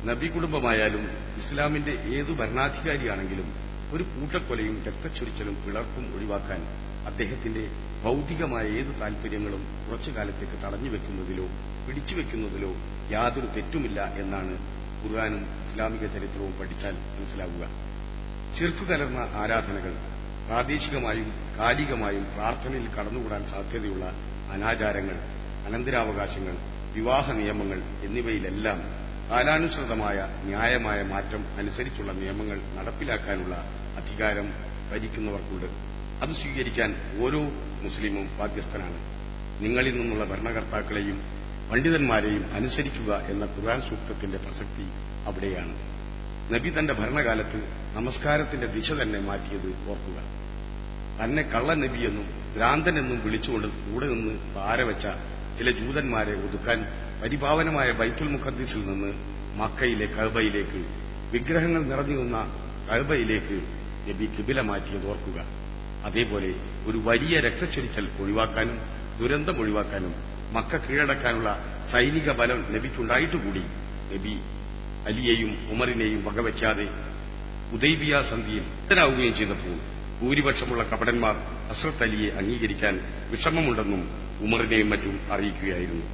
നബി കുടുംബമായാലും ഇസ്ലാമിന്റെ ഏതു ഭരണാധികാരിയാണെങ്കിലും ഒരു കൂട്ടക്കൊലയും രക്തച്ചൊരിച്ചലും പിളർപ്പും ഒഴിവാക്കാൻ അദ്ദേഹത്തിന്റെ ഭൗതികമായ ഏത് താൽപര്യങ്ങളും കുറച്ചു കാലത്തേക്ക് തടഞ്ഞു വെക്കുന്നതിലോ പിടിച്ചുവെക്കുന്നതിലോ യാതൊരു തെറ്റുമില്ല എന്നാണ് ഖുർആാനും ഇസ്ലാമിക ചരിത്രവും പഠിച്ചാൽ മനസ്സിലാവുക ചെറുക്കു കലർന്ന ആരാധനകൾ പ്രാദേശികമായും കാലികമായും പ്രാർത്ഥനയിൽ കടന്നുകൂടാൻ സാധ്യതയുള്ള അനാചാരങ്ങൾ അനന്തരാവകാശങ്ങൾ വിവാഹ നിയമങ്ങൾ എന്നിവയിലെല്ലാം കാലാനുസൃതമായ ന്യായമായ മാറ്റം അനുസരിച്ചുള്ള നിയമങ്ങൾ നടപ്പിലാക്കാനുള്ള അധികാരം ഭരിക്കുന്നവർക്കുണ്ട് അത് സ്വീകരിക്കാൻ ഓരോ മുസ്ലിമും ബാധ്യസ്ഥനാണ് നിങ്ങളിൽ നിന്നുള്ള ഭരണകർത്താക്കളെയും പണ്ഡിതന്മാരെയും അനുസരിക്കുക എന്ന ഖുർആൻ സൂക്തത്തിന്റെ പ്രസക്തി അവിടെയാണ് നബി തന്റെ ഭരണകാലത്ത് നമസ്കാരത്തിന്റെ ദിശ തന്നെ മാറ്റിയത് ഓർക്കുക തന്നെ കള്ള നബിയെന്നും ഭ്രാന്തനെന്നും വിളിച്ചുകൊണ്ട് കൂടെ നിന്ന് പാരവച്ച ചില ജൂതന്മാരെ ഒതുക്കാൻ പരിപാവനമായ ബൈത്തുൽ മുഖദ്ദീസിൽ നിന്ന് മക്കയിലെ കഹബയിലേക്ക് വിഗ്രഹങ്ങൾ നിറഞ്ഞു നിന്ന കഹബയിലേക്ക് നബി കിബില മാറ്റിയത് ഓർക്കുക അതേപോലെ ഒരു വലിയ രക്തച്ചൊരിച്ചൽ ഒഴിവാക്കാനും ദുരന്തം ഒഴിവാക്കാനും മക്ക കീഴടക്കാനുള്ള സൈനിക ബലം നബിക്കുണ്ടായിട്ടുകൂടി നബി അലിയെയും ഉമറിനെയും വകവയ്ക്കാതെ ഉദൈബിയ സന്ധിയിൽ ഇത്തനാവുകയും ചെയ്തപ്പോൾ ഭൂരിപക്ഷമുള്ള കപടന്മാർ അസ്രത്ത് അലിയെ അംഗീകരിക്കാൻ വിഷമമുണ്ടെന്നും ഉമറിനെയും മറ്റും അറിയിക്കുകയായിരുന്നു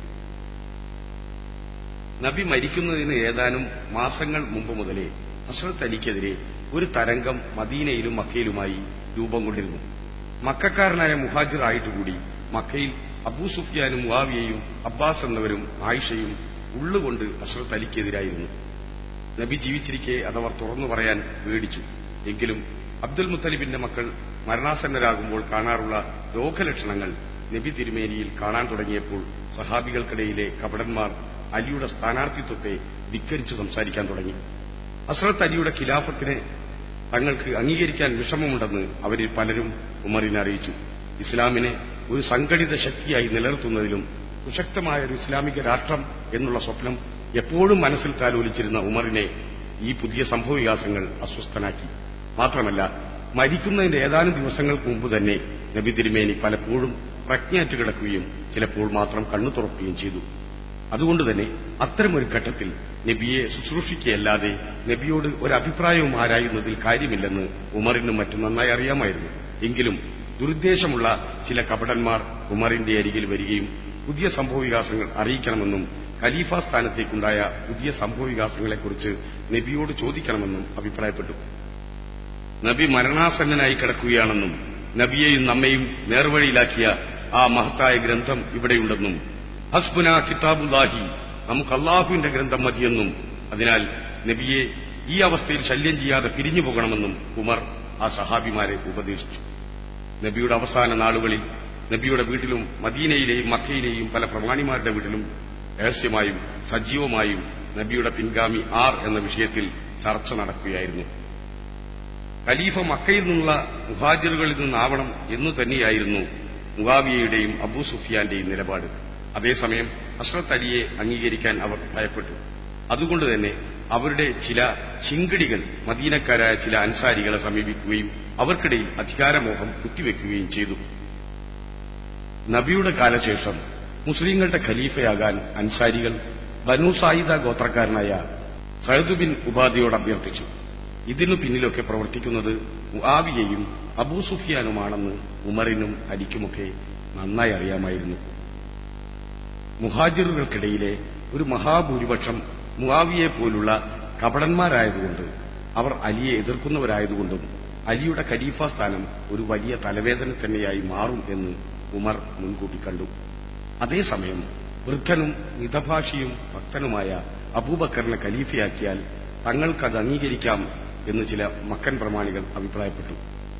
നബി മരിക്കുന്നതിന് ഏതാനും മാസങ്ങൾ മുമ്പ് മുതലേ അസ്രത്ത് അലിക്കെതിരെ ഒരു തരംഗം മദീനയിലും മക്കയിലുമായി രൂപം കൊണ്ടിരുന്നു മക്കാരനായ മുഹാജിർ ആയിട്ടുകൂടി മക്കയിൽ അബൂ സുഫിയാനും മുവാവിയയും അബ്ബാസ് എന്നവരും ആയിഷയും ഉള്ളുകൊണ്ട് അഷ്റത്ത് അലിക്കെതിരായിരുന്നു നബി ജീവിച്ചിരിക്കെ അതവർ തുറന്നു പറയാൻ പേടിച്ചു എങ്കിലും അബ്ദുൽ മുത്തലിബിന്റെ മക്കൾ മരണാസന്നരാകുമ്പോൾ കാണാറുള്ള രോഗലക്ഷണങ്ങൾ നബി തിരുമേനിയിൽ കാണാൻ തുടങ്ങിയപ്പോൾ സഹാബികൾക്കിടയിലെ കപടന്മാർ അലിയുടെ സ്ഥാനാർത്ഥിത്വത്തെ ധിക്കരിച്ച് സംസാരിക്കാൻ തുടങ്ങി അസ്രത്ത് അലിയുടെ ഖിലാഫത്തിനെ തങ്ങൾക്ക് അംഗീകരിക്കാൻ വിഷമമുണ്ടെന്ന് അവരിൽ പലരും ഉമറിനെ അറിയിച്ചു ഇസ്ലാമിനെ ഒരു സംഘടിത ശക്തിയായി നിലനിർത്തുന്നതിലും സുശക്തമായ ഒരു ഇസ്ലാമിക രാഷ്ട്രം എന്നുള്ള സ്വപ്നം എപ്പോഴും മനസ്സിൽ താലോലിച്ചിരുന്ന ഉമറിനെ ഈ പുതിയ സംഭവവികാസങ്ങൾ അസ്വസ്ഥനാക്കി മാത്രമല്ല മരിക്കുന്നതിന്റെ ഏതാനും ദിവസങ്ങൾക്ക് മുമ്പ് തന്നെ നബി തിരുമേനി പലപ്പോഴും പ്രജ്ഞയറ്റ് കിടക്കുകയും ചിലപ്പോൾ മാത്രം കണ്ണു തുറക്കുകയും ചെയ്തു അതുകൊണ്ട് തന്നെ അത്തരമൊരു ഘട്ടത്തിൽ നബിയെ ശുശ്രൂഷിക്കുകയല്ലാതെ നബിയോട് ഒരു അഭിപ്രായവും ആരായുന്നതിൽ കാര്യമില്ലെന്ന് ഉമറിനും മറ്റും നന്നായി അറിയാമായിരുന്നു എങ്കിലും ദുരുദ്ദേശമുള്ള ചില കപടന്മാർ ഉമറിന്റെ അരികിൽ വരികയും പുതിയ സംഭവവികാസങ്ങൾ അറിയിക്കണമെന്നും ഖലീഫ സ്ഥാനത്തേക്കുണ്ടായ പുതിയ സംഭവവികാസങ്ങളെക്കുറിച്ച് നബിയോട് ചോദിക്കണമെന്നും അഭിപ്രായപ്പെട്ടു നബി മരണാസന്നനായി കിടക്കുകയാണെന്നും നബിയെയും നമ്മയും നേർവഴിയിലാക്കിയ ആ മഹത്തായ ഗ്രന്ഥം ഇവിടെയുണ്ടെന്നും ഹസ്ബുന കിതാബുല്ലാഹി നമുക്ക് അള്ളാഹുവിന്റെ ഗ്രന്ഥം മതിയെന്നും അതിനാൽ നബിയെ ഈ അവസ്ഥയിൽ ശല്യം ചെയ്യാതെ പിരിഞ്ഞു പോകണമെന്നും ഉമർ ആ സഹാബിമാരെ ഉപദേശിച്ചു നബിയുടെ അവസാന നാളുകളിൽ നബിയുടെ വീട്ടിലും മദീനയിലെയും മക്കയിലെയും പല പ്രമാണിമാരുടെ വീട്ടിലും രഹസ്യമായും സജീവമായും നബിയുടെ പിൻഗാമി ആർ എന്ന വിഷയത്തിൽ ചർച്ച നടക്കുകയായിരുന്നു ഖലീഫ മക്കയിൽ നിന്നുള്ള മുഹാജിറുകളിൽ നിന്നാവണം എന്നു തന്നെയായിരുന്നു മുവാവിയയുടെയും അബൂ സുഫിയാന്റെയും നിലപാട് അതേസമയം അഷ്റത്ത് അലിയെ അംഗീകരിക്കാൻ അവർ ഭയപ്പെട്ടു അതുകൊണ്ട് തന്നെ അവരുടെ ചില ചിങ്കിടികൾ മദീനക്കാരായ ചില അൻസാരികളെ സമീപിക്കുകയും അവർക്കിടയിൽ അധികാരമോഹം കുത്തിവെക്കുകയും ചെയ്തു നബിയുടെ കാലശേഷം മുസ്ലിങ്ങളുടെ ഖലീഫയാകാൻ അൻസാരികൾ ബനു സായിദ ഗോത്രക്കാരനായ സയദ് ബിൻ ഉപാധിയോട് അഭ്യർത്ഥിച്ചു ഇതിനു പിന്നിലൊക്കെ പ്രവർത്തിക്കുന്നത് മുആവിയയും അബൂ സുഫിയാനുമാണെന്ന് ഉമറിനും അലിക്കുമൊക്കെ നന്നായി അറിയാമായിരുന്നു മുഹാജിറുകൾക്കിടയിലെ ഒരു മഹാഭൂരിപക്ഷം മുആവിയെ പോലുള്ള കപടന്മാരായതുകൊണ്ട് അവർ അലിയെ എതിർക്കുന്നവരായതുകൊണ്ടും അലിയുടെ ഖലീഫ സ്ഥാനം ഒരു വലിയ തലവേദന തന്നെയായി മാറും എന്ന് ഉമർ മുൻകൂട്ടി കണ്ടു അതേസമയം വൃദ്ധനും മിതഭാഷിയും ഭക്തനുമായ അബൂബക്കറിനെ ഖലീഫയാക്കിയാൽ തങ്ങൾക്കത് അംഗീകരിക്കാം എന്ന് ചില മക്കൻ പ്രമാണികൾ അഭിപ്രായപ്പെട്ടു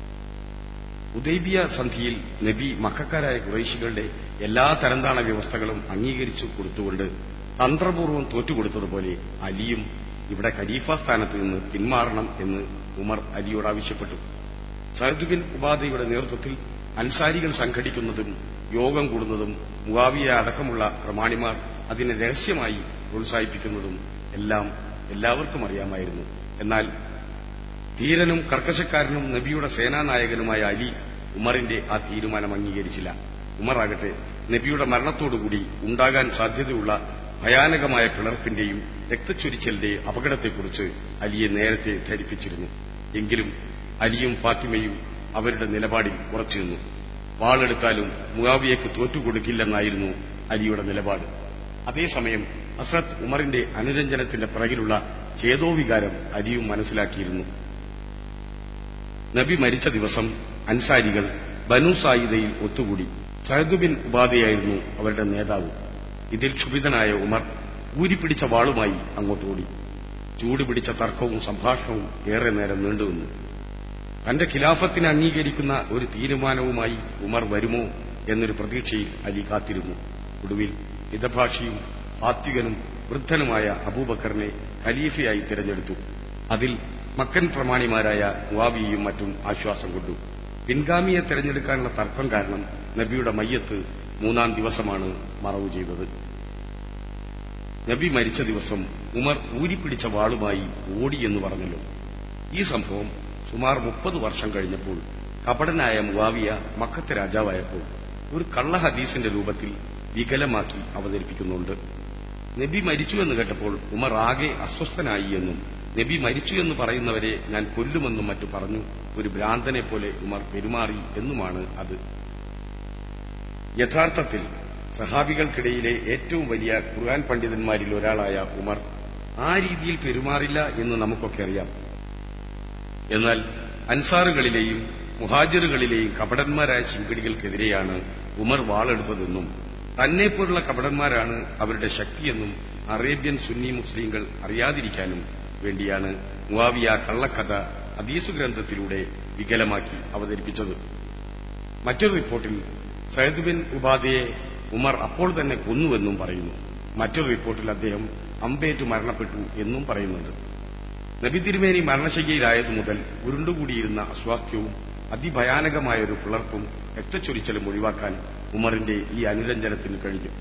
ഉദൈബിയ സന്ധിയിൽ നബി മക്കാരായ കുറേശികളുടെ എല്ലാ തരംതാണ വ്യവസ്ഥകളും അംഗീകരിച്ചു കൊടുത്തുകൊണ്ട് തന്ത്രപൂർവ്വം തോറ്റുകൊടുത്തതുപോലെ അലിയും ഇവിടെ ഖലീഫ സ്ഥാനത്ത് നിന്ന് പിന്മാറണം എന്ന് ഉമർ അലിയോട് ആവശ്യപ്പെട്ടു സഹദ് ബിൻ ഉപാധയുടെ നേതൃത്വത്തിൽ അൻസാരികൾ സംഘടിക്കുന്നതും യോഗം കൂടുന്നതും മുവാവിയ അടക്കമുള്ള പ്രമാണിമാർ അതിനെ രഹസ്യമായി പ്രോത്സാഹിപ്പിക്കുന്നതും എല്ലാം എല്ലാവർക്കും അറിയാമായിരുന്നു എന്നാൽ ധീരനും കർക്കശക്കാരനും നബിയുടെ സേനാനായകനുമായ അലി ഉമറിന്റെ ആ തീരുമാനം അംഗീകരിച്ചില്ല ഉമർ ആകട്ടെ നബിയുടെ മരണത്തോടുകൂടി ഉണ്ടാകാൻ സാധ്യതയുള്ള ഭയാനകമായ പിളർപ്പിന്റെയും രക്തച്ചൊരിച്ചലിന്റെ അപകടത്തെക്കുറിച്ച് അലിയെ നേരത്തെ ധരിപ്പിച്ചിരുന്നു എങ്കിലും അലിയും ഫാത്തിമയും അവരുടെ നിലപാടിൽ ഉറച്ചുനിന്നു വാളെടുത്താലും മുവാവിയയ്ക്ക് തോറ്റുകൊടുക്കില്ലെന്നായിരുന്നു അലിയുടെ നിലപാട് അതേസമയം ഹസ്രത്ത് ഉമറിന്റെ അനുരഞ്ജനത്തിന്റെ പിറകിലുള്ള ചേതോവികാരം അലിയും മനസ്സിലാക്കിയിരുന്നു നബി മരിച്ച ദിവസം അൻസാരികൾ ബനു സായിദയിൽ ഒത്തുകൂടി സഹദ് ബിൻ ഉപാധയായിരുന്നു അവരുടെ നേതാവ് ഇതിൽ ക്ഷുഭിതനായ ഉമർ ഊരിപ്പിടിച്ച വാളുമായി അങ്ങോട്ട് ഓടി ചൂടുപിടിച്ച തർക്കവും സംഭാഷണവും ഏറെ നേരം നീണ്ടുനിന്നു തന്റെ ഖിലാഫത്തിനെ അംഗീകരിക്കുന്ന ഒരു തീരുമാനവുമായി ഉമർ വരുമോ എന്നൊരു പ്രതീക്ഷയിൽ അലി കാത്തിരുന്നു ഒടുവിൽ മിതഭാഷിയും സാത്വികനും വൃദ്ധനുമായ അബൂബക്കറിനെ ഖലീഫയായി തിരഞ്ഞെടുത്തു അതിൽ മക്കൻ പ്രമാണിമാരായ മുവാവിയും മറ്റും ആശ്വാസം കൊണ്ടു പിൻഗാമിയെ തെരഞ്ഞെടുക്കാനുള്ള തർക്കം കാരണം നബിയുടെ മയ്യത്ത് മൂന്നാം ദിവസമാണ് മറവു ചെയ്തത് നബി മരിച്ച ദിവസം ഉമർ ഊരിപ്പിടിച്ച വാളുമായി ഓടിയെന്ന് പറഞ്ഞല്ലോ ഈ സംഭവം സുമാർ മുപ്പത് വർഷം കഴിഞ്ഞപ്പോൾ കപടനായ മുവാവിയ മക്കത്തെ രാജാവായപ്പോൾ ഒരു കള്ള ഹദീസിന്റെ രൂപത്തിൽ വികലമാക്കി അവതരിപ്പിക്കുന്നുണ്ട് നബി മരിച്ചു എന്ന് കേട്ടപ്പോൾ ഉമർ ആകെ അസ്വസ്ഥനായി എന്നും നബി മരിച്ചു എന്ന് പറയുന്നവരെ ഞാൻ കൊല്ലുമെന്നും മറ്റു പറഞ്ഞു ഒരു ഭ്രാന്തനെ പോലെ ഉമർ പെരുമാറി എന്നുമാണ് അത് യഥാർത്ഥത്തിൽ സഹാബികൾക്കിടയിലെ ഏറ്റവും വലിയ ഖുർആൻ പണ്ഡിതന്മാരിൽ ഒരാളായ ഉമർ ആ രീതിയിൽ പെരുമാറില്ല എന്ന് നമുക്കൊക്കെ അറിയാം എന്നാൽ അൻസാറുകളിലെയും മുഹാജിറുകളിലെയും കപടന്മാരായ ശിങ്കടികൾക്കെതിരെയാണ് ഉമർ വാളെടുത്തതെന്നും തന്നെപ്പോലുള്ള കപടന്മാരാണ് അവരുടെ ശക്തിയെന്നും അറേബ്യൻ സുന്നി മുസ്ലിങ്ങൾ അറിയാതിരിക്കാനും വേണ്ടിയാണ് മുവാവിയ കള്ളക്കഥ ഹദീസു ഗ്രന്ഥത്തിലൂടെ വികലമാക്കി അവതരിപ്പിച്ചത് മറ്റൊരു റിപ്പോർട്ടിൽ സയ്യിദ് ബിൻ ഉബാദയെ ഉമർ അപ്പോൾ തന്നെ കൊന്നുവെന്നും പറയുന്നു മറ്റൊരു റിപ്പോർട്ടിൽ അദ്ദേഹം അമ്പേറ്റു മരണപ്പെട്ടു എന്നും പറയുന്നുണ്ട് നബി തിരുമേനി മരണശയ്യയിലായതു മുതൽ ഉരുണ്ടുകൂടിയിരുന്ന അസ്വാസ്ഥ്യവും അതിഭയാനകമായ ഒരു പിളർപ്പും രക്തച്ചൊരിച്ചലും ഒഴിവാക്കാൻ ഉമറിന്റെ ഈ അനുരഞ്ജനത്തിന് കഴിഞ്ഞു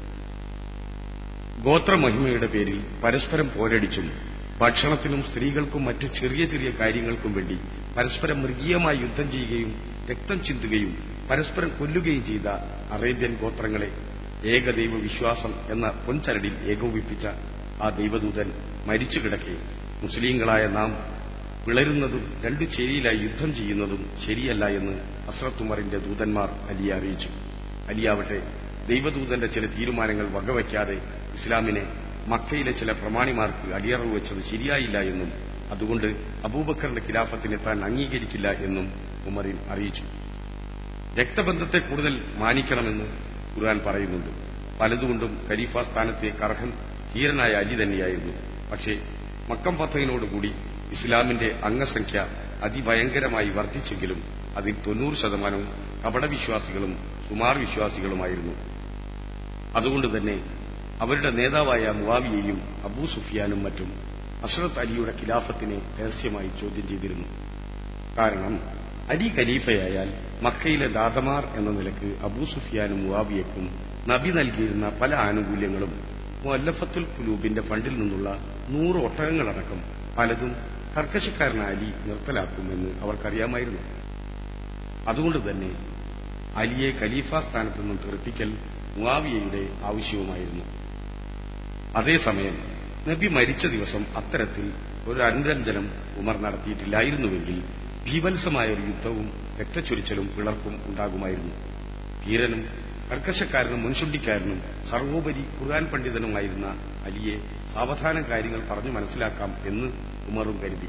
ഗോത്രമഹിമയുടെ പേരിൽ പരസ്പരം പോരടിച്ചും ഭക്ഷണത്തിനും സ്ത്രീകൾക്കും മറ്റു ചെറിയ ചെറിയ കാര്യങ്ങൾക്കും വേണ്ടി പരസ്പരം മൃഗീയമായി യുദ്ധം ചെയ്യുകയും രക്തം ചിന്തുകയും പരസ്പരം കൊല്ലുകയും ചെയ്ത അറേബ്യൻ ഗോത്രങ്ങളെ ഏകദൈവ വിശ്വാസം എന്ന പൊൻചരടിൽ ഏകോപിപ്പിച്ച ആ ദൈവദൂതൻ മരിച്ചു കിടക്കെ മുസ്ലിങ്ങളായ നാം വിളരുന്നതും രണ്ടു ചേരിയിലായി യുദ്ധം ചെയ്യുന്നതും ശരിയല്ല എന്ന് അസ്രത്തുമറിന്റെ ദൂതന്മാർ അലിയെ അറിയിച്ചു അലിയാവട്ടെ ദൈവദൂതന്റെ ചില തീരുമാനങ്ങൾ വകവയ്ക്കാതെ ഇസ്ലാമിനെ മക്കയിലെ ചില പ്രമാണിമാർക്ക് അടിയറവ് വെച്ചത് ശരിയായില്ല എന്നും അതുകൊണ്ട് അബൂബക്കറിന്റെ ഖിലാഫത്തിനെ താൻ അംഗീകരിക്കില്ല എന്നും ഉമറിൻ അറിയിച്ചു രക്തബന്ധത്തെ കൂടുതൽ മാനിക്കണമെന്ന് ഖുർആൻ പറയുന്നുണ്ട് പലതുകൊണ്ടും ഖലീഫ സ്ഥാനത്തേക്ക് അർഹൻ ധീരനായ അലി തന്നെയായിരുന്നു പക്ഷേ മക്കം ഫത്തഹിനോടുകൂടി ഇസ്ലാമിന്റെ അംഗസംഖ്യ അതിഭയങ്കരമായി വർദ്ധിച്ചെങ്കിലും അതിൽ തൊണ്ണൂറ് ശതമാനവും കപടവിശ്വാസികളും സുമാർ വിശ്വാസികളുമായിരുന്നു അതുകൊണ്ട് തന്നെ അവരുടെ നേതാവായ മുവാവിയെയും അബൂ സുഫിയാനും മറ്റും അഷ്റത്ത് അലിയുടെ ഖിലാഫത്തിനെ രഹസ്യമായി ചോദ്യം ചെയ്തിരുന്നു കാരണം അലി ഖലീഫയായാൽ മക്കയിലെ ദാതമാർ എന്ന നിലക്ക് അബൂ സുഫിയാനും മുവാവിയക്കും നബി നൽകിയിരുന്ന പല ആനുകൂല്യങ്ങളും മുല്ലഫത്തുൽ കുലൂബിന്റെ ഫണ്ടിൽ നിന്നുള്ള നൂറ് ഒട്ടകങ്ങളടക്കം പലതും കർക്കശക്കാരനായ അലി നിർത്തലാക്കുമെന്ന് അവർക്കറിയാമായിരുന്നു അതുകൊണ്ട് തന്നെ അലിയെ ഖലീഫ സ്ഥാനത്ത് നിന്നും തെറിപ്പിക്കൽ മുവാവിയയുടെ ആവശ്യവുമായിരുന്നു അതേസമയം നബി മരിച്ച ദിവസം അത്തരത്തിൽ ഒരു അനുരഞ്ജനം ഉമർ നടത്തിയിട്ടില്ലായിരുന്നുവെങ്കിൽ ഭീവത്സമായ ഒരു യുദ്ധവും രക്തച്ചൊരിച്ചലും പിളർപ്പും ഉണ്ടാകുമായിരുന്നു ധീരനും കർക്കശക്കാരനും മുൻചുണ്ടിക്കാരനും സർവോപരി ഖുർആൻ പണ്ഡിതനുമായിരുന്ന അലിയെ സാവധാനം കാര്യങ്ങൾ പറഞ്ഞു മനസ്സിലാക്കാം എന്ന് ഉമറും കരുതി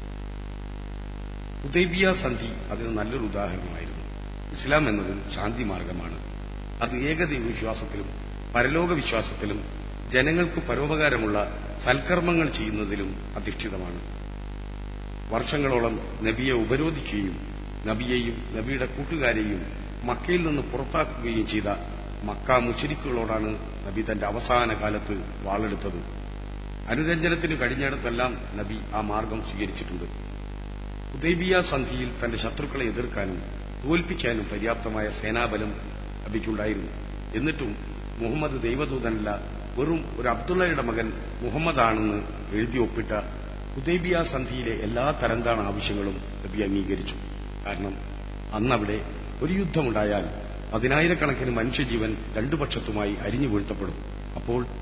ഉദൈബിയ സന്ധി അതിന് നല്ലൊരു ഉദാഹരണമായിരുന്നു ഇസ്ലാം എന്നത് ശാന്തി മാർഗമാണ് അത് ഏകദൈവ വിശ്വാസത്തിലും പരലോക വിശ്വാസത്തിലും ജനങ്ങൾക്ക് പരോപകാരമുള്ള സൽക്കർമ്മങ്ങൾ ചെയ്യുന്നതിലും അധിഷ്ഠിതമാണ് വർഷങ്ങളോളം നബിയെ ഉപരോധിക്കുകയും നബിയെയും നബിയുടെ കൂട്ടുകാരെയും മക്കയിൽ നിന്ന് പുറത്താക്കുകയും ചെയ്ത മക്ക മുച്ചരിക്കുകളോടാണ് നബി തന്റെ അവസാന കാലത്ത് വാളെടുത്തത് അനുരഞ്ജനത്തിന് കഴിഞ്ഞിടത്തെല്ലാം നബി ആ മാർഗം സ്വീകരിച്ചിട്ടുണ്ട് ഉദൈബിയ സന്ധിയിൽ തന്റെ ശത്രുക്കളെ എതിർക്കാനും തോൽപ്പിക്കാനും പര്യാപ്തമായ സേനാബലം നബിക്കുണ്ടായിരുന്നു എന്നിട്ടും മുഹമ്മദ് ദൈവദൂതനല്ല വെറും ഒരു അബ്ദുള്ളയുടെ മകൻ മുഹമ്മദാണെന്ന് എഴുതി ഒപ്പിട്ട ഹുദൈബിയ സന്ധിയിലെ എല്ലാ തരംതാണ ആവശ്യങ്ങളും നബി അംഗീകരിച്ചു കാരണം അന്നവിടെ ഒരു യുദ്ധമുണ്ടായാൽ പതിനായിരക്കണക്കിന് മനുഷ്യജീവൻ രണ്ടു പക്ഷത്തുമായി അരിഞ്ഞു വീഴ്ത്തപ്പെടും അപ്പോൾ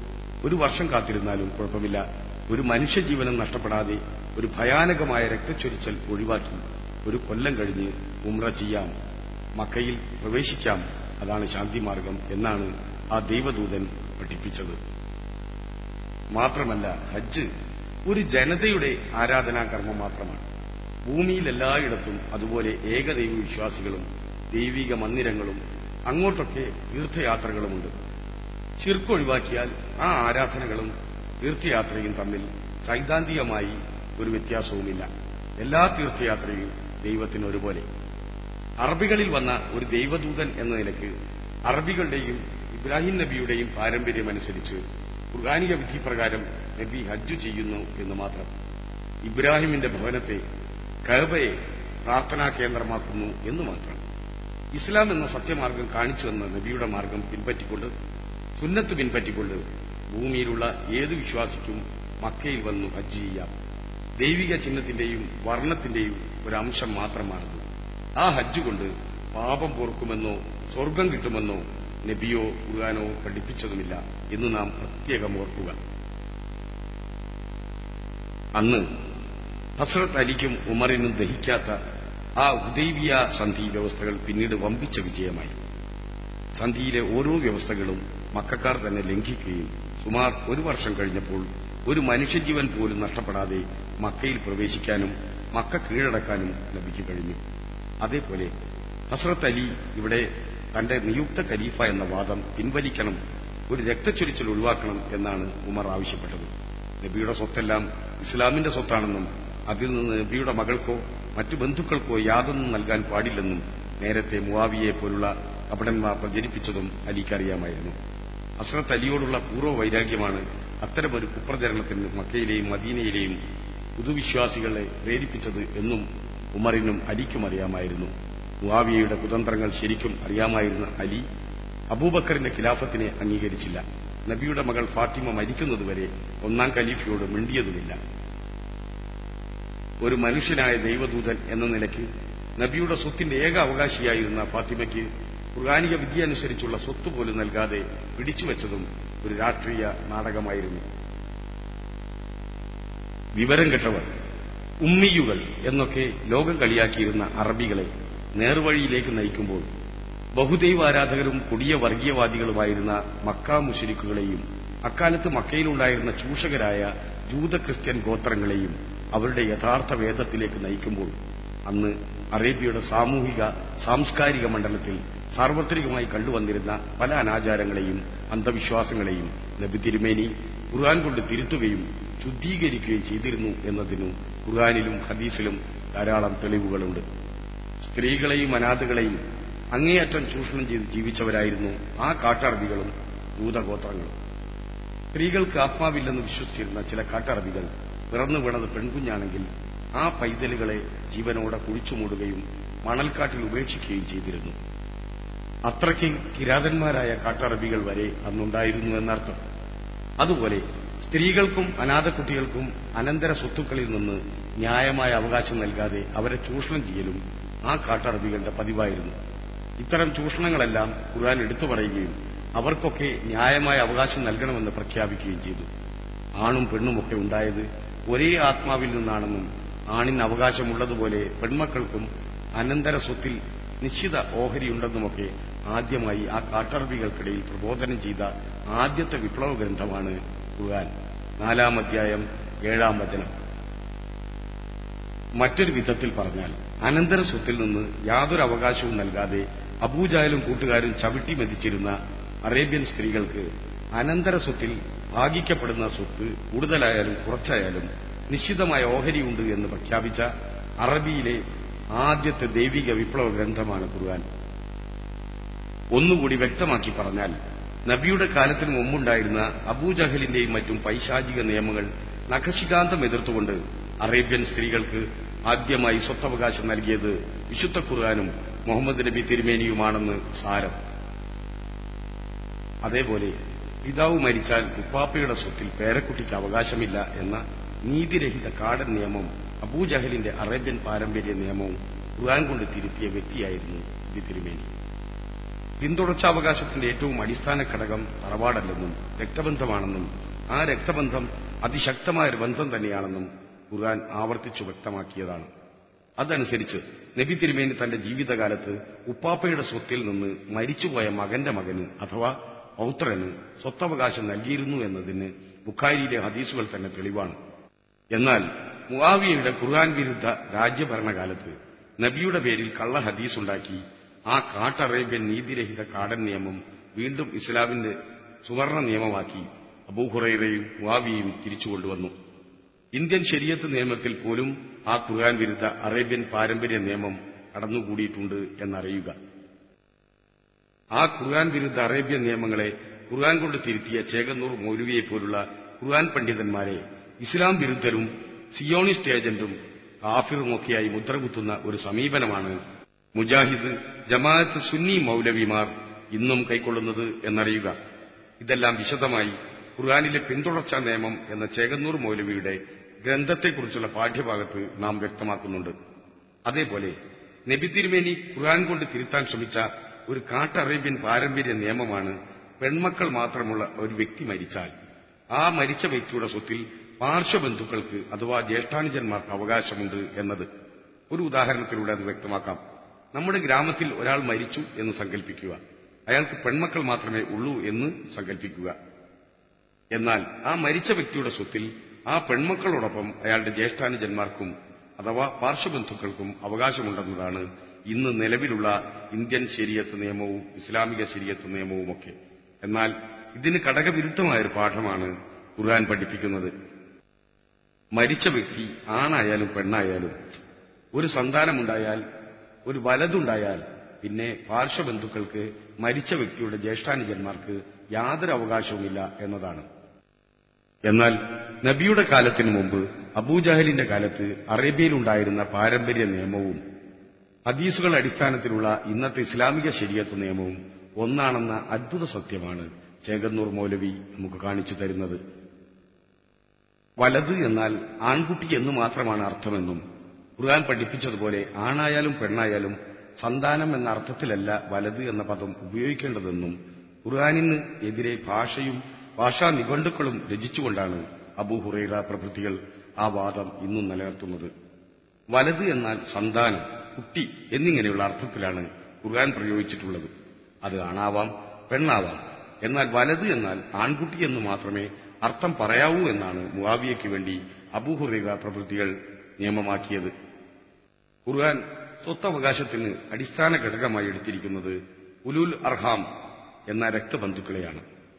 ഒരു വർഷം കാത്തിരുന്നാലും കുഴപ്പമില്ല ഒരു മനുഷ്യജീവനം നഷ്ടപ്പെടാതെ ഒരു ഭയാനകമായ രക്തച്ചൊരിച്ചൽ ഒഴിവാക്കി ഒരു കൊല്ലം കഴിഞ്ഞ് ഉമ്ര ചെയ്യാം മക്കയിൽ പ്രവേശിക്കാം അതാണ് ശാന്തിമാർഗം എന്നാണ് ആ ദൈവദൂതൻ പഠിപ്പിച്ചത് മാത്രമല്ല ഹജ്ജ് ഒരു ജനതയുടെ ആരാധനാകർമ്മം മാത്രമാണ് ഭൂമിയിൽ എല്ലായിടത്തും അതുപോലെ ഏകദൈവ വിശ്വാസികളും ദൈവിക മന്ദിരങ്ങളും അങ്ങോട്ടൊക്കെ തീർത്ഥയാത്രകളുമുണ്ട് ചിർക്കൊഴിവാക്കിയാൽ ആ ആരാധനകളും തീർത്ഥയാത്രയും തമ്മിൽ സൈദ്ധാന്തികമായി ഒരു വ്യത്യാസവുമില്ല എല്ലാ തീർത്ഥയാത്രയും ദൈവത്തിന് ഒരുപോലെ അറബികളിൽ വന്ന ഒരു ദൈവദൂതൻ എന്ന നിലയ്ക്ക് അറബികളുടെയും ഇബ്രാഹിം നബിയുടെയും പാരമ്പര്യമനുസരിച്ച് ഖുർആാനിക വിധി പ്രകാരം നബി ഹജ്ജ് ചെയ്യുന്നു എന്ന് മാത്രം ഇബ്രാഹിമിന്റെ ഭവനത്തെ കഅബയെ പ്രാർത്ഥനാ കേന്ദ്രമാക്കുന്നു എന്ന് മാത്രം ഇസ്ലാം എന്ന സത്യമാർഗം കാണിച്ചുവെന്ന നബിയുടെ മാർഗം പിൻപറ്റിക്കൊണ്ട് സുന്നത്ത് പിൻപറ്റിക്കൊണ്ട് ഭൂമിയിലുള്ള ഏത് വിശ്വാസിക്കും മക്കയിൽ വന്നു ഹജ്ജ് ചെയ്യാം ദൈവിക ചിഹ്നത്തിന്റെയും വർണ്ണത്തിന്റെയും ഒരു അംശം മാത്രമാണത് ആ ഹജ്ജ് കൊണ്ട് പാപം പൊറുക്കുമെന്നോ സ്വർഗം കിട്ടുമെന്നോ നബിയോ ഖുർആാനോ പഠിപ്പിച്ചതുമില്ല എന്ന് നാം പ്രത്യേകം ഓർക്കുക അന്ന് ഹസ്രത്ത് അലിക്കും ഉമറിനും ദഹിക്കാത്ത ആ ഉദൈവിയ സന്ധി വ്യവസ്ഥകൾ പിന്നീട് വമ്പിച്ച വിജയമായി സന്ധിയിലെ ഓരോ വ്യവസ്ഥകളും മക്കാർ തന്നെ ലംഘിക്കുകയും സുമാർ ഒരു വർഷം കഴിഞ്ഞപ്പോൾ ഒരു മനുഷ്യജീവൻ പോലും നഷ്ടപ്പെടാതെ മക്കയിൽ പ്രവേശിക്കാനും മക്ക കീഴടക്കാനും നബിക്ക് കഴിഞ്ഞു അതേപോലെ ഹസ്രത്ത് അലി ഇവിടെ തന്റെ നിയുക്ത ഖലീഫ എന്ന വാദം പിൻവലിക്കണം ഒരു രക്തച്ചൊരിച്ചൽ ഒഴിവാക്കണം എന്നാണ് ഉമർ ആവശ്യപ്പെട്ടത് നബിയുടെ സ്വത്തെല്ലാം ഇസ്ലാമിന്റെ സ്വത്താണെന്നും അതിൽ നിന്ന് നബിയുടെ മകൾക്കോ മറ്റു ബന്ധുക്കൾക്കോ യാതൊന്നും നൽകാൻ പാടില്ലെന്നും നേരത്തെ മുവാവിയെ പോലുള്ള കപടന്മാർ പ്രചരിപ്പിച്ചതും അലിക്കറിയാമായിരുന്നു അസ്രത്ത് അലിയോടുള്ള പൂർവ്വ വൈരാഗ്യമാണ് അത്തരമൊരു കുപ്രചരണത്തിന് മക്കയിലെയും മദീനയിലെയും പുതുവിശ്വാസികളെ പ്രേരിപ്പിച്ചത് എന്നും ഉമറിനും അലിക്കും അറിയാമായിരുന്നു മുവാവിയയുടെ കുതന്ത്രങ്ങൾ ശരിക്കും അറിയാമായിരുന്ന അലി അബൂബക്കറിന്റെ ഖിലാഫത്തിനെ അംഗീകരിച്ചില്ല നബിയുടെ മകൾ ഫാത്തിമ മരിക്കുന്നതുവരെ ഒന്നാം ഖലീഫയോട് മിണ്ടിയതുമില്ല ഒരു മനുഷ്യനായ ദൈവദൂതൻ എന്ന നിലയ്ക്ക് നബിയുടെ സ്വത്തിന്റെ ഏക അവകാശിയായിരുന്ന ഫാത്തിമയ്ക്ക് ഖുർആാനിക വിദ്യ അനുസരിച്ചുള്ള സ്വത്ത് പോലും നൽകാതെ പിടിച്ചുവെച്ചതും ഒരു രാഷ്ട്രീയ നാടകമായിരുന്നു വിവരം കെട്ടവർ ഉമ്മിയുകൾ എന്നൊക്കെ ലോകം കളിയാക്കിയിരുന്ന അറബികളെ നേർവഴിയിലേക്ക് നയിക്കുമ്പോൾ ബഹുദൈവാരാധകരും കൊടിയ വർഗീയവാദികളുമായിരുന്ന മക്ക മുഷരിക്കുകളെയും അക്കാലത്ത് മക്കയിലുണ്ടായിരുന്ന ചൂഷകരായ ജൂത ക്രിസ്ത്യൻ ഗോത്രങ്ങളെയും അവരുടെ യഥാർത്ഥ വേദത്തിലേക്ക് നയിക്കുമ്പോൾ അന്ന് അറേബ്യയുടെ സാമൂഹിക സാംസ്കാരിക മണ്ഡലത്തിൽ സാർവത്രികമായി കണ്ടുവന്നിരുന്ന പല അനാചാരങ്ങളെയും അന്ധവിശ്വാസങ്ങളെയും നബി തിരുമേനി ഖുർആൻ കൊണ്ട് തിരുത്തുകയും ശുദ്ധീകരിക്കുകയും ചെയ്തിരുന്നു എന്നതിനു ഖുർആാനിലും ഹദീസിലും ധാരാളം തെളിവുകളുണ്ട് സ്ത്രീകളെയും അനാഥകളെയും അങ്ങേയറ്റം ചൂഷണം ചെയ്ത് ജീവിച്ചവരായിരുന്നു ആ കാട്ടറബികളും ഭൂതഗോത്രങ്ങളും സ്ത്രീകൾക്ക് ആത്മാവില്ലെന്ന് വിശ്വസിച്ചിരുന്ന ചില കാട്ടറബികൾ പിറന്നു വീണത് പെൺകുഞ്ഞാണെങ്കിൽ ആ പൈതലുകളെ ജീവനോടെ കുഴിച്ചുമൂടുകയും മണൽക്കാട്ടിൽ ഉപേക്ഷിക്കുകയും ചെയ്തിരുന്നു അത്രയ്ക്ക് കിരാതന്മാരായ കാട്ടറബികൾ വരെ അന്നുണ്ടായിരുന്നു എന്നർത്ഥം അതുപോലെ സ്ത്രീകൾക്കും അനാഥക്കുട്ടികൾക്കും അനന്തര സ്വത്തുക്കളിൽ നിന്ന് ന്യായമായ അവകാശം നൽകാതെ അവരെ ചൂഷണം ചെയ്യലും ആ കാട്ടറബികളുടെ പതിവായിരുന്നു ഇത്തരം ചൂഷണങ്ങളെല്ലാം ഖുർആൻ എടുത്തു പറയുകയും അവർക്കൊക്കെ ന്യായമായ അവകാശം നൽകണമെന്ന് പ്രഖ്യാപിക്കുകയും ചെയ്തു ആണും പെണ്ണുമൊക്കെ ഉണ്ടായത് ഒരേ ആത്മാവിൽ നിന്നാണെന്നും ആണിന് അവകാശമുള്ളതുപോലെ പെൺമക്കൾക്കും അനന്തര സ്വത്തിൽ നിശ്ചിത ഓഹരിയുണ്ടെന്നുമൊക്കെ ആദ്യമായി ആ കാട്ടറബികൾക്കിടയിൽ പ്രബോധനം ചെയ്ത ആദ്യത്തെ വിപ്ലവ ഗ്രന്ഥമാണ് ഖുർആൻ നാലാം അധ്യായം ഏഴാം വചനം മറ്റൊരു വിധത്തിൽ പറഞ്ഞാൽ അനന്തര സ്വത്തിൽ നിന്ന് യാതൊരു അവകാശവും നൽകാതെ അബൂജാലും കൂട്ടുകാരും ചവിട്ടി മെതിച്ചിരുന്ന അറേബ്യൻ സ്ത്രീകൾക്ക് അനന്തര സ്വത്തിൽ ഭാഗിക്കപ്പെടുന്ന സ്വത്ത് കൂടുതലായാലും കുറച്ചായാലും നിശ്ചിതമായ ഓഹരിയുണ്ട് എന്ന് പ്രഖ്യാപിച്ച അറബിയിലെ ആദ്യത്തെ ദൈവിക വിപ്ലവ ഗ്രന്ഥമാണ് ഖുർആൻ ഒന്നുകൂടി വ്യക്തമാക്കി പറഞ്ഞാൽ നബിയുടെ കാലത്തിന് മുമ്പുണ്ടായിരുന്ന അബൂജഹലിന്റെയും മറ്റും പൈശാചിക നിയമങ്ങൾ നഖശികാന്തം എതിർത്തുകൊണ്ട് അറേബ്യൻ സ്ത്രീകൾക്ക് ആദ്യമായി സ്വത്തവകാശം നൽകിയത് വിശുദ്ധ ഖുർആാനും മുഹമ്മദ് നബി തിരുമേനിയുമാണെന്ന് സാരം അതേപോലെ പിതാവ് മരിച്ചാൽ ഉപ്പാപ്പയുടെ സ്വത്തിൽ പേരക്കുട്ടിക്ക് അവകാശമില്ല എന്ന നീതിരഹിത കാടൻ നിയമം അബൂജഹലിന്റെ അറേബ്യൻ പാരമ്പര്യ നിയമവും ഖുർആൻ കൊണ്ട് തിരുത്തിയ വ്യക്തിയായിരുന്നു നബി തിരുമേനി പിന്തുടർച്ചാവകാശത്തിന്റെ ഏറ്റവും അടിസ്ഥാന ഘടകം തറവാടല്ലെന്നും രക്തബന്ധമാണെന്നും ആ രക്തബന്ധം അതിശക്തമായ ഒരു ബന്ധം തന്നെയാണെന്നും ഖുർആൻ ആവർത്തിച്ചു വ്യക്തമാക്കിയതാണ് അതനുസരിച്ച് നബി തിരുമേനി തന്റെ ജീവിതകാലത്ത് ഉപ്പാപ്പയുടെ സ്വത്തിൽ നിന്ന് മരിച്ചുപോയ മകന്റെ മകന് അഥവാ പൗത്രന് സ്വത്തവകാശം നൽകിയിരുന്നു എന്നതിന് ബുഖാരിയിലെ ഹദീസുകൾ തന്നെ തെളിവാണ് എന്നാൽ മുവാവിയയുടെ ഖുർആൻ വിരുദ്ധ രാജ്യഭരണകാലത്ത് നബിയുടെ പേരിൽ കള്ള ഹദീസ് ഉണ്ടാക്കി ആ കാട്ടറേബ്യൻ നീതിരഹിത കാടൻ നിയമം വീണ്ടും ഇസ്ലാമിന്റെ സുവർണ നിയമമാക്കി അബൂഹുറൈറയും മുവാവിയയും തിരിച്ചുകൊണ്ടുവന്നു ഇന്ത്യൻ ശരീരത്ത് നിയമത്തിൽ പോലും ആ ഖുർആൻ വിരുദ്ധ അറേബ്യൻ പാരമ്പര്യ നിയമം കടന്നുകൂടിയിട്ടുണ്ട് എന്നറിയുക ആ ഖുർആൻ വിരുദ്ധ അറേബ്യൻ നിയമങ്ങളെ ഖുർആൻ കൊണ്ട് തിരുത്തിയ ചേകന്നൂർ മൗലവിയെ പോലുള്ള ഖുർആൻ പണ്ഡിതന്മാരെ ഇസ്ലാം വിരുദ്ധരും സിയോണിസ്റ്റ് ഏജന്റും കാഫിറുമൊക്കെയായി മുദ്രകുത്തുന്ന ഒരു സമീപനമാണ് മുജാഹിദ് ജമാഅത്ത് സുന്നി മൗലവിമാർ ഇന്നും കൈക്കൊള്ളുന്നത് എന്നറിയുക ഇതെല്ലാം വിശദമായി ഖുർആാനിലെ പിന്തുടർച്ചാ നിയമം എന്ന ചേകന്നൂർ മൗലവിയുടെ ഗ്രന്ഥത്തെക്കുറിച്ചുള്ള പാഠ്യഭാഗത്ത് നാം വ്യക്തമാക്കുന്നുണ്ട് അതേപോലെ നബി തിരുമേനി ഖുർആൻ കൊണ്ട് തിരുത്താൻ ശ്രമിച്ച ഒരു കാട്ടറേബ്യൻ പാരമ്പര്യ നിയമമാണ് പെൺമക്കൾ മാത്രമുള്ള ഒരു വ്യക്തി മരിച്ചാൽ ആ മരിച്ച വ്യക്തിയുടെ സ്വത്തിൽ പാർശ്വബന്ധുക്കൾക്ക് അഥവാ ജ്യേഷ്ഠാനുജന്മാർക്ക് അവകാശമുണ്ട് എന്നത് ഒരു ഉദാഹരണത്തിലൂടെ അത് വ്യക്തമാക്കാം നമ്മുടെ ഗ്രാമത്തിൽ ഒരാൾ മരിച്ചു എന്ന് സങ്കല്പിക്കുക അയാൾക്ക് പെൺമക്കൾ മാത്രമേ ഉള്ളൂ എന്ന് സങ്കല്പിക്കുക എന്നാൽ ആ മരിച്ച വ്യക്തിയുടെ സ്വത്തിൽ ആ പെൺമക്കളോടൊപ്പം അയാളുടെ ജ്യേഷ്ഠാനുജന്മാർക്കും അഥവാ പാർശ്വബന്ധുക്കൾക്കും അവകാശമുണ്ടെന്നതാണ് ഇന്ന് നിലവിലുള്ള ഇന്ത്യൻ ശരിയത്ത് നിയമവും ഇസ്ലാമിക ശരിയത്ത് നിയമവുമൊക്കെ എന്നാൽ ഇതിന് ഘടകവിരുദ്ധമായ ഒരു പാഠമാണ് ഖുർആൻ പഠിപ്പിക്കുന്നത് മരിച്ച വ്യക്തി ആണായാലും പെണ്ണായാലും ഒരു സന്താനമുണ്ടായാൽ ഒരു വലതുണ്ടായാൽ പിന്നെ പാർശ്വബന്ധുക്കൾക്ക് മരിച്ച വ്യക്തിയുടെ ജ്യേഷ്ഠാനുജന്മാർക്ക് യാതൊരു അവകാശവുമില്ല എന്നതാണ് എന്നാൽ നബിയുടെ കാലത്തിനു മുമ്പ് അബൂജഹലിന്റെ കാലത്ത് അറേബ്യയിലുണ്ടായിരുന്ന പാരമ്പര്യ നിയമവും ഹദീസുകൾ അടിസ്ഥാനത്തിലുള്ള ഇന്നത്തെ ഇസ്ലാമിക ശരിയത്ത് നിയമവും ഒന്നാണെന്ന അദ്ഭുത സത്യമാണ് ചേകന്നൂർ മൗലവി നമുക്ക് കാണിച്ചു തരുന്നത് വലത് എന്നാൽ ആൺകുട്ടി എന്ന് മാത്രമാണ് അർത്ഥമെന്നും ഖുർആൻ പഠിപ്പിച്ചതുപോലെ ആണായാലും പെണ്ണായാലും സന്താനം എന്ന അർത്ഥത്തിലല്ല വലത് എന്ന പദം ഉപയോഗിക്കേണ്ടതെന്നും ഖുർആാനിന് എതിരെ ഭാഷയും ഭാഷാ നിഘണ്ടുക്കളും രചിച്ചുകൊണ്ടാണ് അബൂ ഹുറൈറ പ്രഭൃതികൾ ആ വാദം ഇന്നും നിലനിർത്തുന്നത് വലത് എന്നാൽ സന്താനം കുട്ടി എന്നിങ്ങനെയുള്ള അർത്ഥത്തിലാണ് ഖുർആൻ പ്രയോഗിച്ചിട്ടുള്ളത് അത് ആണാവാം പെണ്ണാവാം എന്നാൽ വലത് എന്നാൽ ആൺകുട്ടി എന്ന് മാത്രമേ അർത്ഥം പറയാവൂ എന്നാണ് മുവാവിയയ്ക്ക് വേണ്ടി അബൂഹുറൈറ പ്രഭൃതികൾ നിയമമാക്കിയത് ഖുർആൻ സ്വത്തവകാശത്തിന് അടിസ്ഥാന ഘടകമായി എടുത്തിരിക്കുന്നത് ഉലുൽ അർഹാം എന്ന രക്തബന്ധുക്കളെയാണ്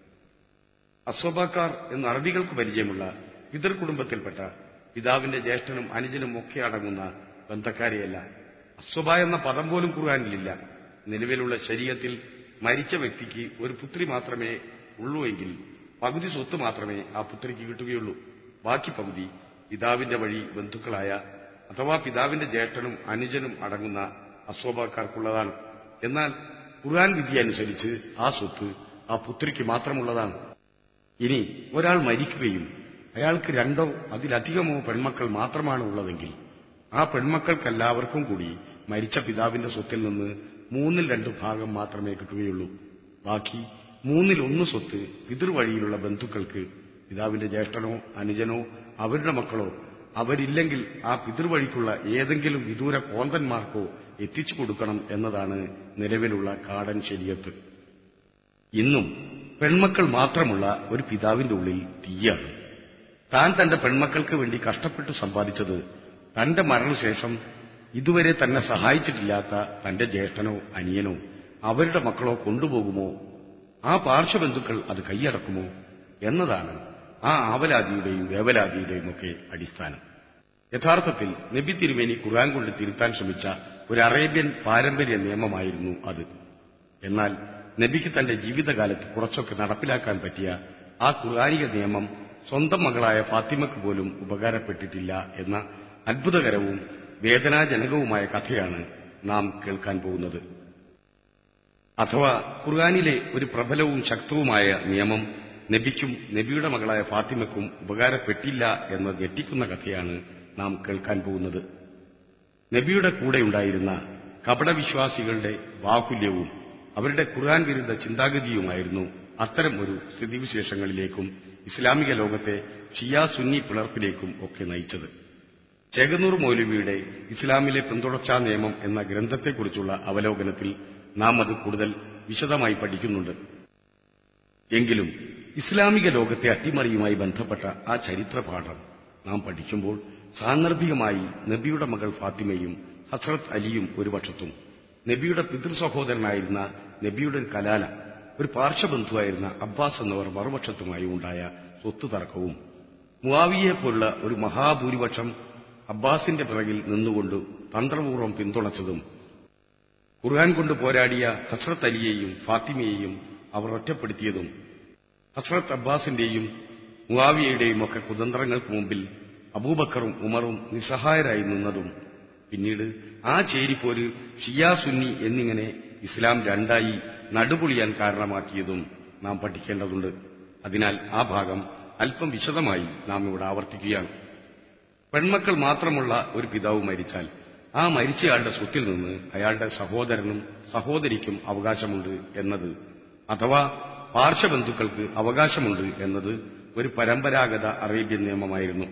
അസ്വബാക്കാർ എന്ന അറബികൾക്ക് പരിചയമുള്ള പിതൃ കുടുംബത്തിൽപ്പെട്ട പിതാവിന്റെ ജ്യേഷ്ഠനും അനുജനും ഒക്കെ അടങ്ങുന്ന ബന്ധക്കാരെയല്ല അസ്വബ എന്ന പദം പോലും ഖുർആാനിലില്ല നിലവിലുള്ള ശരീരത്തിൽ മരിച്ച വ്യക്തിക്ക് ഒരു പുത്രി മാത്രമേ ഉള്ളൂ എങ്കിൽ പകുതി സ്വത്ത് മാത്രമേ ആ പുത്രിക്ക് കിട്ടുകയുള്ളൂ ബാക്കി പകുതി പിതാവിന്റെ വഴി ബന്ധുക്കളായ അഥവാ പിതാവിന്റെ ജ്യേഷ്ഠനും അനുജനും അടങ്ങുന്ന അസ്വബാക്കാർക്കുള്ളതാണ് എന്നാൽ ഖുർആൻ വിധി അനുസരിച്ച് ആ സ്വത്ത് ആ പുത്രിക്ക് മാത്രമുള്ളതാണ് ഇനി ഒരാൾ മരിക്കുകയും അയാൾക്ക് രണ്ടോ അതിലധികമോ പെൺമക്കൾ മാത്രമാണ് ഉള്ളതെങ്കിൽ ആ പെൺമക്കൾക്കെല്ലാവർക്കും കൂടി മരിച്ച പിതാവിന്റെ സ്വത്തിൽ നിന്ന് മൂന്നിൽ രണ്ട് ഭാഗം മാത്രമേ കിട്ടുകയുള്ളൂ ബാക്കി മൂന്നിൽ ഒന്ന് സ്വത്ത് പിതൃവഴിയിലുള്ള ബന്ധുക്കൾക്ക് പിതാവിന്റെ ജ്യേഷ്ഠനോ അനുജനോ അവരുടെ മക്കളോ അവരില്ലെങ്കിൽ ആ പിതൃവഴിക്കുള്ള ഏതെങ്കിലും വിദൂര കോന്തന്മാർക്കോ എത്തിച്ചു കൊടുക്കണം എന്നതാണ് നിലവിലുള്ള കാടൻ ശരിയത്ത് ഇന്നും പെൺമക്കൾ മാത്രമുള്ള ഒരു പിതാവിന്റെ ഉള്ളിൽ തീയാണ് താൻ തന്റെ പെൺമക്കൾക്ക് വേണ്ടി കഷ്ടപ്പെട്ട് സമ്പാദിച്ചത് തന്റെ മരണശേഷം ഇതുവരെ തന്നെ സഹായിച്ചിട്ടില്ലാത്ത തന്റെ ജ്യേഷ്ഠനോ അനിയനോ അവരുടെ മക്കളോ കൊണ്ടുപോകുമോ ആ പാർശ്വബന്ധുക്കൾ അത് കൈയടക്കുമോ എന്നതാണ് ആ ആവലാതിയുടെയും വേവലാതിയുടെയും ഒക്കെ അടിസ്ഥാനം യഥാർത്ഥത്തിൽ നബി തിരുമേനി ഖുർആൻ കൊണ്ട് തിരുത്താൻ ശ്രമിച്ച ഒരു അറേബ്യൻ പാരമ്പര്യ നിയമമായിരുന്നു അത് എന്നാൽ നബിക്ക് തന്റെ ജീവിതകാലത്ത് കുറച്ചൊക്കെ നടപ്പിലാക്കാൻ പറ്റിയ ആ ഖുർആാനിക നിയമം സ്വന്തം മകളായ ഫാത്തിമക്ക് പോലും ഉപകാരപ്പെട്ടിട്ടില്ല എന്ന അത്ഭുതകരവും വേദനാജനകവുമായ കഥയാണ് നാം കേൾക്കാൻ പോകുന്നത് അഥവാ ഖുർആാനിലെ ഒരു പ്രബലവും ശക്തവുമായ നിയമം നബിക്കും നബിയുടെ മകളായ ഫാത്തിമക്കും ഉപകാരപ്പെട്ടില്ല എന്ന ഞെട്ടിക്കുന്ന കഥയാണ് നാം കേൾക്കാൻ പോകുന്നത് നബിയുടെ കൂടെയുണ്ടായിരുന്ന കപടവിശ്വാസികളുടെ ബാഹുല്യവും അവരുടെ ഖുർആൻ വിരുദ്ധ ചിന്താഗതിയുമായിരുന്നു അത്തരം ഒരു സ്ഥിതിവിശേഷങ്ങളിലേക്കും ഇസ്ലാമിക ലോകത്തെ ഷിയാ സുന്നി പിളർപ്പിലേക്കും ഒക്കെ നയിച്ചത് ചേകന്നൂർ മൗലവിയുടെ ഇസ്ലാമിലെ പിന്തുടർച്ചാ നിയമം എന്ന ഗ്രന്ഥത്തെക്കുറിച്ചുള്ള അവലോകനത്തിൽ നാം അത് കൂടുതൽ വിശദമായി പഠിക്കുന്നുണ്ട് എങ്കിലും ഇസ്ലാമിക ലോകത്തെ അട്ടിമറിയുമായി ബന്ധപ്പെട്ട ആ ചരിത്രപാഠം നാം പഠിക്കുമ്പോൾ സാന്ദർഭികമായി നബിയുടെ മകൾ ഫാത്തിമയും ഹസ്രത്ത് അലിയും ഒരു പക്ഷത്തും നബിയുടെ പിതൃസഹോദരനായിരുന്ന നബിയുടെ ഒരു കലാല ഒരു പാർശ്വബന്ധുവായിരുന്ന അബ്ബാസ് എന്നിവർ മറുപക്ഷത്തുമായി ഉണ്ടായ സ്വത്ത് തർക്കവും മുവാവിയെ പോലുള്ള ഒരു മഹാഭൂരിപക്ഷം അബ്ബാസിന്റെ പിറകിൽ നിന്നുകൊണ്ട് തന്ത്രപൂർവ്വം പിന്തുണച്ചതും ഖുർആൻ കൊണ്ട് പോരാടിയ ഹസ്രത്ത് അലിയെയും ഫാത്തിമയെയും അവർ ഒറ്റപ്പെടുത്തിയതും ഹസ്രത്ത് അബ്ബാസിന്റെയും മുവാവിയയുടെയും ഒക്കെ കുതന്ത്രങ്ങൾക്ക് മുമ്പിൽ അബൂബക്കറും ഉമറും നിസ്സഹായരായി നിന്നതും പിന്നീട് ആ ചേരിപ്പോര് ഷിയാ സുന്നി എന്നിങ്ങനെ ഇസ്ലാം രണ്ടായി നടുപൊളിയാൻ കാരണമാക്കിയതും നാം പഠിക്കേണ്ടതുണ്ട് അതിനാൽ ആ ഭാഗം അല്പം വിശദമായി നാം ഇവിടെ ആവർത്തിക്കുകയാണ് പെൺമക്കൾ മാത്രമുള്ള ഒരു പിതാവ് മരിച്ചാൽ ആ മരിച്ചയാളുടെ സ്വത്തിൽ നിന്ന് അയാളുടെ സഹോദരനും സഹോദരിക്കും അവകാശമുണ്ട് എന്നത് അഥവാ പാർശ്വബന്ധുക്കൾക്ക് അവകാശമുണ്ട് എന്നത് ഒരു പരമ്പരാഗത അറേബ്യൻ നിയമമായിരുന്നു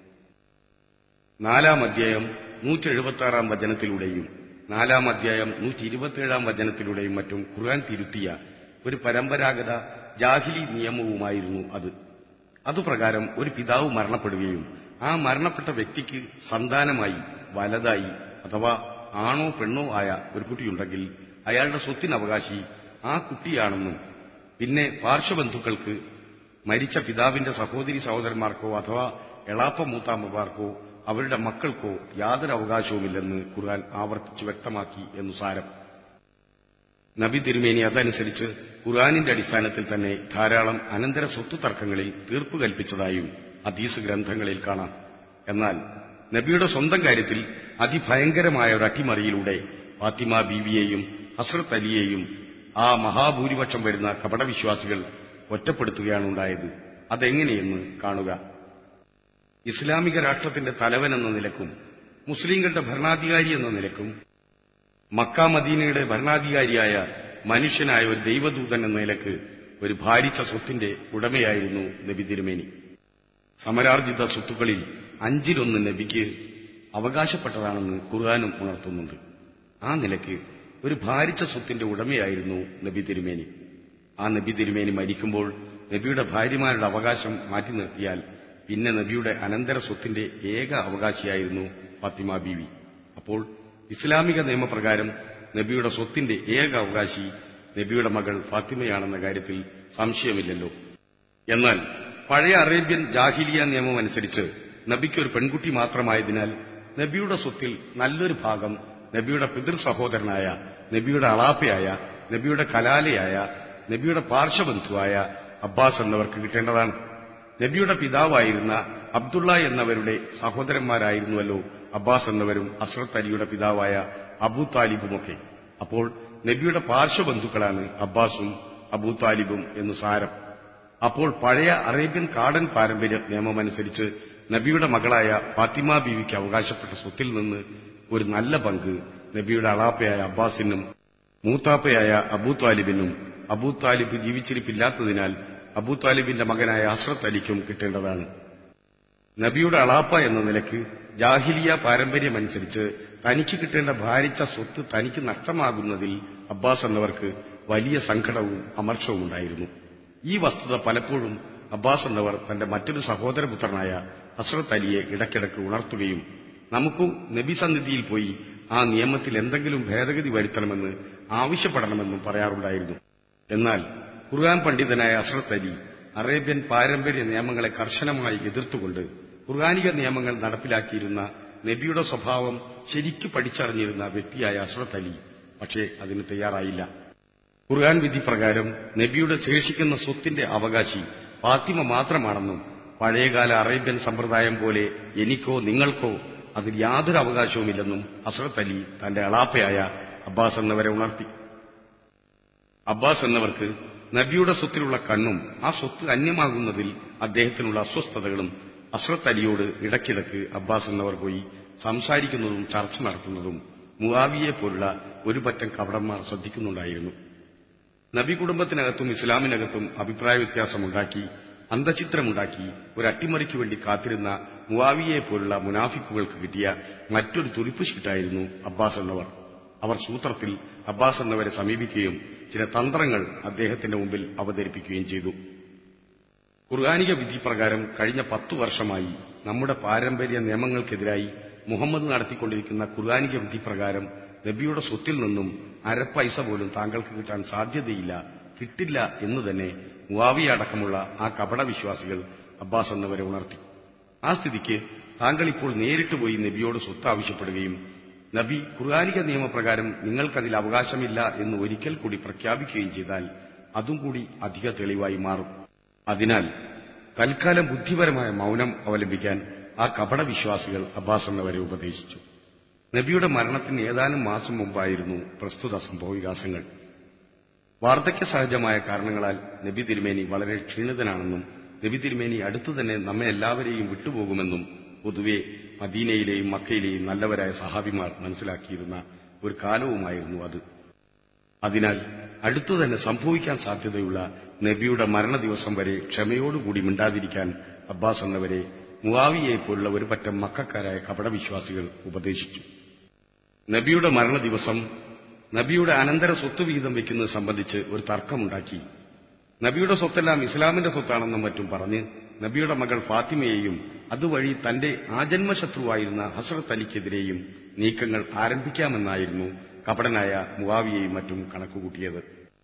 നാലാം അധ്യായം നൂറ്റി എഴുപത്തി ആറാം വചനത്തിലൂടെയും നാലാം അധ്യായം നൂറ്റി ഇരുപത്തിയേഴാം വചനത്തിലൂടെയും മറ്റും ഖുർആൻ തിരുത്തിയ ഒരു പരമ്പരാഗത ജാഹിലി നിയമവുമായിരുന്നു അത് അതുപ്രകാരം ഒരു പിതാവ് മരണപ്പെടുകയും ആ മരണപ്പെട്ട വ്യക്തിക്ക് സന്താനമായി വലതായി അഥവാ ആണോ പെണ്ണോ ആയ ഒരു കുട്ടിയുണ്ടെങ്കിൽ അയാളുടെ സ്വത്തിന് അവകാശി ആ കുട്ടിയാണെന്നും പിന്നെ പാർശ്വബന്ധുക്കൾക്ക് മരിച്ച പിതാവിന്റെ സഹോദരി സഹോദരന്മാർക്കോ അഥവാ എളാപ്പ മൂത്താമ്മമാർക്കോ അവരുടെ മക്കൾക്കോ യാതൊരു അവകാശവുമില്ലെന്ന് ഖുർആൻ ആവർത്തിച്ച് വ്യക്തമാക്കി എന്നു സാരം നബി തിരുമേനി അതനുസരിച്ച് ഖുർആാനിന്റെ അടിസ്ഥാനത്തിൽ തന്നെ ധാരാളം അനന്തര സ്വത്ത് തർക്കങ്ങളിൽ തീർപ്പ് കൽപ്പിച്ചതായും ഹദീസ് ഗ്രന്ഥങ്ങളിൽ കാണാം എന്നാൽ നബിയുടെ സ്വന്തം കാര്യത്തിൽ അതിഭയങ്കരമായ ഒരു അട്ടിമറിയിലൂടെ ഫാത്തിമ ബീവിയെയും ഹസ്രത്ത് അലിയെയും ആ മഹാഭൂരിപക്ഷം വരുന്ന കപടവിശ്വാസികൾ ഒറ്റപ്പെടുത്തുകയാണ് ഉണ്ടായത് അതെങ്ങനെയെന്ന് കാണുക ഇസ്ലാമിക രാഷ്ട്രത്തിന്റെ തലവൻ എന്ന നിലക്കും മുസ്ലിങ്ങളുടെ ഭരണാധികാരി എന്ന നിലക്കും മക്ക മദീനയുടെ ഭരണാധികാരിയായ മനുഷ്യനായ ഒരു ദൈവദൂതൻ എന്ന നിലക്ക് ഒരു ഭാരിച്ച സ്വത്തിന്റെ ഉടമയായിരുന്നു നബി തിരുമേനി സമരാർജിത സ്വത്തുക്കളിൽ അഞ്ചിലൊന്ന് നബിക്ക് അവകാശപ്പെട്ടതാണെന്ന് ഖുർആാനും ഉണർത്തുന്നുണ്ട് ആ നിലയ്ക്ക് ഒരു ഭാരിച്ച സ്വത്തിന്റെ ഉടമയായിരുന്നു നബി തിരുമേനി ആ നബി തിരുമേനി മരിക്കുമ്പോൾ നബിയുടെ ഭാര്യമാരുടെ അവകാശം മാറ്റി നിർത്തിയാൽ പിന്നെ നബിയുടെ അനന്തര സ്വത്തിന്റെ ഏക അവകാശിയായിരുന്നു ഫാത്തിമ ബീവി അപ്പോൾ ഇസ്ലാമിക നിയമപ്രകാരം നബിയുടെ സ്വത്തിന്റെ ഏക അവകാശി നബിയുടെ മകൾ ഫാത്തിമയാണെന്ന കാര്യത്തിൽ സംശയമില്ലല്ലോ എന്നാൽ പഴയ അറേബ്യൻ ജാഹിലിയ നിയമം അനുസരിച്ച് നബിക്ക് ഒരു പെൺകുട്ടി മാത്രമായതിനാൽ നബിയുടെ സ്വത്തിൽ നല്ലൊരു ഭാഗം നബിയുടെ പിതൃ സഹോദരനായ നബിയുടെ അളാപ്പയായ നബിയുടെ കലാലയായ നബിയുടെ പാർശ്വബന്ധുവായ അബ്ബാസ് എന്നവർക്ക് കിട്ടേണ്ടതാണ് നബിയുടെ പിതാവായിരുന്ന അബ്ദുള്ള എന്നവരുടെ സഹോദരന്മാരായിരുന്നുവല്ലോ അബ്ബാസ് എന്നവരും അസ്രത്ത് അലിയുടെ പിതാവായ അബൂ താലിബുമൊക്കെ അപ്പോൾ നബിയുടെ പാർശ്വബന്ധുക്കളാണ് അബ്ബാസും അബൂ താലിബും എന്നു സാരം അപ്പോൾ പഴയ അറേബ്യൻ കാടൻ പാരമ്പര്യ നിയമമനുസരിച്ച് നബിയുടെ മകളായ ഫാത്തിമ ബീവിക്ക് അവകാശപ്പെട്ട സ്വത്തിൽ നിന്ന് ഒരു നല്ല പങ്ക് നബിയുടെ അളാപ്പയായ അബ്ബാസിനും മൂത്താപ്പയായ അബൂ താലിബിനും അബൂ താലിബ് ജീവിച്ചിരിപ്പില്ലാത്തതിനാൽ അബൂ താലിബിന്റെ മകനായ അസ്രത്ത് അലിക്കും കിട്ടേണ്ടതാണ് നബിയുടെ അളാപ്പ എന്ന നിലയ്ക്ക് ജാഹിലിയ പാരമ്പര്യമനുസരിച്ച് തനിക്ക് കിട്ടേണ്ട ഭാരിച്ച സ്വത്ത് തനിക്ക് നഷ്ടമാകുന്നതിൽ അബ്ബാസ് എന്നവർക്ക് വലിയ സങ്കടവും അമർഷവും ഉണ്ടായിരുന്നു ഈ വസ്തുത പലപ്പോഴും അബ്ബാസ് എന്നവർ തന്റെ മറ്റൊരു സഹോദരപുത്രനായ ഹസ്രത്ത് അലിയെ ഇടയ്ക്കിടയ്ക്ക് ഉണർത്തുകയും നമുക്കും നബി സന്നിധിയിൽ പോയി ആ നിയമത്തിൽ എന്തെങ്കിലും ഭേദഗതി വരുത്തണമെന്ന് ആവശ്യപ്പെടണമെന്നും പറയാറുണ്ടായിരുന്നു എന്നാൽ ഖുർആൻ പണ്ഡിതനായ അസ്രത്ത് അലി അറേബ്യൻ പാരമ്പര്യ നിയമങ്ങളെ കർശനമായി എതിർത്തുകൊണ്ട് ഖുർആാനിക നിയമങ്ങൾ നടപ്പിലാക്കിയിരുന്ന നബിയുടെ സ്വഭാവം ശരിക്കു പഠിച്ചറിഞ്ഞിരുന്ന വ്യക്തിയായ അസ്രത്ത് അലി പക്ഷേ അതിന് തയ്യാറായില്ല ഖുർആൻ വിധി പ്രകാരം നബിയുടെ ശേഷിക്കുന്ന സ്വത്തിന്റെ അവകാശി ഫാത്തിമ മാത്രമാണെന്നും പഴയകാല അറേബ്യൻ സമ്പ്രദായം പോലെ എനിക്കോ നിങ്ങൾക്കോ അതിൽ യാതൊരു അവകാശവുമില്ലെന്നും അസ്രത്ത് അലി തന്റെ അളാപ്പയായ അബ്ബാസ് എന്നവരെ ഉണർത്തി അബ്ബാസ് എന്നവർക്ക് നബിയുടെ സ്വത്തിലുള്ള കണ്ണും ആ സ്വത്ത് അന്യമാകുന്നതിൽ അദ്ദേഹത്തിനുള്ള അസ്വസ്ഥതകളും അസ്രത്ത് അലിയോട് ഇടയ്ക്കിടയ്ക്ക് അബ്ബാസ് എന്നവർ പോയി സംസാരിക്കുന്നതും ചർച്ച നടത്തുന്നതും മുവാവിയെ പോലുള്ള ഒരു പറ്റം കവടന്മാർ ശ്രദ്ധിക്കുന്നുണ്ടായിരുന്നു നബി കുടുംബത്തിനകത്തും ഇസ്ലാമിനകത്തും അഭിപ്രായ വ്യത്യാസമുണ്ടാക്കി അന്തചിത്രമുണ്ടാക്കി ഒരു അട്ടിമറിക്ക് വേണ്ടി കാത്തിരുന്ന മുവാവിയെ പോലുള്ള മുനാഫിക്കുകൾക്ക് കിട്ടിയ മറ്റൊരു തുറിപ്പുശീട്ടായിരുന്നു അബ്ബാസ് എന്നവർ അവർ സൂത്രത്തിൽ അബ്ബാസ് എന്നവരെ സമീപിക്കുകയും ചില തന്ത്രങ്ങൾ അദ്ദേഹത്തിന്റെ മുമ്പിൽ അവതരിപ്പിക്കുകയും ചെയ്തു ഖുർആാനിക വിധി പ്രകാരം കഴിഞ്ഞ പത്തു വർഷമായി നമ്മുടെ പാരമ്പര്യ നിയമങ്ങൾക്കെതിരായി മുഹമ്മദ് നടത്തിക്കൊണ്ടിരിക്കുന്ന ഖുർആാനിക വിധി പ്രകാരം നബിയുടെ സ്വത്തിൽ നിന്നും അരപ്പൈസ പോലും താങ്കൾക്ക് കിട്ടാൻ സാധ്യതയില്ല കിട്ടില്ല എന്ന് തന്നെ മുവാവിയ അടക്കമുള്ള ആ കപടവിശ്വാസികൾ അബ്ബാസ് എന്നവരെ ഉണർത്തി ആ സ്ഥിതിക്ക് താങ്കൾ ഇപ്പോൾ നേരിട്ട് പോയി നബിയോട് സ്വത്ത് ആവശ്യപ്പെടുകയും നബി ഖുർആാനിക നിയമപ്രകാരം നിങ്ങൾക്കതിൽ അവകാശമില്ല എന്ന് ഒരിക്കൽ കൂടി പ്രഖ്യാപിക്കുകയും ചെയ്താൽ അതും കൂടി അധിക തെളിവായി മാറും അതിനാൽ തൽക്കാലം ബുദ്ധിപരമായ മൗനം അവലംബിക്കാൻ ആ കപടവിശ്വാസികൾ അബ്ബാസ് എന്നവരെ ഉപദേശിച്ചു നബിയുടെ മരണത്തിന് ഏതാനും മാസം മുമ്പായിരുന്നു പ്രസ്തുത സംഭവവികാസങ്ങൾ വാർദ്ധക്യ സഹജമായ കാരണങ്ങളാൽ നബി തിരുമേനി വളരെ ക്ഷീണിതനാണെന്നും നബി തിരുമേനി അടുത്തുതന്നെ നമ്മെ എല്ലാവരെയും വിട്ടുപോകുമെന്നും പൊതുവെ മദീനയിലെയും മക്കയിലെയും നല്ലവരായ സഹാബിമാർ മനസ്സിലാക്കിയിരുന്ന ഒരു കാലവുമായിരുന്നു അത് അതിനാൽ അടുത്തുതന്നെ സംഭവിക്കാൻ സാധ്യതയുള്ള നബിയുടെ മരണദിവസം വരെ ക്ഷമയോടുകൂടി മിണ്ടാതിരിക്കാൻ അബ്ബാസ് എന്നവരെ മുവാവിയെപ്പോലുള്ള ഒരു പറ്റം മക്കാരായ കപടവിശ്വാസികൾ ഉപദേശിച്ചു നബിയുടെ മരണദിവസം നബിയുടെ അനന്തര സ്വത്ത് വിഹിതം വയ്ക്കുന്നത് സംബന്ധിച്ച് ഒരു തർക്കമുണ്ടാക്കി നബിയുടെ സ്വത്തെല്ലാം ഇസ്ലാമിന്റെ സ്വത്താണെന്നും മറ്റും പറഞ്ഞ് നബിയുടെ മകൾ ഫാത്തിമയെയും അതുവഴി തന്റെ ആജന്മശത്രുവായിരുന്ന ഹസ്രത്ത് അലിക്കെതിരെയും നീക്കങ്ങൾ ആരംഭിക്കാമെന്നായിരുന്നു കപടനായ മുവാവിയെയും മറ്റും കണക്കുകൂട്ടിയത്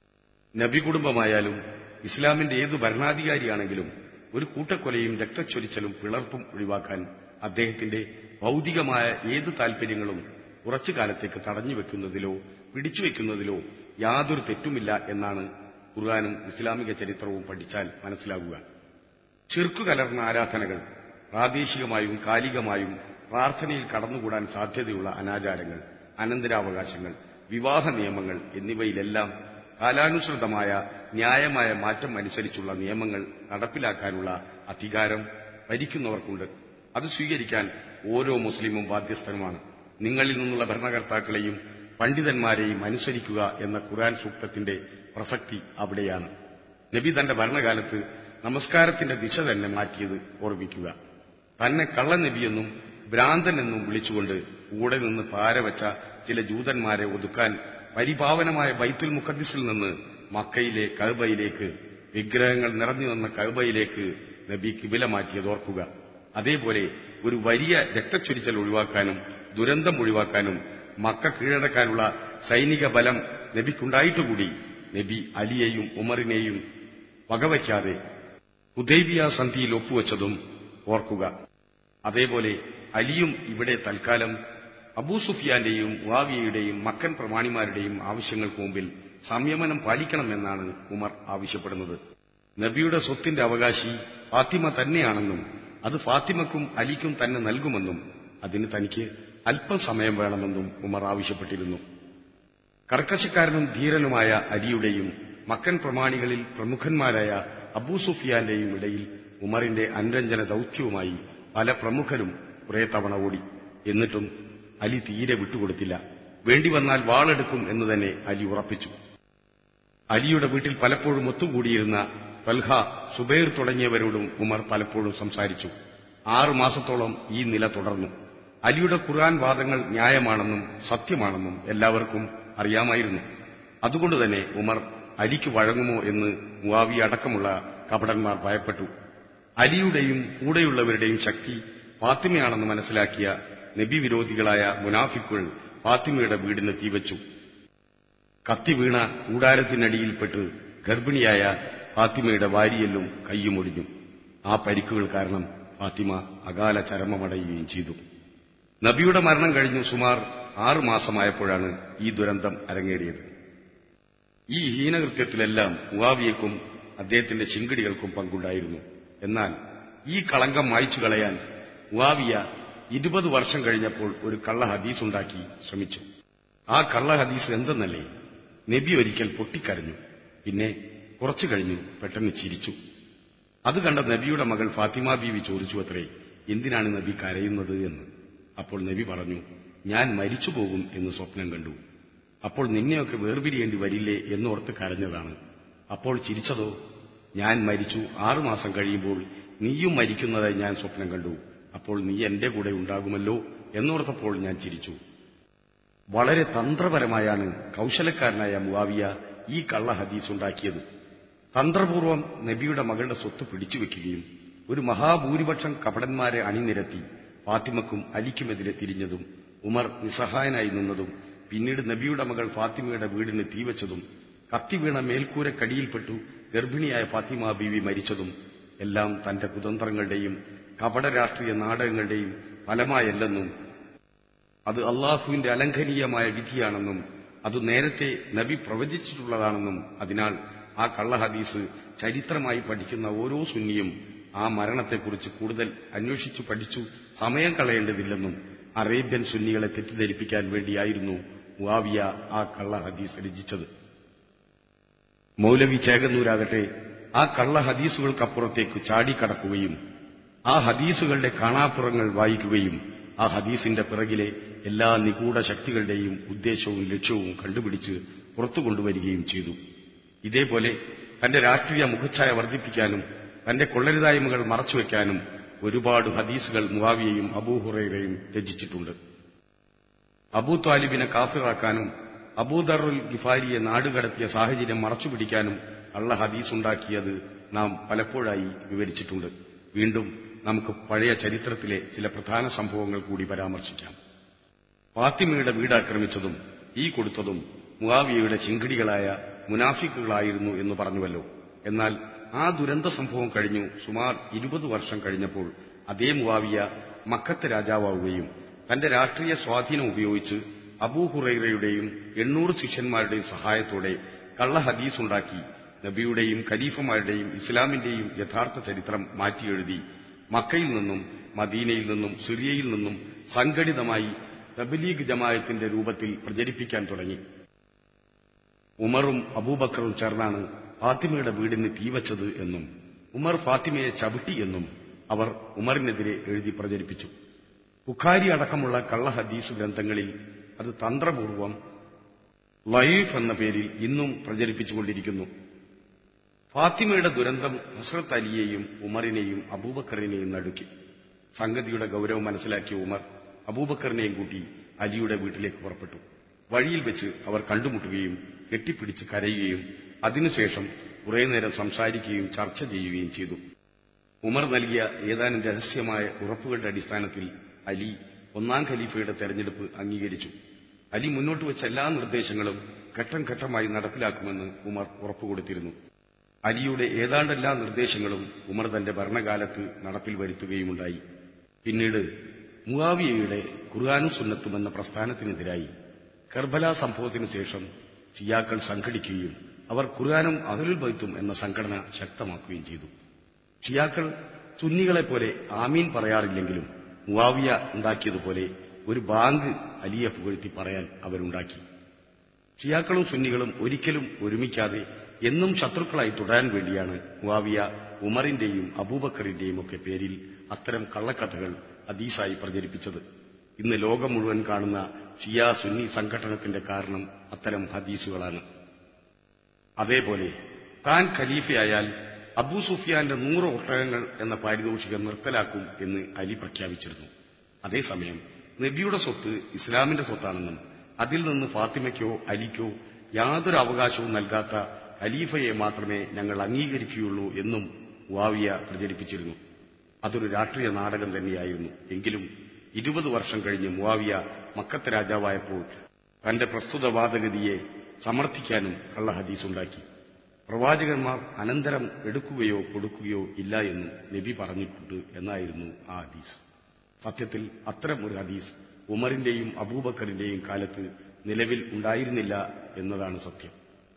നബി കുടുംബമായാലും ഇസ്ലാമിന്റെ ഏതു ഭരണാധികാരിയാണെങ്കിലും ഒരു കൂട്ടക്കൊലയും രക്തച്ചൊരിച്ചലും പിളർപ്പും ഒഴിവാക്കാൻ അദ്ദേഹത്തിന്റെ ഭൗതികമായ ഏത് താൽപര്യങ്ങളും കുറച്ചു കാലത്തേക്ക് തടഞ്ഞുവെക്കുന്നതിലോ പിടിച്ചുവെക്കുന്നതിലോ യാതൊരു തെറ്റുമില്ല എന്നാണ് ഖുർആാനും ഇസ്ലാമിക ചരിത്രവും പഠിച്ചാൽ മനസ്സിലാകുക ചെറുക്കു കലർന്ന ആരാധനകൾ പ്രാദേശികമായും കാലികമായും പ്രാർത്ഥനയിൽ കടന്നുകൂടാൻ സാധ്യതയുള്ള അനാചാരങ്ങൾ അനന്തരാവകാശങ്ങൾ വിവാഹ നിയമങ്ങൾ എന്നിവയിലെല്ലാം കാലാനുസൃതമായ ന്യായമായ മാറ്റം അനുസരിച്ചുള്ള നിയമങ്ങൾ നടപ്പിലാക്കാനുള്ള അധികാരം ഭരിക്കുന്നവർക്കുണ്ട് അത് സ്വീകരിക്കാൻ ഓരോ മുസ്ലിമും ബാധ്യസ്ഥനുമാണ് നിങ്ങളിൽ നിന്നുള്ള ഭരണകർത്താക്കളെയും പണ്ഡിതന്മാരെയും അനുസരിക്കുക എന്ന ഖുർആൻ സൂക്തത്തിന്റെ പ്രസക്തി അവിടെയാണ് നബി തന്റെ ഭരണകാലത്ത് നമസ്കാരത്തിന്റെ ദിശ തന്നെ മാറ്റിയത് ഓർമ്മിക്കുക തന്നെ കള്ളനബിയെന്നും ഭ്രാന്തനെന്നും വിളിച്ചുകൊണ്ട് കൂടെ നിന്ന് പാരവച്ച ചില ജൂതന്മാരെ ഒതുക്കാൻ പരിപാവനമായ ബൈത്തുൽ മുഖദ്ദിസിൽ നിന്ന് മക്കയിലെ കഅബയിലേക്ക് വിഗ്രഹങ്ങൾ നിറഞ്ഞു നിന്ന കഅബയിലേക്ക് നബി കിബില മാറ്റിയത് ഓർക്കുക അതേപോലെ ഒരു വലിയ രക്തച്ചൊരിച്ചൽ ഒഴിവാക്കാനും ദുരന്തം ഒഴിവാക്കാനും മക്ക കീഴടക്കാനുള്ള സൈനിക ബലം നബിക്കുണ്ടായിട്ടുകൂടി നബി അലിയെയും ഉമറിനെയും വകവയ്ക്കാതെ ഹുദൈബിയ സന്ധിയിൽ ഒപ്പുവെച്ചതും ഓർക്കുക അതേപോലെ അലിയും ഇവിടെ തൽക്കാലം അബൂ സുഫിയാന്റെയും വാവിയയുടെയും മക്കൻ പ്രമാണിമാരുടെയും ആവശ്യങ്ങൾക്ക് മുമ്പിൽ സംയമനം പാലിക്കണമെന്നാണ് ഉമർ ആവശ്യപ്പെടുന്നത് നബിയുടെ സ്വത്തിന്റെ അവകാശി ഫാത്തിമ തന്നെയാണെന്നും അത് ഫാത്തിമക്കും അലിക്കും തന്നെ നൽകുമെന്നും അതിന് തനിക്ക് അല്പം സമയം വേണമെന്നും ഉമർ ആവശ്യപ്പെട്ടിരുന്നു കർക്കശക്കാരനും ധീരനുമായ അലിയുടെയും മക്കൻ പ്രമാണികളിൽ പ്രമുഖന്മാരായ അബൂ സുഫിയാന്റെയും ഇടയിൽ ഉമറിന്റെ അനുരഞ്ജന ദൌത്യവുമായി പല പ്രമുഖരും കുറെ തവണ ഓടി എന്നിട്ടും അലി തീരെ വിട്ടുകൊടുത്തില്ല വേണ്ടി വന്നാൽ വാളെടുക്കും എന്ന് തന്നെ അലി ഉറപ്പിച്ചു അലിയുടെ വീട്ടിൽ പലപ്പോഴും ഒത്തുകൂടിയിരുന്ന തൽഹ സുബൈർ തുടങ്ങിയവരോടും ഉമർ പലപ്പോഴും സംസാരിച്ചു ആറു മാസത്തോളം ഈ നില തുടർന്നു അലിയുടെ ഖുർആൻ വാദങ്ങൾ ന്യായമാണെന്നും സത്യമാണെന്നും എല്ലാവർക്കും അറിയാമായിരുന്നു അതുകൊണ്ട് തന്നെ ഉമർ അലിക്ക് വഴങ്ങുമോ എന്ന് മുവാവി അടക്കമുള്ള കപടന്മാർ ഭയപ്പെട്ടു അലിയുടെയും കൂടെയുള്ളവരുടെയും ശക്തി ഫാത്തിമയാണെന്ന് മനസ്സിലാക്കിയ നബി വിരോധികളായ മുനാഫിക്കുകൾ ഫാത്തിമയുടെ വീടിന് തീവച്ചു കത്തി വീണ കൂടാരത്തിനടിയിൽപ്പെട്ട് ഗർഭിണിയായ ഫാത്തിമയുടെ വാരിയെല്ലും കയ്യുമൊടിഞ്ഞു ആ പരിക്കുകൾ കാരണം ഫാത്തിമ അകാല ചരമമടയുകയും ചെയ്തു നബിയുടെ മരണം കഴിഞ്ഞു സുമാർ ആറു മാസമായപ്പോഴാണ് ഈ ദുരന്തം അരങ്ങേറിയത് ഈ ഹീനകൃത്യത്തിലെല്ലാം മുവാവിയക്കും അദ്ദേഹത്തിന്റെ ശിങ്കിടികൾക്കും പങ്കുണ്ടായിരുന്നു എന്നാൽ ഈ കളങ്കം മായ്ച്ചു കളയാൻ മുവാവിയ ഇരുപത് വർഷം കഴിഞ്ഞപ്പോൾ ഒരു കള്ള ഹദീസ് ഉണ്ടാക്കി ശ്രമിച്ചു ആ കള്ള ഹദീസ് എന്തെന്നല്ലേ നബി ഒരിക്കൽ പൊട്ടിക്കരഞ്ഞു പിന്നെ കുറച്ചു കഴിഞ്ഞു പെട്ടെന്ന് ചിരിച്ചു അത് കണ്ട നബിയുടെ മകൾ ഫാത്തിമ ബീവി ചോദിച്ചു അത്രേ എന്തിനാണ് നബി കരയുന്നത് എന്ന് അപ്പോൾ നബി പറഞ്ഞു ഞാൻ മരിച്ചു പോകും എന്ന് സ്വപ്നം കണ്ടു അപ്പോൾ നിന്നെയൊക്കെ വേർപിരിയേണ്ടി വരില്ലേ എന്നോർത്ത് കരഞ്ഞതാണ് അപ്പോൾ ചിരിച്ചതോ ഞാൻ മരിച്ചു ആറുമാസം കഴിയുമ്പോൾ നീയും മരിക്കുന്നതായി ഞാൻ സ്വപ്നം കണ്ടു അപ്പോൾ നീ എന്റെ കൂടെ ഉണ്ടാകുമല്ലോ എന്നോർത്തപ്പോൾ ഞാൻ ചിരിച്ചു വളരെ തന്ത്രപരമായാണ് കൗശലക്കാരനായ മുവാവിയ ഈ കള്ള ഹദീസ് ഉണ്ടാക്കിയത് തന്ത്രപൂർവം നബിയുടെ മകളുടെ സ്വത്ത് പിടിച്ചുവെക്കുകയും ഒരു മഹാഭൂരിപക്ഷം കപടന്മാരെ അണിനിരത്തി ഫാത്തിമക്കും അലിക്കുമെതിരെ തിരിഞ്ഞതും ഉമർ നിസ്സഹായനായി നിന്നതും പിന്നീട് നബിയുടെ മകൾ ഫാത്തിമയുടെ വീടിന് തീവച്ചതും കത്തിവീണ മേൽക്കൂരക്കടിയിൽപ്പെട്ടു ഗർഭിണിയായ ഫാത്തിമ ബീവി മരിച്ചതും എല്ലാം തന്റെ കുതന്ത്രങ്ങളുടെയും കപട രാഷ്ട്രീയ നാടകങ്ങളുടെയും ഫലമായല്ലെന്നും അത് അള്ളാഹുവിന്റെ അലംഘനീയമായ വിധിയാണെന്നും അത് നേരത്തെ നബി പ്രവചിച്ചിട്ടുള്ളതാണെന്നും അതിനാൽ ആ കള്ള ഹദീസ് ചരിത്രമായി പഠിക്കുന്ന ഓരോ സുന്നിയും ആ മരണത്തെക്കുറിച്ച് കൂടുതൽ അന്വേഷിച്ചു പഠിച്ചു സമയം കളയേണ്ടതില്ലെന്നും അറേബ്യൻ സുന്നികളെ തെറ്റിദ്ധരിപ്പിക്കാൻ വേണ്ടിയായിരുന്നു മുവാവിയ ആ കള്ള ഹദീസ് രചിച്ചത് മൗലവി ചേകന്നൂരാകട്ടെ ആ കള്ള ഹദീസുകൾക്കപ്പുറത്തേക്ക് ചാടിക്കടക്കുകയും ആ ഹദീസുകളുടെ കാണാപ്പുറങ്ങൾ വായിക്കുകയും ആ ഹദീസിന്റെ പിറകിലെ എല്ലാ നിഗൂഢ ശക്തികളുടെയും ഉദ്ദേശവും ലക്ഷ്യവും കണ്ടുപിടിച്ച് പുറത്തു കൊണ്ടുവരികയും ചെയ്തു ഇതേപോലെ തന്റെ രാഷ്ട്രീയ മുഖച്ഛായ വർദ്ധിപ്പിക്കാനും തന്റെ കൊള്ളരുതായ്മകൾ മറച്ചുവെക്കാനും ഒരുപാട് ഹദീസുകൾ മുവാവിയയും അബൂഹുറയും രചിച്ചിട്ടുണ്ട് അബൂ താലിബിനെ കാഫിറാക്കാനും അബൂദറുൽ ഗിഫാരിയെ നാടുകടത്തിയ സാഹചര്യം മറച്ചുപിടിക്കാനും അള്ള ഹദീസ് ഉണ്ടാക്കിയത് നാം പലപ്പോഴായി വിവരിച്ചിട്ടുണ്ട് വീണ്ടും നമുക്ക് പഴയ ചരിത്രത്തിലെ ചില പ്രധാന സംഭവങ്ങൾ കൂടി പരാമർശിക്കാം ഫാത്തിമയുടെ വീട് ആക്രമിച്ചതും ഈ കൊടുത്തതും മുവാവിയയുടെ ചിങ്കിടികളായ മുനാഫിക്കുകളായിരുന്നു എന്ന് പറഞ്ഞുവല്ലോ എന്നാൽ ആ ദുരന്ത സംഭവം കഴിഞ്ഞു സുമാർ ഇരുപത് വർഷം കഴിഞ്ഞപ്പോൾ അതേ മുവാവിയ മക്കത്തെ രാജാവാവുകയും തന്റെ രാഷ്ട്രീയ സ്വാധീനം ഉപയോഗിച്ച് അബൂഹുറൈറയുടെയും എണ്ണൂറ് ശിഷ്യന്മാരുടെയും സഹായത്തോടെ കള്ള ഹദീസ് ഉണ്ടാക്കി നബിയുടെയും ഖലീഫമാരുടെയും ഇസ്ലാമിന്റെയും യഥാർത്ഥ ചരിത്രം മാറ്റിയെഴുതി മക്കയിൽ നിന്നും മദീനയിൽ നിന്നും സിറിയയിൽ നിന്നും സംഘടിതമായി തബ്ലീഗ് ജമായത്തിന്റെ രൂപത്തിൽ പ്രചരിപ്പിക്കാൻ തുടങ്ങി ഉമറും അബൂബക്കറും ചേർന്നാണ് ഫാത്തിമയുടെ വീടിന് തീവച്ചത് എന്നും ഉമർ ഫാത്തിമയെ ചവിട്ടി എന്നും അവർ ഉമറിനെതിരെ എഴുതി പ്രചരിപ്പിച്ചു ബുഖാരി അടക്കമുള്ള കള്ള ഹദീസ് ഗ്രന്ഥങ്ങളിൽ അത് തന്ത്രപൂർവം ലൈഫ് എന്ന പേരിൽ ഇന്നും പ്രചരിപ്പിച്ചുകൊണ്ടിരിക്കുന്നു ഫാത്തിമയുടെ ദുരന്തം ഹസ്രത്ത് അലിയെയും ഉമറിനെയും അബൂബക്കറിനെയും നടുക്കി സംഗതിയുടെ ഗൗരവം മനസ്സിലാക്കിയ ഉമർ അബൂബക്കറിനെയും കൂട്ടി അലിയുടെ വീട്ടിലേക്ക് പുറപ്പെട്ടു വഴിയിൽ വെച്ച് അവർ കണ്ടുമുട്ടുകയും കെട്ടിപ്പിടിച്ച് കരയുകയും അതിനുശേഷം കുറേ നേരം സംസാരിക്കുകയും ചർച്ച ചെയ്യുകയും ചെയ്തു ഉമർ നൽകിയ ഏതാനും രഹസ്യമായ ഉറപ്പുകളുടെ അടിസ്ഥാനത്തിൽ അലി ഒന്നാം ഖലീഫയുടെ തെരഞ്ഞെടുപ്പ് അംഗീകരിച്ചു അലി മുന്നോട്ട് വെച്ച എല്ലാ നിർദ്ദേശങ്ങളും ഘട്ടം ഘട്ടമായി നടപ്പിലാക്കുമെന്ന് ഉമർ ഉറപ്പുകൊടുത്തിരുന്നു അലിയുടെ ഏതാണ്ടെല്ലാ നിർദ്ദേശങ്ങളും ഉമർ തന്റെ ഭരണകാലത്ത് നടപ്പിൽ വരുത്തുകയുമുണ്ടായി പിന്നീട് മുവാവിയയുടെ ഖുർആാനും സുന്നത്തും എന്ന പ്രസ്ഥാനത്തിനെതിരായി കർബല സംഭവത്തിനു ശേഷം ഷിയാക്കൾ സംഘടിക്കുകയും അവർ ഖുർആാനും അഹലുൽ ബൈത്തും എന്ന സംഘടന ശക്തമാക്കുകയും ചെയ്തു ഷിയാക്കൾ സുന്നികളെപ്പോലെ ആമീൻ പറയാറില്ലെങ്കിലും മുവാവിയ ഉണ്ടാക്കിയതുപോലെ ഒരു ബാങ്ക് അലിയെ പുകഴ്ത്തി പറയാൻ അവരുണ്ടാക്കി ഷിയാക്കളും സുന്നികളും ഒരിക്കലും ഒരുമിക്കാതെ എന്നും ശത്രുക്കളായി തുടരാൻ വേണ്ടിയാണ് മുവാവിയ ഉമറിന്റെയും അബൂബക്കറിന്റെയും ഒക്കെ പേരിൽ അത്തരം കള്ളക്കഥകൾ ഹദീസായി പ്രചരിപ്പിച്ചത് ഇന്ന് ലോകം മുഴുവൻ കാണുന്ന ഷിയ സുന്നി സംഘടനത്തിന്റെ കാരണം അത്തരം ഹദീസുകളാണ് അതേപോലെ താൻ ഖലീഫയായാൽ അബൂ സുഫിയാന്റെ നൂറ് ഒട്ടകങ്ങൾ എന്ന പാരിതോഷികം നിർത്തലാക്കും എന്ന് അലി പ്രഖ്യാപിച്ചിരുന്നു അതേസമയം നബിയുടെ സ്വത്ത് ഇസ്ലാമിന്റെ സ്വത്താണെന്നും അതിൽ നിന്ന് ഫാത്തിമയ്ക്കോ അലിക്കോ യാതൊരു അവകാശവും നൽകാത്ത ഖലീഫയെ മാത്രമേ ഞങ്ങൾ അംഗീകരിക്കുകയുള്ളൂ എന്നും വാവിയ പ്രചരിപ്പിച്ചിരുന്നു അതൊരു രാഷ്ട്രീയ നാടകം തന്നെയായിരുന്നു എങ്കിലും ഇരുപത് വർഷം കഴിഞ്ഞ് മുവാവിയ മക്കത്തെ രാജാവായപ്പോൾ തന്റെ പ്രസ്തുത വാദഗതിയെ സമർത്ഥിക്കാനും കള്ള ഹദീസുണ്ടാക്കി പ്രവാചകന്മാർ അനന്തരം എടുക്കുകയോ കൊടുക്കുകയോ ഇല്ല എന്നും നബി പറഞ്ഞിട്ടുണ്ട് എന്നായിരുന്നു ആ ഹദീസ് സത്യത്തിൽ അത്തരം ഒരു ഹദീസ് ഉമറിന്റെയും അബൂബക്കറിന്റെയും കാലത്ത് നിലവിൽ ഉണ്ടായിരുന്നില്ല എന്നതാണ് സത്യം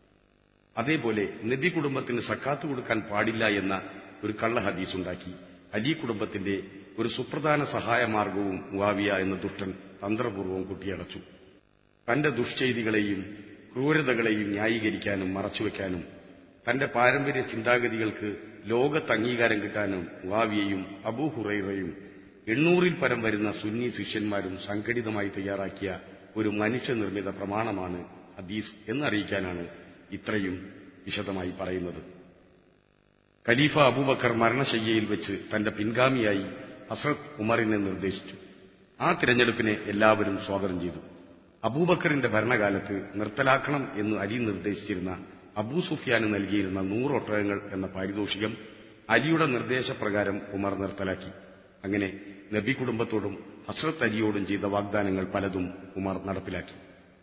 അതേപോലെ നബി കുടുംബത്തിന് സക്കാത്ത് കൊടുക്കാൻ പാടില്ല എന്ന ഒരു കള്ള ഹദീസ് ഉണ്ടാക്കി അലി കുടുംബത്തിന്റെ ഒരു സുപ്രധാന സഹായമാർഗവും മുവാവിയ എന്ന ദുഷ്ടൻ തന്ത്രപൂർവ്വം കുട്ടിയടച്ചു തന്റെ ദുഷ്ചെയ്തികളെയും ക്രൂരതകളെയും ന്യായീകരിക്കാനും മറച്ചുവെക്കാനും തന്റെ പാരമ്പര്യ ചിന്താഗതികൾക്ക് ലോകത്ത് അംഗീകാരം കിട്ടാനും മുവാവിയയും അബൂഹുറൈറയും എണ്ണൂറിൽ പരം വരുന്ന സുന്നി ശിഷ്യന്മാരും സംഘടിതമായി തയ്യാറാക്കിയ ഒരു മനുഷ്യനിർമ്മിത പ്രമാണമാണ് ഹദീസ് എന്നറിയിക്കാനാണ് ഇത്രയും വിശദമായി പറയുന്നത് ഖലീഫ അബൂബക്കർ മരണശയ്യയിൽ വെച്ച് തന്റെ പിൻഗാമിയായി ഹസ്രത് ഉമറിനെ നിർദ്ദേശിച്ചു ആ തിരഞ്ഞെടുപ്പിനെ എല്ലാവരും സ്വാഗതം ചെയ്തു അബൂബക്കറിന്റെ ഭരണകാലത്ത് നിർത്തലാക്കണം എന്ന് അലി നിർദ്ദേശിച്ചിരുന്ന അബൂ സുഫിയാന് നൽകിയിരുന്ന നൂറൊട്ടകങ്ങൾ എന്ന പാരിതോഷികം അലിയുടെ നിർദ്ദേശപ്രകാരം ഉമർ നിർത്തലാക്കി അങ്ങനെ നബി കുടുംബത്തോടും ഹസ്രത്ത് അലിയോടും ചെയ്ത വാഗ്ദാനങ്ങൾ പലതും ഉമർ നടപ്പിലാക്കി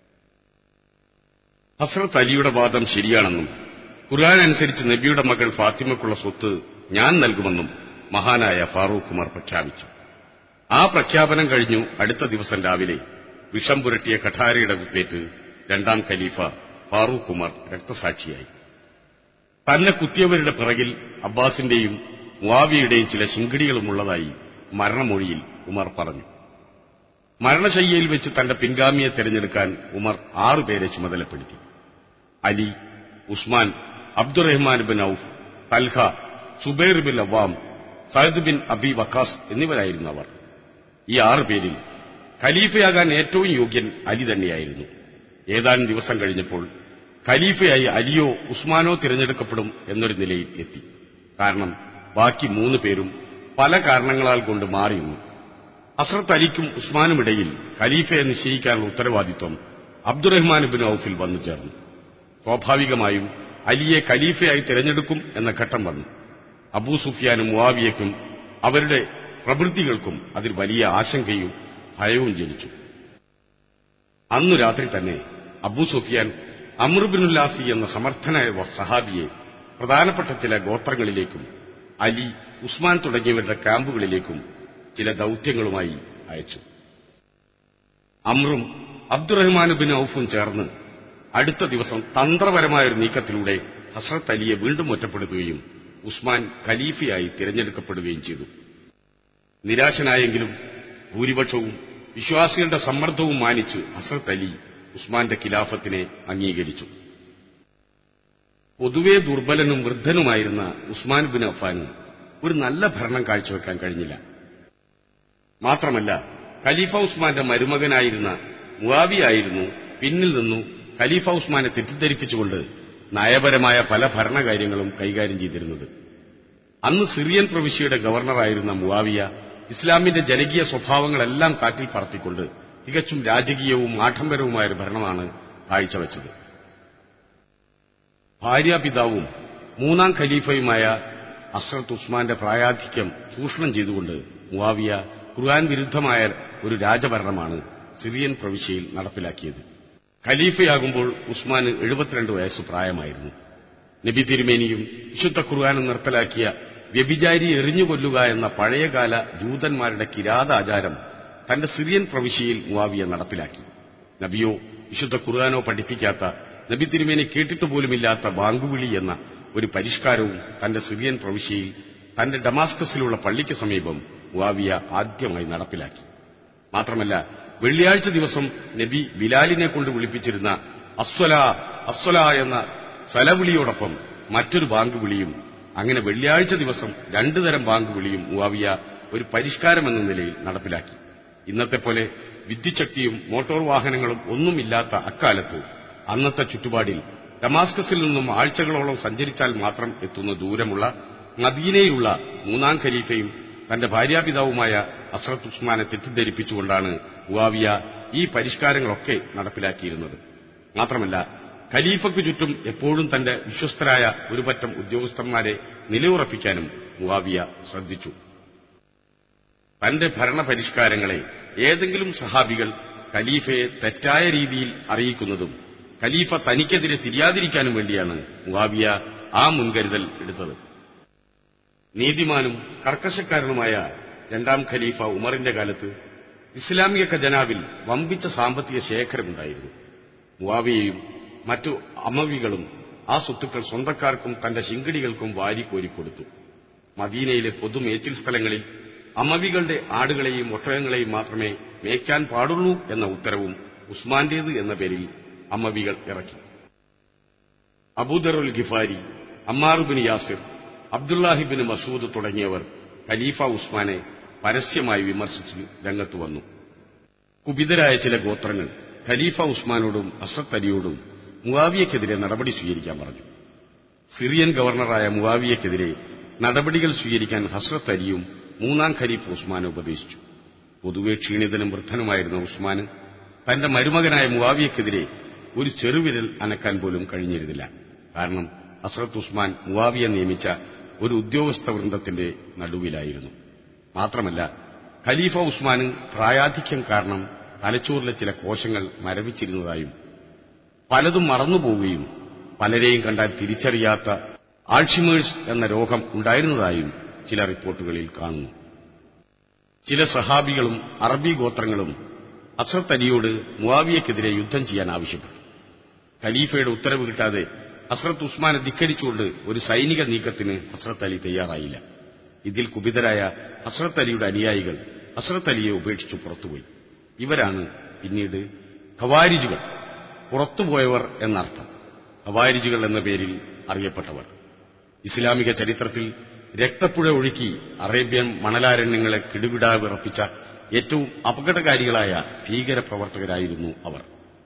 ഹസ്രത്ത് അലിയുടെ വാദം ശരിയാണെന്നും ഖുർആൻ അനുസരിച്ച് നബിയുടെ മകൾ ഫാത്തിമക്കുള്ള സ്വത്ത് ഞാൻ നൽകുമെന്നും മഹാനായ ഫാറൂഖ് ഉമർ പ്രഖ്യാപിച്ചു ആ പ്രഖ്യാപനം കഴിഞ്ഞു അടുത്ത ദിവസം രാവിലെ വിഷം പുരട്ടിയ കഠാരയുടെ കുത്തേറ്റ് രണ്ടാം ഖലീഫ ഫാറൂഖ് ഉമർ രക്തസാക്ഷിയായി തന്നെ കുത്തിയവരുടെ പിറകിൽ അബ്ബാസിന്റെയും മുവാവിയുടെയും ചില ശിങ്കിടികളുമുള്ളതായി മരണമൊഴിയിൽ ഉമർ പറഞ്ഞു മരണശയ്യയിൽ വെച്ച് തന്റെ പിൻഗാമിയെ തെരഞ്ഞെടുക്കാൻ ഉമർ ആറുപേരെ ചുമതലപ്പെടുത്തി Ali Usman Abdurrahman bin Auf Talha Zubair bin Awam Saad bin Abi Waqqas എന്നിവരായിരുന്നു അവർ ഈ ആറു പേരിൽ ഖലീഫയാകാൻ ഏറ്റവും യോഗ്യൻ അലി തന്നെയായിരുന്നു ഏതാനും ദിവസം കഴിഞ്ഞപ്പോൾ ഖലീഫയായി അലിയോ ഉസ്മാനോ തിരഞ്ഞെടുക്കപ്പെടും എന്നൊരു നിലയിൽ എത്തി കാരണം ബാക്കി മൂന്ന് പേരും പല കാരണങ്ങളാൽ കൊണ്ട് മാറിയിരുന്നു അസ്രത്ത് അലിക്കും ഉസ്മാനുമിടയിൽ ഖലീഫയെ നിശ്ചയിക്കാനുള്ള ഉത്തരവാദിത്വം അബ്ദുറഹ്മാൻ ബിൻ ഔഫിൽ വന്നു ചേർന്നു സ്വാഭാവികമായും അലിയെ ഖലീഫയായി തിരഞ്ഞെടുക്കും എന്ന ഘട്ടം വന്നു അബൂ സുഫിയാനും മുവാവിയയ്ക്കും അവരുടെ പ്രവൃത്തികൾക്കും അതിൽ വലിയ ആശങ്കയും ഭയവും ജനിച്ചു അന്നു രാത്രി തന്നെ അബൂ സുഫിയാൻ അമൃബിനുല്ലാസി എന്ന സമർത്ഥനായ സഹാബിയെ പ്രധാനപ്പെട്ട ചില ഗോത്രങ്ങളിലേക്കും അലി ഉസ്മാൻ തുടങ്ങിയവരുടെ ക്യാമ്പുകളിലേക്കും ചില ദൌത്യങ്ങളുമായി അയച്ചു അമ്രും അബ്ദുറഹ്മാൻ ബിൻ ഔഫും ചേർന്ന് അടുത്ത ദിവസം തന്ത്രപരമായ ഒരു നീക്കത്തിലൂടെ ഹസ്രത്ത് അലിയെ വീണ്ടും ഒറ്റപ്പെടുത്തുകയും ഉസ്മാൻ ഖലീഫയായി തിരഞ്ഞെടുക്കപ്പെടുകയും ചെയ്തു നിരാശനായെങ്കിലും ഭൂരിപക്ഷവും വിശ്വാസികളുടെ സമ്മർദ്ദവും മാനിച്ച് ഹസ്രത്ത് അലി ഉസ്മാന്റെ ഖിലാഫത്തിനെ അംഗീകരിച്ചു പൊതുവെ ദുർബലനും വൃദ്ധനുമായിരുന്ന ഉസ്മാൻ ബിൻ അഫാന് ഒരു നല്ല ഭരണം കാഴ്ചവെക്കാൻ കഴിഞ്ഞില്ല മാത്രമല്ല ഖലീഫ ഉസ്മാന്റെ മരുമകനായിരുന്ന മുവാവിയായിരുന്നു പിന്നിൽ നിന്നു ഖലീഫ ഉസ്മാനെ തെറ്റിദ്ധരിപ്പിച്ചുകൊണ്ട് നയപരമായ പല ഭരണകാര്യങ്ങളും കൈകാര്യം ചെയ്തിരുന്നത് അന്ന് സിറിയൻ പ്രവിശ്യയുടെ ഗവർണറായിരുന്ന മുവാവിയ ഇസ്ലാമിന്റെ ജനകീയ സ്വഭാവങ്ങളെല്ലാം കാറ്റിൽ പറത്തിക്കൊണ്ട് തികച്ചും രാജകീയവും ആഡംബരവുമായ ഒരു ഭരണമാണ് കാഴ്ചവെച്ചത് ഭാര്യാപിതാവും മൂന്നാം ഖലീഫയുമായ അസ്രത്ത് ഉസ്മാന്റെ പ്രായാധിക്യം ചൂഷണം ചെയ്തുകൊണ്ട് മുവാവിയ ഖുർആൻ വിരുദ്ധമായ ഒരു രാജഭരണമാണ് സിറിയൻ പ്രവിശ്യയിൽ നടപ്പിലാക്കിയത് ഖലീഫയാകുമ്പോൾ ഉസ്മാന് എഴുപത്തിരണ്ട് വയസ്സ് പ്രായമായിരുന്നു നബി തിരുമേനിയും വിശുദ്ധ ഖുർആാനും നിർത്തലാക്കിയ വ്യഭിചാരി എറിഞ്ഞുകൊല്ലുക എന്ന പഴയകാല ജൂതന്മാരുടെ കിരാതാചാരം തന്റെ സിറിയൻ പ്രവിശ്യയിൽ മുവാവിയ നടപ്പിലാക്കി നബിയോ വിശുദ്ധ ഖുർആാനോ പഠിപ്പിക്കാത്ത നബി തിരുമേനി കേട്ടിട്ട് പോലുമില്ലാത്ത ബാങ്കുവിളി എന്ന ഒരു പരിഷ്കാരവും തന്റെ സിറിയൻ പ്രവിശ്യയിൽ തന്റെ ഡമാസ്കസിലുള്ള പള്ളിക്ക് സമീപം മുവാവിയ ആദ്യമായി നടപ്പിലാക്കി മാത്രമല്ല വെള്ളിയാഴ്ച ദിവസം നബി ബിലാലിനെ കൊണ്ട് വിളിപ്പിച്ചിരുന്ന അസ്വല അസ്വല എന്ന സലവിളിയോടൊപ്പം മറ്റൊരു ബാങ്ക് വിളിയും അങ്ങനെ വെള്ളിയാഴ്ച ദിവസം രണ്ടു തരം ബാങ്ക് വിളിയും മുവാവിയ ഒരു പരിഷ്കാരമെന്ന നിലയിൽ നടപ്പിലാക്കി ഇന്നത്തെ പോലെ വിദ്യുച്ഛക്തിയും മോട്ടോർ വാഹനങ്ങളും ഒന്നുമില്ലാത്ത അക്കാലത്ത് അന്നത്തെ ചുറ്റുപാടിൽ ഡമാസ്കസിൽ നിന്നും ആഴ്ചകളോളം സഞ്ചരിച്ചാൽ മാത്രം എത്തുന്ന ദൂരമുള്ള മദീനയിലുള്ള മൂന്നാം ഖലീഫയും തന്റെ ഭാര്യാപിതാവുമായ അസ്രത്ത് ഉസ്മാനെ തെറ്റിദ്ധരിപ്പിച്ചുകൊണ്ടാണ് മുവാവിയ ഈ പരിഷ്കാരങ്ങളൊക്കെ നടപ്പിലാക്കിയിരുന്നത് മാത്രമല്ല ഖലീഫയ്ക്ക് ചുറ്റും എപ്പോഴും തന്റെ വിശ്വസ്തരായ ഒരു പറ്റം ഉദ്യോഗസ്ഥന്മാരെ നിലയുറപ്പിക്കാനും മുവാവിയ ശ്രദ്ധിച്ചു തന്റെ ഭരണപരിഷ്കാരങ്ങളെ ഏതെങ്കിലും സഹാബികൾ ഖലീഫയെ തെറ്റായ രീതിയിൽ അറിയിക്കുന്നതും ഖലീഫ തനിക്കെതിരെ തിരിയാതിരിക്കാനും വേണ്ടിയാണ് മുവാവിയ ആ മുൻകരുതൽ എടുത്തത് നീതിമാനും കർക്കശക്കാരനുമായ രണ്ടാം ഖലീഫ ഉമറിന്റെ കാലത്ത് ഇസ്ലാമിക ഖജനാവിൽ വമ്പിച്ച സാമ്പത്തിക ശേഖരമുണ്ടായിരുന്നു മുവാവിയയും മറ്റു അമവികളും ആ സ്വത്തുക്കൾ സ്വന്തക്കാർക്കും തന്റെ ശിങ്കിടികൾക്കും വാരിക്കോരിക്കൊടുത്തു മദീനയിലെ പൊതുമേച്ചിൽ സ്ഥലങ്ങളിൽ അമവികളുടെ ആടുകളെയും ഒട്ടകങ്ങളെയും മാത്രമേ മേയ്ക്കാൻ പാടുള്ളൂ എന്ന ഉത്തരവും ഉസ്മാന്റേത് എന്ന പേരിൽ അമവികൾ ഇറക്കി അബൂദറുൽ ഗിഫാരി അമ്മാറുബിൻ യാസിർ അബ്ദുല്ലാഹിബിൻ മസൂദ് തുടങ്ങിയവർ ഖലീഫ ഉസ്മാനെ പരസ്യമായി വിമർശിച്ച് രംഗത്തു വന്നു കുപിതരായ ചില ഗോത്രങ്ങൾ ഖലീഫ ഉസ്മാനോടും അഷ്റത്ത് അലിയോടും മുവാവിയക്കെതിരെ നടപടി സ്വീകരിക്കാൻ പറഞ്ഞു സിറിയൻ ഗവർണറായ മുവാവിയക്കെതിരെ നടപടികൾ സ്വീകരിക്കാൻ ഹസ്രത്ത് അലിയും മൂന്നാം ഖലീഫ് ഉസ്മാനെ ഉപദേശിച്ചു പൊതുവെ ക്ഷീണിതനും വൃദ്ധനുമായിരുന്ന ഉസ്മാന് തന്റെ മരുമകനായ മുവാവിയക്കെതിരെ ഒരു ചെറുവിരൽ അനക്കാൻ പോലും കഴിഞ്ഞിരുന്നില്ല കാരണം അസ്രത്ത് ഉസ്മാൻ മുവാവിയെ നിയമിച്ച ഒരു ഉദ്യോഗസ്ഥ വൃന്ദത്തിന്റെ നടുവിലായിരുന്നു മാത്രമല്ല ഖലീഫ ഉസ്മാന് പ്രായാധിക്യം കാരണം തലച്ചോറിലെ ചില കോശങ്ങൾ മരവിച്ചിരുന്നതായും പലതും മറന്നുപോവുകയും പലരെയും കണ്ടാൽ തിരിച്ചറിയാത്ത ആൾഷിമേഴ്സ് എന്ന രോഗം ഉണ്ടായിരുന്നതായും ചില റിപ്പോർട്ടുകളിൽ കാണുന്നു ചില സഹാബികളും അറബി ഗോത്രങ്ങളും അസ്രത്ത് അലിയോട് മുവാവിയക്കെതിരെ യുദ്ധം ചെയ്യാൻ ആവശ്യപ്പെട്ടു ഖലീഫയുടെ ഉത്തരവ് കിട്ടാതെ ഹസ്രത്ത് ഉസ്മാനെ ധിക്കരിച്ചുകൊണ്ട് ഒരു സൈനിക നീക്കത്തിന് ഹസ്രത്ത് അലി തയ്യാറായില്ല ഇതിൽ കുപിതരായ ഹസ്രത്ത് അലിയുടെ അനുയായികൾ ഹസ്രത്ത് അലിയെ ഉപേക്ഷിച്ചു പുറത്തുപോയി ഇവരാണ് പിന്നീട് ഖവാരിജുകൾ പുറത്തുപോയവർ എന്നർത്ഥം ഖവാരിജുകൾ എന്ന പേരിൽ അറിയപ്പെട്ടവർ ഇസ്ലാമിക ചരിത്രത്തിൽ രക്തപ്പുഴ ഒഴുക്കി അറേബ്യൻ മണലാരണ്യങ്ങളെ കിടുകിടാ വിറപ്പിച്ച ഏറ്റവും അപകടകാരികളായ ഭീകരപ്രവർത്തകരായിരുന്നു അവർ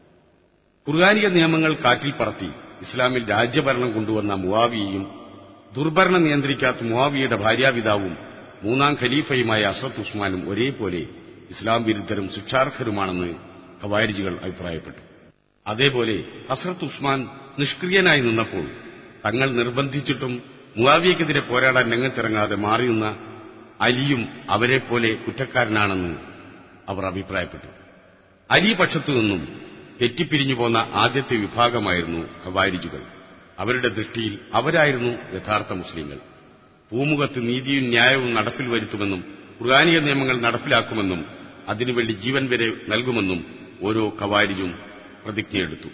ഖുർആാനിക നിയമങ്ങൾ കാറ്റിൽ പറത്തി ഇസ്ലാമിൽ രാജ്യഭരണം കൊണ്ടുവന്ന മുവാവിയെയും ദുർഭരണം നിയന്ത്രിക്കാത്ത മുവാവിയുടെ ഭാര്യാപിതാവും മൂന്നാം ഖലീഫയുമായ അസ്രത്ത് ഉസ്മാനും ഒരേപോലെ ഇസ്ലാം വിരുദ്ധരും ശിക്ഷാർഹരുമാണെന്ന് ഖവാരിജികൾ അഭിപ്രായപ്പെട്ടു അതേപോലെ അസ്രത്ത് ഉസ്മാൻ നിഷ്ക്രിയനായി നിന്നപ്പോൾ തങ്ങൾ നിർബന്ധിച്ചിട്ടും മുവാവിയക്കെതിരെ പോരാടാൻ രംഗത്തിറങ്ങാതെ മാറിയുന്ന അലിയും അവരെപ്പോലെ കുറ്റക്കാരനാണെന്ന് അവർ അഭിപ്രായപ്പെട്ടു അലി പക്ഷത്തു നിന്നും തെറ്റിപ്പിരിഞ്ഞു പോന്ന ആദ്യത്തെ വിഭാഗമായിരുന്നു ഖവാരിജുകൾ അവരുടെ ദൃഷ്ടിയിൽ അവരായിരുന്നു യഥാർത്ഥ മുസ്ലിങ്ങൾ പൂമുഖത്ത് നീതിയും ന്യായവും നടപ്പിൽ വരുത്തുമെന്നും ഖുർആാനിക നിയമങ്ങൾ നടപ്പിലാക്കുമെന്നും അതിനുവേണ്ടി ജീവൻ വരെ നൽകുമെന്നും ഓരോ ഖവാരിജും പ്രതിജ്ഞയെടുത്തു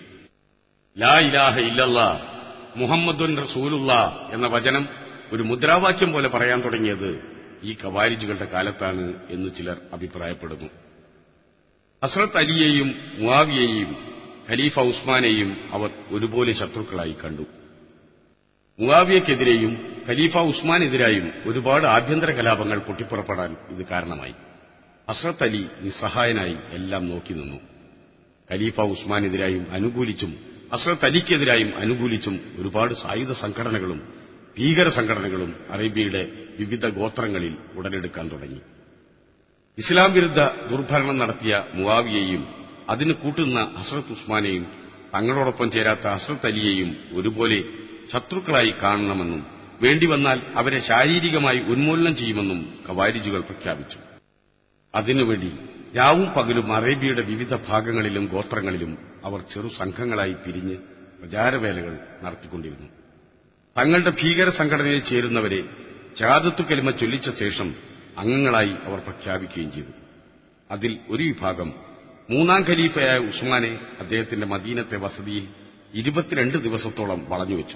ലാ ഇലാഹ ഇല്ലല്ലാ മുഹമ്മദുൻ റസൂലുള്ള എന്ന വചനം ഒരു മുദ്രാവാക്യം പോലെ പറയാൻ തുടങ്ങിയത് ഈ ഖവാരിജുകളുടെ കാലത്താണ് എന്ന് ചിലർ അഭിപ്രായപ്പെടുന്നു ഹസ്രത്ത് അലിയെയും മുവാവിയെയും ഖലീഫ ഉസ്മാനെയും അവർ ഒരുപോലെ ശത്രുക്കളായി കണ്ടു മുവാവിയക്കെതിരെയും ഖലീഫ ഉസ്മാനെതിരായും ഒരുപാട് ആഭ്യന്തര കലാപങ്ങൾ പൊട്ടിപ്പുറപ്പെടാൻ ഇത് കാരണമായി ഹസ്രത്ത് അലി നിസ്സഹായനായി എല്ലാം നോക്കി നിന്നു ഖലീഫ ഉസ്മാനെതിരായും അനുകൂലിച്ചും ഹസ്രത്ത് അലിക്കെതിരായും അനുകൂലിച്ചും ഒരുപാട് സായുധ സംഘടനകളും ഭീകര സംഘടനകളും അറേബ്യയുടെ വിവിധ ഗോത്രങ്ങളിൽ ഉടലെടുക്കാൻ തുടങ്ങി ഇസ്ലാം വിരുദ്ധ ദുർഭരണം നടത്തിയ മുവാവിയെയും അതിന് കൂട്ടുന്ന ഹസ്രത്ത് ഉസ്മാനെയും തങ്ങളോടൊപ്പം ചേരാത്ത ഹസ്രത്ത് അലിയെയും ഒരുപോലെ ശത്രുക്കളായി കാണണമെന്നും വേണ്ടിവന്നാൽ അവരെ ശാരീരികമായി ഉന്മൂലനം ചെയ്യുമെന്നും ഖവാരിജുകൾ പ്രഖ്യാപിച്ചു അതിനുവേണ്ടി രാവും പകലും അറേബ്യയുടെ വിവിധ ഭാഗങ്ങളിലും ഗോത്രങ്ങളിലും അവർ ചെറു സംഘങ്ങളായി പിരിഞ്ഞ് പ്രചാരവേലകൾ നടത്തിക്കൊണ്ടിരുന്നു തങ്ങളുടെ ഭീകര സംഘടനയിൽ ചേരുന്നവരെ ചാദത്തു കലിമ ചൊല്ലിച്ച ശേഷം അംഗങ്ങളായി അവർ പ്രഖ്യാപിക്കുകയും ചെയ്തു അതിൽ ഒരു വിഭാഗം മൂന്നാം ഖലീഫയായ ഉസ്മാനെ അദ്ദേഹത്തിന്റെ മദീനത്തെ വസതിയിൽ ഇരുപത്തിരണ്ട് ദിവസത്തോളം വളഞ്ഞുവെച്ചു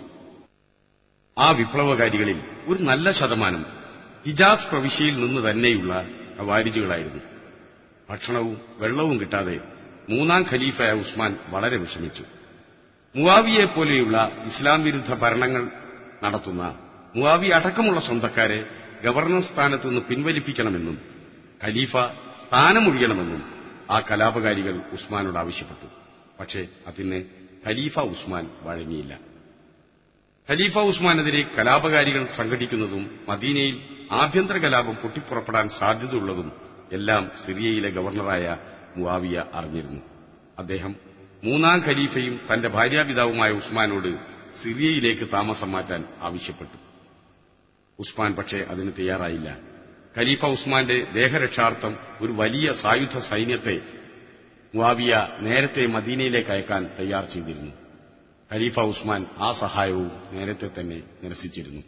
ആ വിപ്ലവകാരികളിൽ ഒരു നല്ല ശതമാനം ഹിജാസ് പ്രവിശ്യയിൽ നിന്ന് തന്നെയുള്ള ഖവാരിജുകളായിരുന്നു ഭക്ഷണവും വെള്ളവും കിട്ടാതെ മൂന്നാം ഖലീഫയായ ഉസ്മാൻ വളരെ വിഷമിച്ചു മുവാവിയെ പോലെയുള്ള ഇസ്ലാം വിരുദ്ധ ഭരണങ്ങൾ നടത്തുന്ന മുവാവി അടക്കമുള്ള സ്വന്തക്കാരെ ഗവർണർ സ്ഥാനത്ത് നിന്ന് പിൻവലിപ്പിക്കണമെന്നും ഖലീഫ സ്ഥാനമൊഴിയണമെന്നും ആ കലാപകാരികൾ ഉസ്മാനോട് ആവശ്യപ്പെട്ടു പക്ഷേ അതിന് ഖലീഫ ഉസ്മാൻ വഴങ്ങിയില്ല ഖലീഫ ഉസ്മാനെതിരെ കലാപകാരികൾ സംഘടിക്കുന്നതും മദീനയിൽ ആഭ്യന്തര കലാപം പൊട്ടിപ്പുറപ്പെടാൻ സാധ്യതയുള്ളതും എല്ലാം സിറിയയിലെ ഗവർണറായ മുവാവിയ അറിഞ്ഞിരുന്നു അദ്ദേഹം മൂന്നാം ഖലീഫയും തന്റെ ഭാര്യാപിതാവുമായ ഉസ്മാനോട് സിറിയയിലേക്ക് താമസം മാറ്റാൻ ആവശ്യപ്പെട്ടു ഉസ്മാൻ പക്ഷേ അതിന് തയ്യാറായില്ല ഖലീഫ ഉസ്മാന്റെ ദേഹരക്ഷാർത്ഥം ഒരു വലിയ സായുധ സൈന്യത്തെ മുവാവിയ നേരത്തെ മദീനയിലേക്ക് അയക്കാൻ തയ്യാർ ചെയ്തിരുന്നു ഖലീഫ ഉസ്മാൻ ആ സഹായവും നേരത്തെ തന്നെ നിരസിച്ചിരുന്നു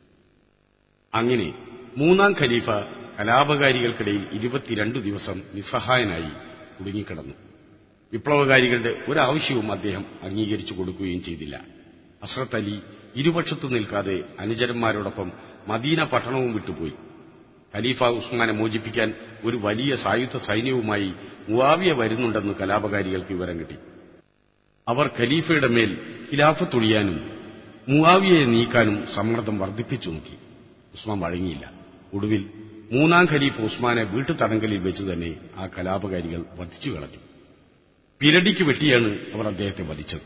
അങ്ങനെ മൂന്നാം ഖലീഫ കലാപകാരികൾക്കിടയിൽ ഇരുപത്തിരണ്ടു ദിവസം നിസ്സഹായനായി കുടുങ്ങിക്കിടന്നു വിപ്ലവകാരികളുടെ ഒരാവശ്യവും അദ്ദേഹം അംഗീകരിച്ചു കൊടുക്കുകയും ചെയ്തില്ല അസ്രത്ത് അലി ഇരുപക്ഷത്തു നിൽക്കാതെ അനുചരന്മാരോടൊപ്പം മദീന പട്ടണവും വിട്ടുപോയി ഖലീഫ ഉസ്മാനെ മോചിപ്പിക്കാൻ ഒരു വലിയ സായുധ സൈന്യവുമായി മുവാവിയ വരുന്നുണ്ടെന്ന് കലാപകാരികൾക്ക് വിവരം കിട്ടി അവർ ഖലീഫയുടെ മേൽ ഖിലാഫത്തൊഴിയാനും മുവാവിയെ നീക്കാനും സമ്മർദ്ദം വർദ്ധിപ്പിച്ചു നോക്കി ഉസ്മാൻ വഴങ്ങിയില്ല ഒടുവിൽ മൂന്നാം ഖലീഫ് ഉസ്മാനെ വീട്ടുതടങ്കലിൽ വെച്ച് തന്നെ ആ കലാപകാരികൾ വധിച്ചു കളഞ്ഞു പിരടിക്ക് വെട്ടിയാണ് അവർ അദ്ദേഹത്തെ വധിച്ചത്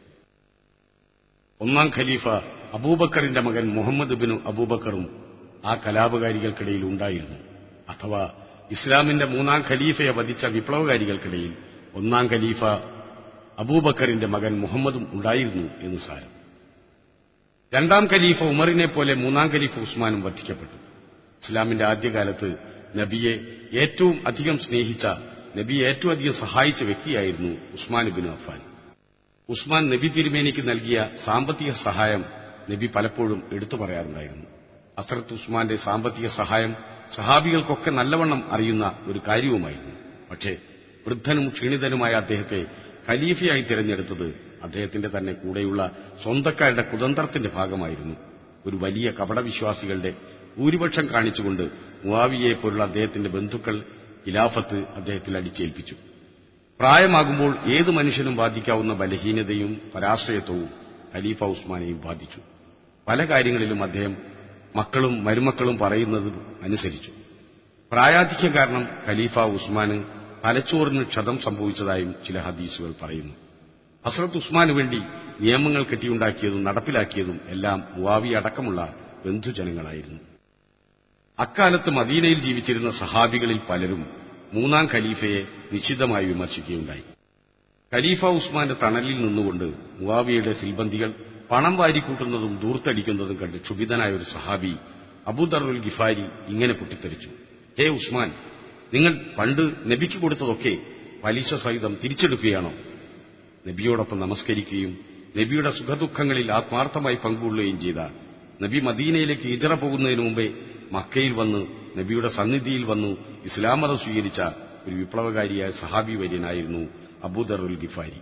ഒന്നാം ഖലീഫ അബൂബക്കറിന്റെ മകൻ മുഹമ്മദ് ബിൻ അബൂബക്കറും ആ കലാപകാരികൾക്കിടയിൽ ഉണ്ടായിരുന്നു അഥവാ ഇസ്ലാമിന്റെ മൂന്നാം ഖലീഫയെ വധിച്ച വിപ്ലവകാരികൾക്കിടയിൽ ഒന്നാം ഖലീഫ അബൂബക്കറിന്റെ മകൻ മുഹമ്മദും ഉണ്ടായിരുന്നു എന്ന് സാരം രണ്ടാം ഖലീഫ ഉമറിനെ പോലെ മൂന്നാം ഖലീഫ ഉസ്മാനും വധിക്കപ്പെട്ടു ഇസ്ലാമിന്റെ ആദ്യകാലത്ത് നബിയെ ഏറ്റവും അധികം സ്നേഹിച്ച നബിയെ ഏറ്റവും അധികം സഹായിച്ച വ്യക്തിയായിരുന്നു ഉസ്മാൻ ബിൻ അഫാൻ ഉസ്മാൻ നബി തിരുമേനിക്ക് നൽകിയ സാമ്പത്തിക സഹായം നബി പലപ്പോഴും എടുത്തു പറയാറുണ്ടായിരുന്നു അസറത്ത് ഉസ്മാന്റെ സാമ്പത്തിക സഹായം സഹാബികൾക്കൊക്കെ നല്ലവണ്ണം അറിയുന്ന ഒരു കാര്യവുമായിരുന്നു പക്ഷേ വൃദ്ധനും ക്ഷീണിതനുമായ അദ്ദേഹത്തെ ഖലീഫയായി തിരഞ്ഞെടുത്തത് അദ്ദേഹത്തിന്റെ തന്നെ കൂടെയുള്ള സ്വന്തക്കാരുടെ കുതന്ത്രത്തിന്റെ ഭാഗമായിരുന്നു ഒരു വലിയ കപടവിശ്വാസികളുടെ ഭൂരിപക്ഷം കാണിച്ചുകൊണ്ട് മുവാവിയെ പോലുള്ള അദ്ദേഹത്തിന്റെ ബന്ധുക്കൾ ഖിലാഫത്ത് അദ്ദേഹത്തിൽ അടിച്ചേൽപ്പിച്ചു പ്രായമാകുമ്പോൾ ഏത് മനുഷ്യനും ബാധിക്കാവുന്ന ബലഹീനതയും പരാശ്രയത്വവും ഖലീഫ ഉസ്മാനെയും ബാധിച്ചു പല കാര്യങ്ങളിലും അദ്ദേഹം മക്കളും മരുമക്കളും പറയുന്നത് അനുസരിച്ചു പ്രായാധിക്യം കാരണം ഖലീഫ ഉസ്മാന് തലച്ചോറിന് ക്ഷതം സംഭവിച്ചതായും ചില ഹദീസുകൾ പറയുന്നു ഹസ്രത്ത് ഉസ്മാന് വേണ്ടി നിയമങ്ങൾ കെട്ടിയുണ്ടാക്കിയതും നടപ്പിലാക്കിയതും എല്ലാം മുവാവി അടക്കമുള്ള ബന്ധുജനങ്ങളായിരുന്നു അക്കാലത്ത് മദീനയിൽ ജീവിച്ചിരുന്ന സഹാബികളിൽ പലരും മൂന്നാം ഖലീഫയെ നിശ്ചിതമായി വിമർശിക്കുകയുണ്ടായി ഖലീഫ ഉസ്മാന്റെ തണലിൽ നിന്നുകൊണ്ട് മുവാവിയുടെ സിൽബന്ദികൾ പണം വാരിക്കൂട്ടുന്നതും ദൂർത്തടിക്കുന്നതും കണ്ട് ക്ഷുഭിതനായ ഒരു സഹാബി അബൂദറുൽ ഗിഫാരി ഇങ്ങനെ പൊട്ടിത്തെറിച്ചു ഹേ ഉസ്മാൻ നിങ്ങൾ പണ്ട് നബിക്ക് കൊടുത്തതൊക്കെ പലിശ സഹിതം തിരിച്ചെടുക്കുകയാണോ നബിയോടൊപ്പം നമസ്കരിക്കുകയും നബിയുടെ സുഖദുഃഖങ്ങളിൽ ആത്മാർത്ഥമായി പങ്കുകൊള്ളുകയും ചെയ്ത നബി മദീനയിലേക്ക് ഹിജറ പോകുന്നതിന് മുമ്പേ മക്കയിൽ വന്ന് നബിയുടെ സന്നിധിയിൽ വന്നു ഇസ്ലാം മതം സ്വീകരിച്ച ഒരു വിപ്ലവകാരിയായ സഹാബി വര്യനായിരുന്നു അബൂദറുൽ ഗിഫാരി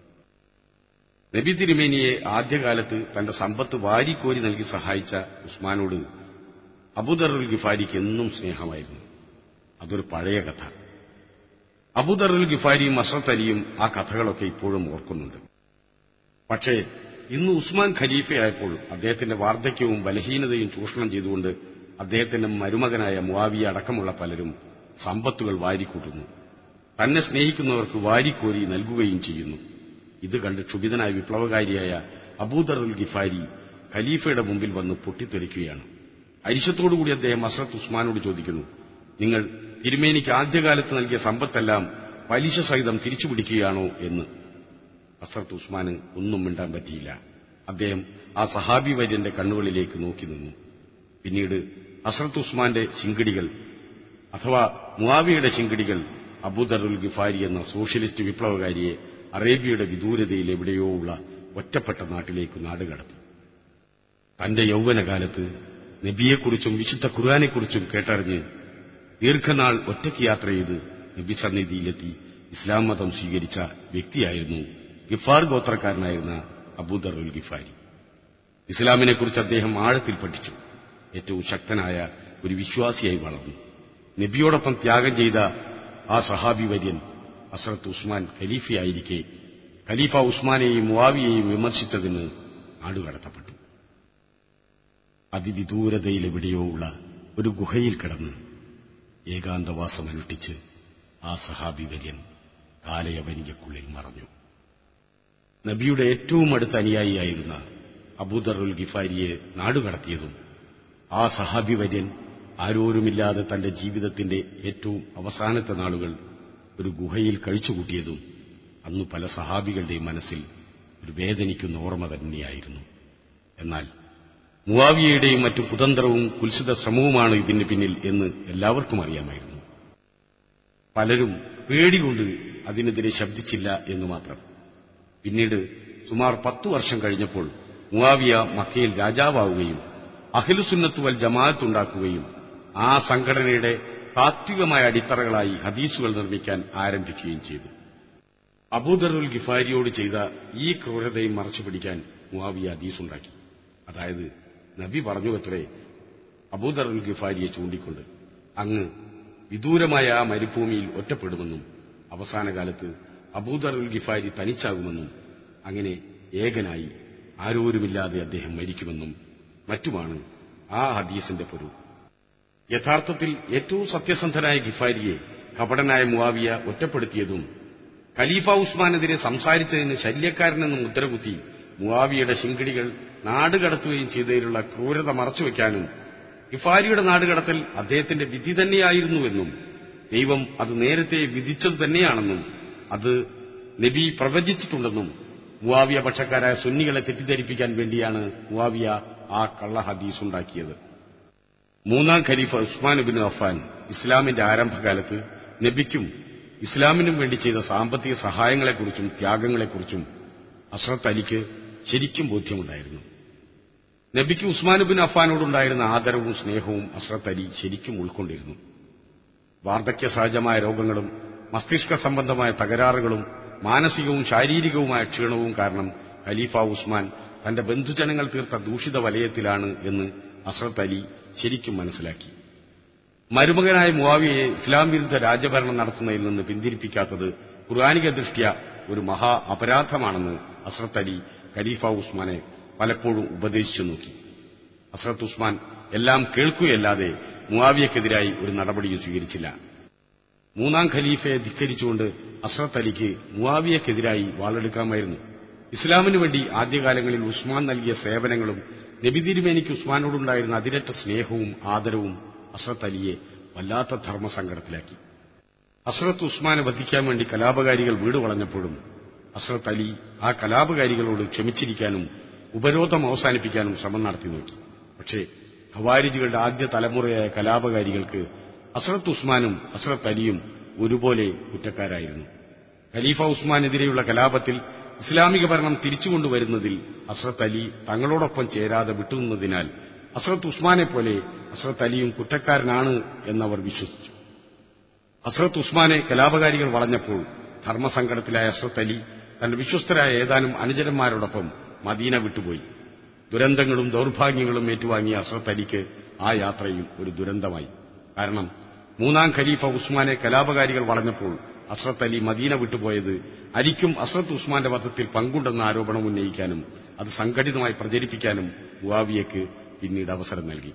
നബി തിരുമേനിയെ ആദ്യകാലത്ത് തന്റെ സമ്പത്ത് വാരിക്കോരി നൽകി സഹായിച്ച ഉസ്മാനോട് അബൂദറുൽ ഗിഫാരിക്ക് എന്നും സ്നേഹമായിരുന്നു അതൊരു പഴയ കഥ അബൂദറുൽ ഗിഫാരിയും അഷ്റത്ത് അലിയും ആ കഥകളൊക്കെ ഇപ്പോഴും ഓർക്കുന്നുണ്ട് പക്ഷേ ഇന്ന് ഉസ്മാൻ ഖലീഫയായപ്പോൾ അദ്ദേഹത്തിന്റെ വാർദ്ധക്യവും ബലഹീനതയും ചൂഷണം ചെയ്തുകൊണ്ട് അദ്ദേഹത്തിന്റെ മരുമകനായ മുവാവിയ അടക്കമുള്ള പലരും സമ്പത്തുകൾ വാരിക്കൂട്ടുന്നു തന്നെ സ്നേഹിക്കുന്നവർക്ക് വാരിക്കോരി നൽകുകയും ചെയ്യുന്നു ഇത് കണ്ട് ക്ഷുഭിതനായ വിപ്ലവകാരിയായ അബൂദറുൽ ഗിഫാരി ഖലീഫയുടെ മുമ്പിൽ വന്ന് പൊട്ടിത്തെറിക്കുകയാണ് അരിശത്തോടുകൂടി അദ്ദേഹം അസ്രത്ത് ഉസ്മാനോട് ചോദിക്കുന്നു നിങ്ങൾ തിരുമേനിക്ക് ആദ്യകാലത്ത് നൽകിയ സമ്പത്തെല്ലാം പലിശ സഹിതം തിരിച്ചുപിടിക്കുകയാണോ എന്ന് അസർത്ത് ഉസ്മാന് ഒന്നും മിണ്ടാൻ പറ്റിയില്ല അദ്ദേഹം ആ സഹാബി വര്യന്റെ കണ്ണുകളിലേക്ക് നോക്കി നിന്നു പിന്നീട് അസർത്ത് ഉസ്മാന്റെ ശിങ്കിടികൾ അഥവാ മുവാവിയുടെ ശിങ്കിടികൾ അബൂദറുൽ ഗിഫാരി എന്ന സോഷ്യലിസ്റ്റ് വിപ്ലവകാരിയെ അറേബ്യയുടെ വിദൂരതയിൽ എവിടെയോ ഉള്ള ഒറ്റപ്പെട്ട നാട്ടിലേക്ക് നാടുകടത്തി തന്റെ യൗവനകാലത്ത് നബിയെക്കുറിച്ചും വിശുദ്ധ ഖുർആാനെക്കുറിച്ചും കേട്ടറിഞ്ഞ് ദീർഘനാൾ ഒറ്റയ്ക്ക് യാത്ര ചെയ്ത് നബി സന്നിധിയിലെത്തി ഇസ്ലാം മതം സ്വീകരിച്ച വ്യക്തിയായിരുന്നു ഗിഫാർ ഗോത്രക്കാരനായിരുന്ന അബൂദറുൽ ഗിഫാരി ഇസ്ലാമിനെക്കുറിച്ച് അദ്ദേഹം ആഴത്തിൽ പഠിച്ചു ഏറ്റവും ശക്തനായ ഒരു വിശ്വാസിയായി വളർന്നു നബിയോടൊപ്പം ത്യാഗം ചെയ്ത ആ സഹാബി വര്യൻ അസറത്ത് ഉസ്മാൻ ഖലീഫയായിരിക്കെ ഖലീഫ ഉസ്മാനെയും മുവാവിയെയും വിമർശിച്ചതിന് നാടുകടത്തപ്പെട്ടു അതിവിദൂരതയിലെവിടെയോ ഉള്ള ഒരു ഗുഹയിൽ കിടന്ന് ഏകാന്തവാസമനുഷ്ഠിച്ച് ആ സഹാബി വര്യൻ കാലയവനികക്കുള്ളിൽ മറഞ്ഞു നബിയുടെ ഏറ്റവും അടുത്ത അനുയായിയായിരുന്ന അബൂദറുൽ ഗിഫാരിയെ നാടുകടത്തിയതും ആ സഹാബി വര്യൻ ആരോരുമില്ലാതെ തന്റെ ജീവിതത്തിന്റെ ഏറ്റവും അവസാനത്തെ നാളുകൾ ഒരു ഗുഹയിൽ കഴിച്ചുകൂട്ടിയതും അന്ന് പല സഹാബികളുടെയും മനസ്സിൽ ഒരു വേദനിക്കുന്ന ഓർമ്മ തന്നെയായിരുന്നു എന്നാൽ മുവാവിയയുടെയും മറ്റു കുതന്ത്രവും കുൽസിത ശ്രമവുമാണ് ഇതിന് പിന്നിൽ എന്ന് എല്ലാവർക്കും അറിയാമായിരുന്നു പലരും പേടികൊണ്ട് അതിനെതിരെ ശബ്ദിച്ചില്ല എന്ന് മാത്രം പിന്നീട് സുമാർ പത്തു വർഷം കഴിഞ്ഞപ്പോൾ മുവാവിയ മക്കയിൽ രാജാവാവുകയും അഖിലുസുന്നത്ത് വൽ ജമാഅത്തുണ്ടാക്കുകയും ആ സംഘടനയുടെ താത്വികമായ അടിത്തറകളായി ഹദീസുകൾ നിർമ്മിക്കാൻ ആരംഭിക്കുകയും ചെയ്തു അബൂദറുൽ ഗിഫാരിയോട് ചെയ്ത ഈ ക്രൂരതയും മറച്ചുപിടിക്കാൻ മുവാവിയ ഹദീസുണ്ടാക്കി അതായത് നബി പറഞ്ഞുവത്രേ അബൂദറുൽ ഗിഫാരിയെ ചൂണ്ടിക്കൊണ്ട് അങ്ങ് വിദൂരമായ ആ മരുഭൂമിയിൽ ഒറ്റപ്പെടുമെന്നും അവസാന കാലത്ത് അബൂദറുൽ ഗിഫാരി തനിച്ചാകുമെന്നും അങ്ങനെ ഏകനായി ആരോരുമില്ലാതെ അദ്ദേഹം മരിക്കുമെന്നും മറ്റുമാണ് ആ ഹദീസിന്റെ പൊരുൾ യഥാർത്ഥത്തിൽ ഏറ്റവും സത്യസന്ധനായ ഗിഫാരിയെ കപടനായ മുവാവിയ ഒറ്റപ്പെടുത്തിയതും ഖലീഫ ഉസ്മാനെതിരെ സംസാരിച്ചതിന് ശല്യക്കാരനെന്ന് മുദ്രകുത്തി മുവാവിയുടെ ശിങ്കിടികൾ നാടുകടത്തുകയും ചെയ്തതിലുള്ള ക്രൂരത മറച്ചുവെക്കാനും ഗിഫാരിയുടെ നാടുകടത്തൽ അദ്ദേഹത്തിന്റെ വിധി തന്നെയായിരുന്നുവെന്നും ദൈവം അത് നേരത്തെ വിധിച്ചത് തന്നെയാണെന്നും അത് നബി പ്രവചിച്ചിട്ടുണ്ടെന്നും മുവാവിയ പക്ഷക്കാരായ സുന്നികളെ തെറ്റിദ്ധരിപ്പിക്കാൻ വേണ്ടിയാണ് മുവാവിയ ആ കള്ള ഹദീസ് ഉണ്ടാക്കിയത് മൂന്നാം ഖലീഫ ഉസ്മാൻ ബിൻ അഫാൻ ഇസ്ലാമിന്റെ ആരംഭകാലത്ത് നബിക്കും ഇസ്ലാമിനും വേണ്ടി ചെയ്ത സാമ്പത്തിക സഹായങ്ങളെക്കുറിച്ചും ത്യാഗങ്ങളെക്കുറിച്ചും അഷ്റത്ത് അലിക്ക് ശരിക്കും ബോധ്യമുണ്ടായിരുന്നു നബിക്ക് ഉസ്മാൻ ബിൻ അഫാനോടുണ്ടായിരുന്ന ആദരവും സ്നേഹവും അഷ്റത്ത് അലി ശരിക്കും ഉൾക്കൊണ്ടിരുന്നു വാർദ്ധക്യ സഹജമായ രോഗങ്ങളും മസ്തിഷ്ക സംബന്ധമായ തകരാറുകളും മാനസികവും ശാരീരികവുമായ ക്ഷീണവും കാരണം ഖലീഫ ഉസ്മാൻ തന്റെ ബന്ധുജനങ്ങൾ തീർത്ത ദൂഷിത വലയത്തിലാണ് എന്ന് അസ്രത്ത് അലി ശരിക്കും മനസ്സിലാക്കി മരുമകനായ മുവാവിയെ ഇസ്ലാം വിരുദ്ധ രാജ്യഭരണം നടത്തുന്നതിൽ നിന്ന് പിന്തിരിപ്പിക്കാത്തത് ഖുർആാനിക ദൃഷ്ട്യ ഒരു മഹാ അപരാധമാണെന്ന് അസ്രത്ത് അലി ഖലീഫ ഉസ്മാനെ പലപ്പോഴും ഉപദേശിച്ചു നോക്കി അസ്രത്ത് ഉസ്മാൻ എല്ലാം കേൾക്കുകയല്ലാതെ മുവാവിയക്കെതിരായി ഒരു നടപടിയും സ്വീകരിച്ചില്ല മൂന്നാം ഖലീഫയെ ധിക്കരിച്ചുകൊണ്ട് അസ്രത്ത് അലിക്ക് മുവാവിയക്കെതിരായി വാളെടുക്കാമായിരുന്നു ഇസ്ലാമിനു വേണ്ടി ആദ്യകാലങ്ങളിൽ ഉസ്മാൻ നൽകിയ സേവനങ്ങളും നബി തിരുമേനിക്ക് ഉസ്മാനോടുണ്ടായിരുന്ന അതിരറ്റ സ്നേഹവും ആദരവും അസ്രത്ത് അലിയെ വല്ലാത്ത ധർമ്മസങ്കടത്തിലാക്കി അസ്രത്ത് ഉസ്മാനെ വധിക്കാൻ വേണ്ടി കലാപകാരികൾ വീട് വളഞ്ഞപ്പോഴും അസ്രത്ത് അലി ആ കലാപകാരികളോട് ക്ഷമിച്ചിരിക്കാനും ഉപരോധം അവസാനിപ്പിക്കാനും ശ്രമം നടത്തി നോക്കി പക്ഷേ ഖവാരിജുകളുടെ ആദ്യ തലമുറയായ കലാപകാരികൾക്ക് അസ്രത്ത് ഉസ്മാനും അസ്രത്ത് അലിയും ഒരുപോലെ കുറ്റക്കാരായിരുന്നു ഖലീഫ ഉസ്മാനെതിരെയുള്ള കലാപത്തിൽ ഇസ്ലാമിക ഭരണം തിരിച്ചുകൊണ്ടുവരുന്നതിൽ അസ്രത്ത് അലി തങ്ങളോടൊപ്പം ചേരാതെ വിട്ടുനിന്നതിനാൽ അസ്രത്ത് ഉസ്മാനെ പോലെ അസ്രത്ത് അലിയും കുറ്റക്കാരനാണ് എന്നവർ വിശ്വസിച്ചു അസ്രത്ത് ഉസ്മാനെ കലാപകാരികൾ വളഞ്ഞപ്പോൾ ധർമ്മസങ്കടത്തിലായ അസ്രത്ത് അലി തന്റെ വിശ്വസ്തരായ ഏതാനും അനുചരന്മാരോടൊപ്പം മദീന വിട്ടുപോയി ദുരന്തങ്ങളും ദൗർഭാഗ്യങ്ങളും ഏറ്റുവാങ്ങിയ അസ്രത്ത് അലിക്ക് ആ യാത്രയും ഒരു ദുരന്തമായി കാരണം മൂന്നാം ഖലീഫ ഉസ്മാനെ കലാപകാരികൾ വളഞ്ഞപ്പോൾ അസ്രത്ത് അലി മദീന വിട്ടുപോയത് അലിക്കും അസ്രത്ത് ഉസ്മാന്റെ വധത്തിൽ പങ്കുണ്ടെന്ന ആരോപണം ഉന്നയിക്കാനും അത് സംഘടിതമായി പ്രചരിപ്പിക്കാനും മുവാവിയക്ക് പിന്നീട് അവസരം നൽകി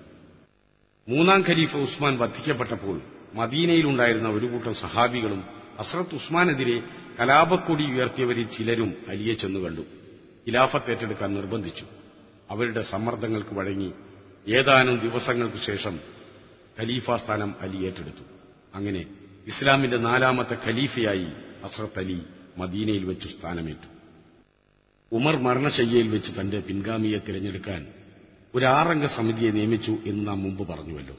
മൂന്നാം ഖലീഫ ഉസ്മാൻ വധിക്കപ്പെട്ടപ്പോൾ മദീനയിലുണ്ടായിരുന്ന ഒരു കൂട്ടം സഹാബികളും അസ്രത്ത് ഉസ്മാനെതിരെ കലാപക്കൊടി ഉയർത്തിയവരിൽ ചിലരും അലിയെ ചെന്നു കണ്ടു ഖിലാഫത്ത് ഏറ്റെടുക്കാൻ നിർബന്ധിച്ചു അവരുടെ സമ്മർദ്ദങ്ങൾക്ക് വഴങ്ങി ഏതാനും ദിവസങ്ങൾക്ക് ശേഷം ഖലീഫ സ്ഥാനം അലി ഏറ്റെടുത്തു അങ്ങനെ ഇസ്ലാമിന്റെ നാലാമത്തെ ഖലീഫയായി അസ്രത്ത് അലി മദീനയിൽ വെച്ചു സ്ഥാനമേറ്റു ഉമർ മരണശയ്യയിൽ വെച്ച് തന്റെ പിൻഗാമിയെ തിരഞ്ഞെടുക്കാൻ ഒരു ആറംഗ സമിതിയെ നിയമിച്ചു എന്ന് നാം മുമ്പ് പറഞ്ഞുവല്ലോ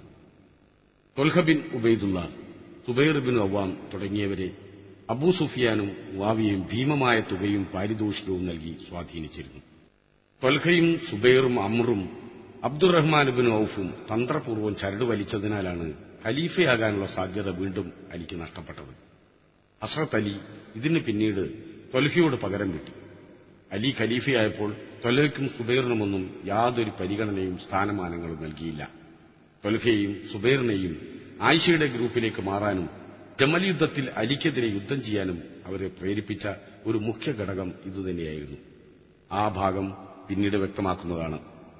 Talha bin Ubaidullah Zubair bin Awwam തുടങ്ങിയവരെ അബൂ സുഫിയാനും വാവിയും ഭീമമായ തുകയും പാരിതോഷികവും നൽകി സ്വാധീനിച്ചിരുന്നു തൊൽഹയും സുബൈറും അമ്രും അബ്ദുറഹ്മാൻ ബിൻ ഔഫും തന്ത്രപൂർവ്വം ചരട് വലിച്ചതിനാലാണ് ഖലീഫയാകാനുള്ള സാധ്യത വീണ്ടും അലിക്ക് നഷ്ടപ്പെട്ടത് അസ്രത്ത് അലി ഇതിന് പിന്നീട് തൊൽഹയോട് പകരം വിട്ടു അലി ഖലീഫയായപ്പോൾ തൊലഹയ്ക്കും സുബൈറിനുമൊന്നും യാതൊരു പരിഗണനയും സ്ഥാനമാനങ്ങളും നൽകിയില്ല തൊൽഹയെയും സുബൈറിനെയും ആയിഷയുടെ ഗ്രൂപ്പിലേക്ക് മാറാനും ജമൽ യുദ്ധത്തിൽ അലിക്കെതിരെ യുദ്ധം ചെയ്യാനും അവരെ പ്രേരിപ്പിച്ച ഒരു മുഖ്യ ഘടകം ഇതുതന്നെയായിരുന്നു ആ ഭാഗം പിന്നീട് വ്യക്തമാക്കുന്നതാണ്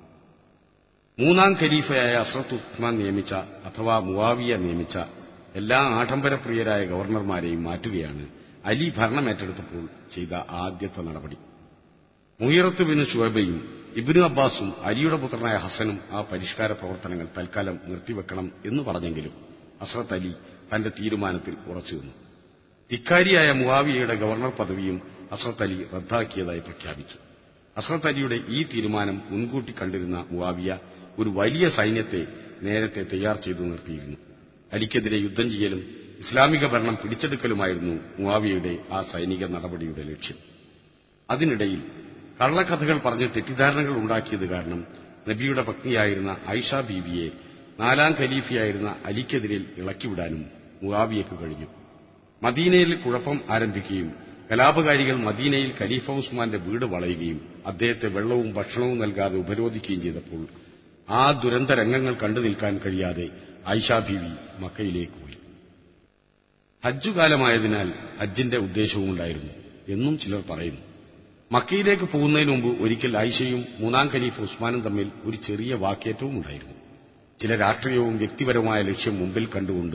മൂന്നാം ഖലീഫയായ അസ്രത്ത് ഉസ്മാൻ നിയമിച്ച അഥവാ മുവാവിയ നിയമിച്ച എല്ലാ ആഡംബരപ്രിയരായ ഗവർണർമാരെയും മാറ്റുകയാണ് അലി ഭരണമേറ്റെടുത്തപ്പോൾ ചെയ്ത ആദ്യത്തെ നടപടി മുഹിറത്ത് ബിൻ ഷുഹബയും ഇബിനു അബ്ബാസും അലിയുടെ പുത്രനായ ഹസനും ആ പരിഷ്കാര പ്രവർത്തനങ്ങൾ തൽക്കാലം നിർത്തിവെക്കണം എന്ന് പറഞ്ഞെങ്കിലും അസ്രത്ത് അലി തന്റെ തീരുമാനത്തിൽ ഉറച്ചുനിന്നു ധിക്കാരിയായ മുവാവിയയുടെ ഗവർണർ പദവിയും അസ്രത്ത് അലി റദ്ദാക്കിയതായി പ്രഖ്യാപിച്ചു അസ്രത്ത് അലിയുടെ ഈ തീരുമാനം മുൻകൂട്ടി കണ്ടിരുന്ന മുവാവിയ ഒരു വലിയ സൈന്യത്തെ നേരത്തെ തയ്യാർ ചെയ്തു നിർത്തിയിരുന്നു അലിക്കെതിരെ യുദ്ധം ചെയ്യലും ഇസ്ലാമിക ഭരണം പിടിച്ചെടുക്കലുമായിരുന്നു മുവാവിയയുടെ ആ സൈനിക നടപടിയുടെ ലക്ഷ്യം അതിനിടയിൽ കള്ളക്കഥകൾ പറഞ്ഞ് തെറ്റിദ്ധാരണകൾ ഉണ്ടാക്കിയത് കാരണം നബിയുടെ പത്നിയായിരുന്ന ഐഷ ബീവിയെ നാലാം ഖലീഫയായിരുന്ന അലിക്കെതിരെ ഇളക്കിവിടാനും മുവാവിയക്ക് കഴിഞ്ഞു മദീനയിൽ കുഴപ്പം ആരംഭിക്കുകയും കലാപകാരികൾ മദീനയിൽ ഖലീഫ ഉസ്മാന്റെ വീട് വളയുകയും അദ്ദേഹത്തെ വെള്ളവും ഭക്ഷണവും നൽകാതെ ഉപരോധിക്കുകയും ചെയ്തപ്പോൾ ആ ദുരന്ത രംഗങ്ങൾ കണ്ടു നിൽക്കാൻ കഴിയാതെ ഐഷാ ബീവി മക്കയിലേക്ക് പോയി ഹജ്ജുകാലമായതിനാൽ ഹജ്ജിന്റെ ഉദ്ദേശവും ഉണ്ടായിരുന്നു എന്നും ചിലർ പറയുന്നു മക്കയിലേക്ക് പോകുന്നതിന് മുമ്പ് ഒരിക്കൽ ആയിഷയും മൂന്നാം ഖലീഫ് ഉസ്മാനും തമ്മിൽ ഒരു ചെറിയ വാക്കേറ്റവും ഉണ്ടായിരുന്നു ചില രാഷ്ട്രീയവും വ്യക്തിപരവുമായ ലക്ഷ്യം മുമ്പിൽ കണ്ടുകൊണ്ട്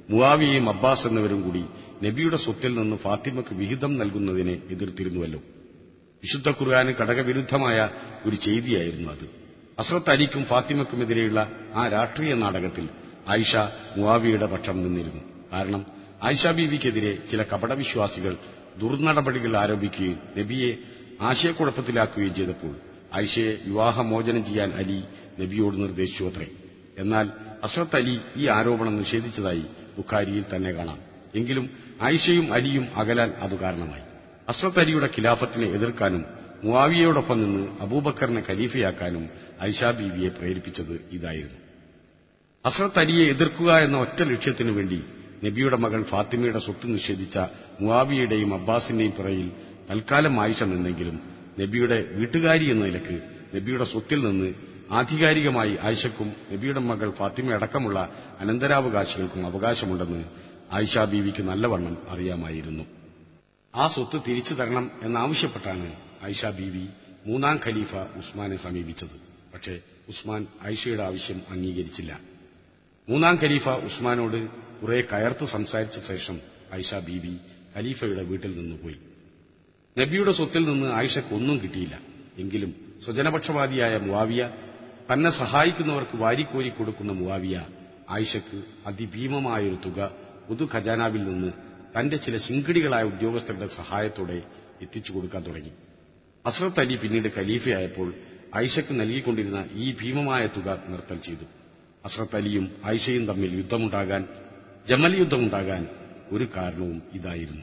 മുവാവിയെയും അബ്ബാസ് എന്നിവരും കൂടി നബിയുടെ സ്വത്തിൽ നിന്ന് ഫാത്തിമക്ക് വിഹിതം നൽകുന്നതിനെ എതിർത്തിരുന്നുവല്ലോ വിശുദ്ധ ഖുർആാന് ഘടകവിരുദ്ധമായ ഒരു ചെയ്തിയായിരുന്നു അത് അസ്രത്ത് അലിക്കും ഫാത്തിമക്കുമെതിരെയുള്ള ആ രാഷ്ട്രീയ നാടകത്തിൽ ആയിഷ മുവാവിയുടെ പക്ഷം നിന്നിരുന്നു കാരണം ആയിഷ ബീവിക്കെതിരെ ചില കപടവിശ്വാസികൾ ദുർനടപടികൾ ആരോപിക്കുകയും നബിയെ ആശയക്കുഴപ്പത്തിലാക്കുകയും ചെയ്തപ്പോൾ ആയിഷയെ വിവാഹമോചനം ചെയ്യാൻ അലി നബിയോട് നിർദ്ദേശിച്ചു അത്രേ എന്നാൽ അസ്രത്ത് അലി ഈ ആരോപണം നിഷേധിച്ചതായി ബുഖാരിയിൽ തന്നെ കാണാം എങ്കിലും ആയിഷയും അലിയും അകലാൻ അത് കാരണമായി അസ്രത്ത് അലിയുടെ ഖിലാഫത്തിനെ എതിർക്കാനും മുവാവിയയോടൊപ്പം നിന്ന് അബൂബക്കറിനെ ഖലീഫയാക്കാനും ഐഷ ബീവിയെ പ്രേരിപ്പിച്ചത് ഇതായിരുന്നു അസ്രത്ത് അലിയെ എതിർക്കുക എന്ന ഒറ്റ ലക്ഷ്യത്തിനു വേണ്ടി നബിയുടെ മകൾ ഫാത്തിമയുടെ സ്വത്ത് നിഷേധിച്ച മുവാവിയുടെയും അബ്ബാസിന്റെയും പിറയിൽ തൽക്കാലം ആയിഷ നിന്നെങ്കിലും നബിയുടെ വീട്ടുകാരി എന്ന നിലക്ക് നബിയുടെ സ്വത്തിൽ നിന്ന് ആധികാരികമായി ആയിഷക്കും നബിയുടെ മകൾ ഫാത്തിമ അടക്കമുള്ള അനന്തരാവകാശികൾക്കും അവകാശമുണ്ടെന്ന് ആയിഷ ബീവിക്ക് നല്ലവണ്ണം അറിയാമായിരുന്നു ആ സ്വത്ത് തിരിച്ചു തരണം എന്നാവശ്യപ്പെട്ടാണ് ആയിഷ ബീവി മൂന്നാം ഖലീഫ ഉസ്മാനെ സമീപിച്ചത് പക്ഷേ ഉസ്മാൻ ആയിഷയുടെ ആവശ്യം അംഗീകരിച്ചില്ല മൂന്നാം ഖലീഫ ഉസ്മാനോട് കുറെ കയർത്ത് സംസാരിച്ച ശേഷം ആയിഷ ബീവി ഖലീഫയുടെ വീട്ടിൽ നിന്ന് പോയി നബിയുടെ സ്വത്തിൽ നിന്ന് ആയിഷയ്ക്ക് ഒന്നും കിട്ടിയില്ല എങ്കിലും സ്വജനപക്ഷപാതിയായ മുവാവിയ തന്നെ സഹായിക്കുന്നവർക്ക് വാരിക്കോരി കൊടുക്കുന്ന മുവാവിയ ആയിഷയ്ക്ക് അതിഭീമമായൊരു തുക പൊതു ഖജാനാവിൽ നിന്ന് തന്റെ ചില ശിങ്കിടികളായ ഉദ്യോഗസ്ഥരുടെ സഹായത്തോടെ എത്തിച്ചു കൊടുക്കാൻ തുടങ്ങി അസ്രത്ത് അലി പിന്നീട് ഖലീഫയായപ്പോൾ ആയിഷയ്ക്ക് നൽകിക്കൊണ്ടിരുന്ന ഈ ഭീമമായ തുക നിർത്തൽ ചെയ്തു അസ്രത്ത് അലിയും ആയിഷയും തമ്മിൽ യുദ്ധമുണ്ടാകാൻ ജമൽ യുദ്ധമുണ്ടാകാൻ ഒരു കാരണവും ഇതായിരുന്നു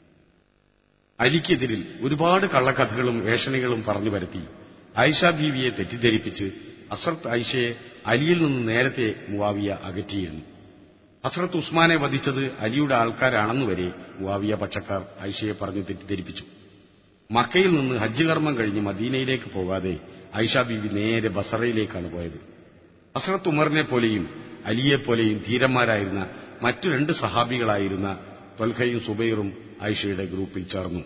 അലിക്കെതിരിൽ ഒരുപാട് കള്ളക്കഥകളും ഏഷണികളും പറഞ്ഞു വരുത്തി ആയിഷ ബീവിയെ തെറ്റിദ്ധരിപ്പിച്ച് അസ്രത്ത് ആയിഷയെ അലിയിൽ നിന്ന് നേരത്തെ മുവാവിയ അകറ്റിയിരുന്നു ഹസ്രത്ത് ഉസ്മാനെ വധിച്ചത് അലിയുടെ ആൾക്കാരാണെന്നുവരെ മുവാവിയ പക്ഷക്കാർ ആയിഷയെ പറഞ്ഞു തെറ്റിദ്ധരിപ്പിച്ചു മക്കയിൽ നിന്ന് ഹജ്ജ് കർമ്മം കഴിഞ്ഞ് മദീനയിലേക്ക് പോകാതെ ആയിഷ ബീവി നേരെ ബസറയിലേക്കാണ് പോയത് ഹസ്രത്ത് ഉമറിനെ പോലെയും അലിയെപ്പോലെയും ധീരന്മാരായിരുന്ന മറ്റു രണ്ട് സഹാബികളായിരുന്ന തൊൽഖയും സുബൈറും ആയിഷയുടെ ഗ്രൂപ്പിൽ ചേർന്നു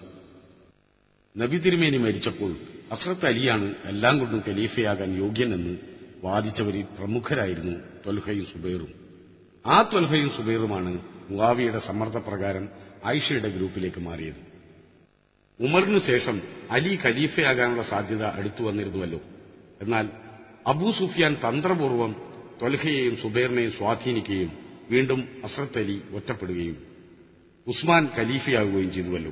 നബി തിരുമേനി മരിച്ചപ്പോൾ അസ്രത്ത് അലിയാണ് എല്ലാം കൊണ്ടും ഖലീഫയാകാൻ യോഗ്യനെന്ന് വാദിച്ചവരിൽ പ്രമുഖരായിരുന്നു തൊൽഹയും സുബൈറും ആ തൊൽഹയും സുബൈറുമാണ് മുവാവിയുടെ സമ്മർദ്ദപ്രകാരം ആയിഷയുടെ ഗ്രൂപ്പിലേക്ക് മാറിയത് ഉമറിനു ശേഷം അലി ഖലീഫയാകാനുള്ള സാധ്യത അടുത്തു വന്നിരുന്നുവല്ലോ എന്നാൽ അബൂ സുഫിയാൻ തന്ത്രപൂർവ്വം തൊൽഹയെയും സുബൈറിനെയും സ്വാധീനിക്കുകയും വീണ്ടും അസ്രത്ത് അലി ഒറ്റപ്പെടുകയും ഉസ്മാൻ ഖലീഫയാകുകയും ചെയ്തുവല്ലോ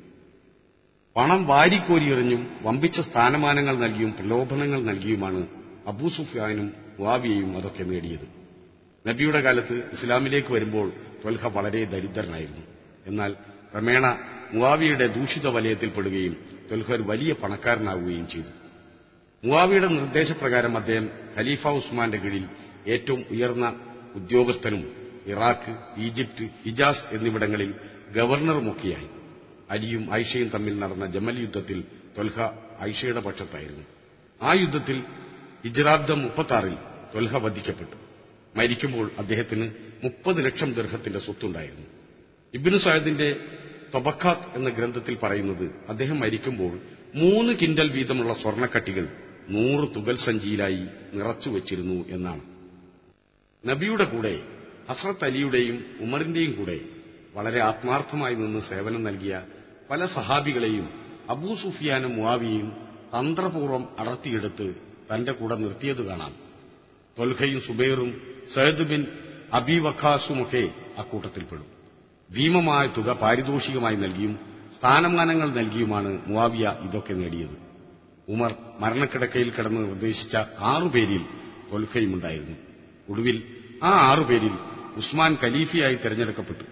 പണം വാരിക്കോരിയെറിഞ്ഞും വമ്പിച്ച സ്ഥാനമാനങ്ങൾ നൽകിയും പ്രലോഭനങ്ങൾ നൽകിയുമാണ് അബൂ സുഫിയാനും മുവാവിയയും അതൊക്കെ നേടിയത് നബിയുടെ കാലത്ത് ഇസ്ലാമിലേക്ക് വരുമ്പോൾ ത്വൽഹ വളരെ ദരിദ്രനായിരുന്നു എന്നാൽ ക്രമേണ മുവാവിയുടെ ദൂഷിത വലയത്തിൽപ്പെടുകയും ത്വൽഹ ഒരു വലിയ പണക്കാരനാവുകയും ചെയ്തു മുവാവിയുടെ നിർദ്ദേശപ്രകാരം അദ്ദേഹം ഖലീഫ ഉസ്മാന്റെ കീഴിൽ ഏറ്റവും ഉയർന്ന ഉദ്യോഗസ്ഥനും ഇറാഖ് ഈജിപ്ത് ഹിജാസ് എന്നിവിടങ്ങളിൽ ഗവർണറുമൊക്കെയായി അലിയും ഐഷയും തമ്മിൽ നടന്ന ജമൽ യുദ്ധത്തിൽ ത്വൽഹ ഐഷയുടെ പക്ഷത്തായിരുന്നു ആ യുദ്ധത്തിൽ ഇജ്രാബ്ദം മുപ്പത്താറിൽ ത്വൽഹ വധിക്കപ്പെട്ടു മരിക്കുമ്പോൾ അദ്ദേഹത്തിന് മുപ്പത് ലക്ഷം ദീർഘത്തിന്റെ സ്വത്തുണ്ടായിരുന്നു ഇബിനു സായദിന്റെ തൊബക്കാത്ത് എന്ന ഗ്രന്ഥത്തിൽ പറയുന്നത് അദ്ദേഹം മരിക്കുമ്പോൾ മൂന്ന് കിൻഡൽ വീതമുള്ള സ്വർണ്ണക്കട്ടികൾ നൂറ് തുകൽ സഞ്ചിയിലായി നിറച്ചു വച്ചിരുന്നു എന്നാണ് നബിയുടെ കൂടെ ഹസ്രത്ത് അലിയുടെയും ഉമറിന്റെയും കൂടെ വളരെ ആത്മാർത്ഥമായി നിന്ന് സേവനം നൽകിയ പല സഹാബികളെയും അബൂ സുഫിയാനും മുവാവിയും തന്ത്രപൂർവ്വം അടർത്തിയെടുത്ത് തന്റെ കൂടെ നിർത്തിയത് കാണാം തൊൽഖയും സുബൈറും സയ്ദ് ബിൻ അബി വഖാസുമൊക്കെ അക്കൂട്ടത്തിൽപ്പെടും ഭീമമായ തുക പാരിതോഷികമായി നൽകിയും സ്ഥാനമാനങ്ങൾ നൽകിയുമാണ് മുവാവിയ ഇതൊക്കെ നേടിയത് ഉമർ മരണക്കിടക്കയിൽ കിടന്ന് നിർദ്ദേശിച്ച ആറുപേരിൽ തൊൽഖയുമുണ്ടായിരുന്നു ഒടുവിൽ ആ ആറുപേരിൽ ഉസ്മാൻ ഖലീഫയായി തെരഞ്ഞെടുക്കപ്പെട്ടു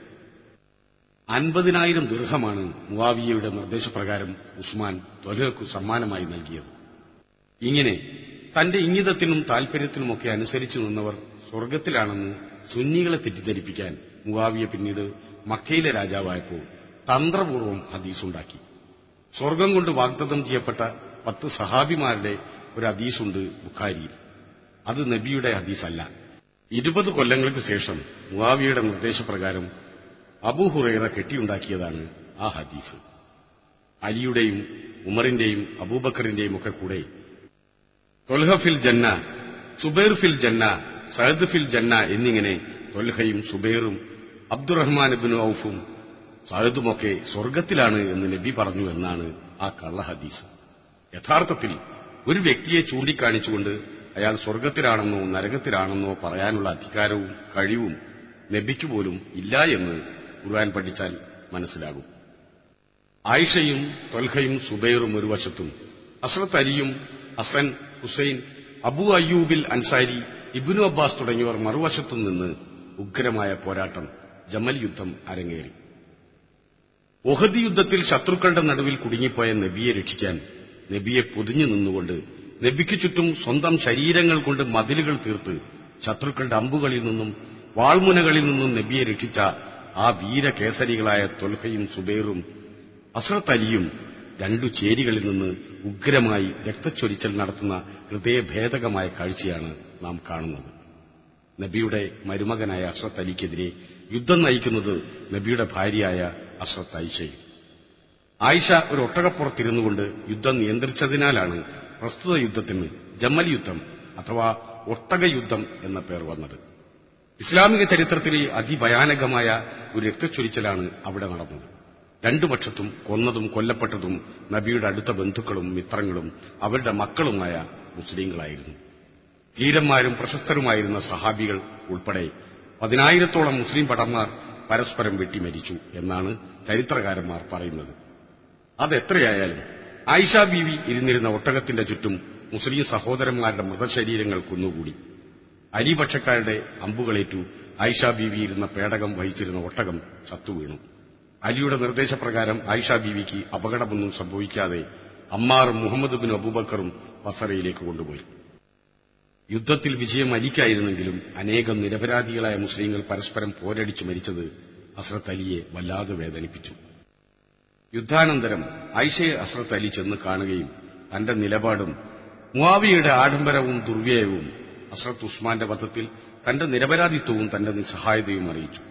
അൻപതിനായിരം ദീർഘമാണ് മുവാവിയയുടെ നിർദ്ദേശപ്രകാരം ഉസ്മാൻ തൊലഹക്കു സമ്മാനമായി നൽകിയത് ഇങ്ങനെ തന്റെ ഇംഗിതത്തിനും താൽപര്യത്തിനുമൊക്കെ അനുസരിച്ചു നിന്നവർ സ്വർഗത്തിലാണെന്ന് സുന്നികളെ തെറ്റിദ്ധരിപ്പിക്കാൻ മുവാവിയ പിന്നീട് മക്കയിലെ രാജാവായപ്പോൾ തന്ത്രപൂർവ്വം ഹദീസുണ്ടാക്കി സ്വർഗം കൊണ്ട് വാഗ്ദത്തം ചെയ്യപ്പെട്ട പത്ത് സഹാബിമാരുടെ ഒരു ഹദീസുണ്ട് ബുഖാരിയിൽ അത് നബിയുടെ ഹദീസല്ല ഇരുപത് കൊല്ലങ്ങൾക്ക് ശേഷം മുവാവിയുടെ നിർദ്ദേശപ്രകാരം അബൂഹുറൈറ കെട്ടിയുണ്ടാക്കിയതാണ് ആ ഹദീസ് അലിയുടെയും ഉമറിന്റെയും അബൂബക്കറിന്റെയും ഒക്കെ കൂടെ തൊൽഹ ഫിൽ ജന്ന സുബൈർ ഫിൽ ജന്ന സഹദ് ഫിൽ ജന്ന എന്നിങ്ങനെ തൊൽഹയും സുബൈറും അബ്ദുറഹ്മാൻ ബിൻ ഔഫും സഹദുമൊക്കെ സ്വർഗത്തിലാണ് എന്ന് നബി പറഞ്ഞു എന്നാണ് ആ കള്ള ഹദീസ് യഥാർത്ഥത്തിൽ ഒരു വ്യക്തിയെ ചൂണ്ടിക്കാണിച്ചുകൊണ്ട് അയാൾ സ്വർഗത്തിലാണെന്നോ നരകത്തിലാണെന്നോ പറയാനുള്ള അധികാരവും കഴിവും നബിക്ക് പോലും ഇല്ല എന്ന് ഖുർആൻ പഠിച്ചാൽ മനസ്സിലാകും ആയിഷയും തൊൽഹയും സുബൈറും ഒരു വശത്തും അസ്രത്ത് അലിയും ഹസൻ ഹുസൈൻ അബു അയ്യൂബിൽ അൻസാരി ഇബിനു അബ്ബാസ് തുടങ്ങിയവർ മറുവശത്തും നിന്ന് ഉഗ്രമായ പോരാട്ടം ജമൽ യുദ്ധം അരങ്ങേറി ഒഹദ് യുദ്ധത്തിൽ ശത്രുക്കളുടെ നടുവിൽ കുടുങ്ങിപ്പോയ നബിയെ രക്ഷിക്കാൻ നബിയെ പൊതിഞ്ഞു നിന്നുകൊണ്ട് നബിക്ക് ചുറ്റും സ്വന്തം ശരീരങ്ങൾ കൊണ്ട് മതിലുകൾ തീർത്ത് ശത്രുക്കളുടെ അമ്പുകളിൽ നിന്നും വാൾമുനകളിൽ നിന്നും നബിയെ രക്ഷിച്ച ആ വീരകേസരികളായ തൊൽഹയും സുബൈറും അസ്രത്ത് അലിയും രണ്ടു ചേരികളിൽ നിന്ന് ഉഗ്രമായി രക്തച്ചൊരിച്ചൽ നടത്തുന്ന ഹൃദയഭേദകമായ കാഴ്ചയാണ് നാം കാണുന്നത് നബിയുടെ മരുമകനായ അസ്രത്ത് അലിക്കെതിരെ യുദ്ധം നയിക്കുന്നത് നബിയുടെ ഭാര്യയായ അസ്രത്ത് ഐഷയും ആയിഷ ഒരു ഒട്ടകപ്പുറത്തിരുന്നുകൊണ്ട് യുദ്ധം നിയന്ത്രിച്ചതിനാലാണ് പ്രസ്തുത യുദ്ധത്തിന് ജമ്മൽ യുദ്ധം അഥവാ ഒട്ടകയുദ്ധം എന്ന പേർ വന്നത് ഇസ്ലാമിക ചരിത്രത്തിലെ അതിഭയാനകമായ ഒരു രക്തച്ചൊരിച്ചലാണ് അവിടെ നടന്നത് രണ്ടു പക്ഷത്തും കൊന്നതും കൊല്ലപ്പെട്ടതും നബിയുടെ അടുത്ത ബന്ധുക്കളും മിത്രങ്ങളും അവരുടെ മക്കളുമായ മുസ്ലിങ്ങളായിരുന്നു ധീരന്മാരും പ്രശസ്തരുമായിരുന്ന സഹാബികൾ ഉൾപ്പെടെ പതിനായിരത്തോളം മുസ്ലിം ഭടന്മാർ പരസ്പരം വെട്ടിമരിച്ചു എന്നാണ് ചരിത്രകാരന്മാർ പറയുന്നത് അതെത്രയായാലും ആയിഷ ബീവി ഇരുന്നിരുന്ന ഒട്ടകത്തിന്റെ ചുറ്റും മുസ്ലിം സഹോദരന്മാരുടെ മൃതശരീരങ്ങൾ കുന്നുകൂടി അലിപക്ഷക്കാരുടെ അമ്പുകളേറ്റു ആയിഷ ബീവി ഇരുന്ന പേടകം വഹിച്ചിരുന്ന ഒട്ടകം ചത്തുവീണു അലിയുടെ നിർദ്ദേശപ്രകാരം ആയിഷ ബീവിക്ക് അപകടമൊന്നും സംഭവിക്കാതെ അമ്മാറും മുഹമ്മദ് ബിൻ അബൂബക്കറും ബസറയിലേക്ക് കൊണ്ടുപോയി യുദ്ധത്തിൽ വിജയം അലിക്കായിരുന്നെങ്കിലും അനേകം നിരപരാധികളായ മുസ്ലിങ്ങൾ പരസ്പരം പോരടിച്ചു മരിച്ചത് അസ്രത്ത് അലിയെ വല്ലാതെ വേദനിപ്പിച്ചു യുദ്ധാനന്തരം ഐഷയെ അസ്രത്ത് അലി ചെന്ന് കാണുകയും തന്റെ നിലപാടും മുവാവിയുടെ ആഡംബരവും ദുർവ്യയവും അസ്രത്ത് ഉസ്മാന്റെ വധത്തിൽ തന്റെ നിരപരാധിത്വവും തന്റെ നിസ്സഹായതയും അറിയിച്ചു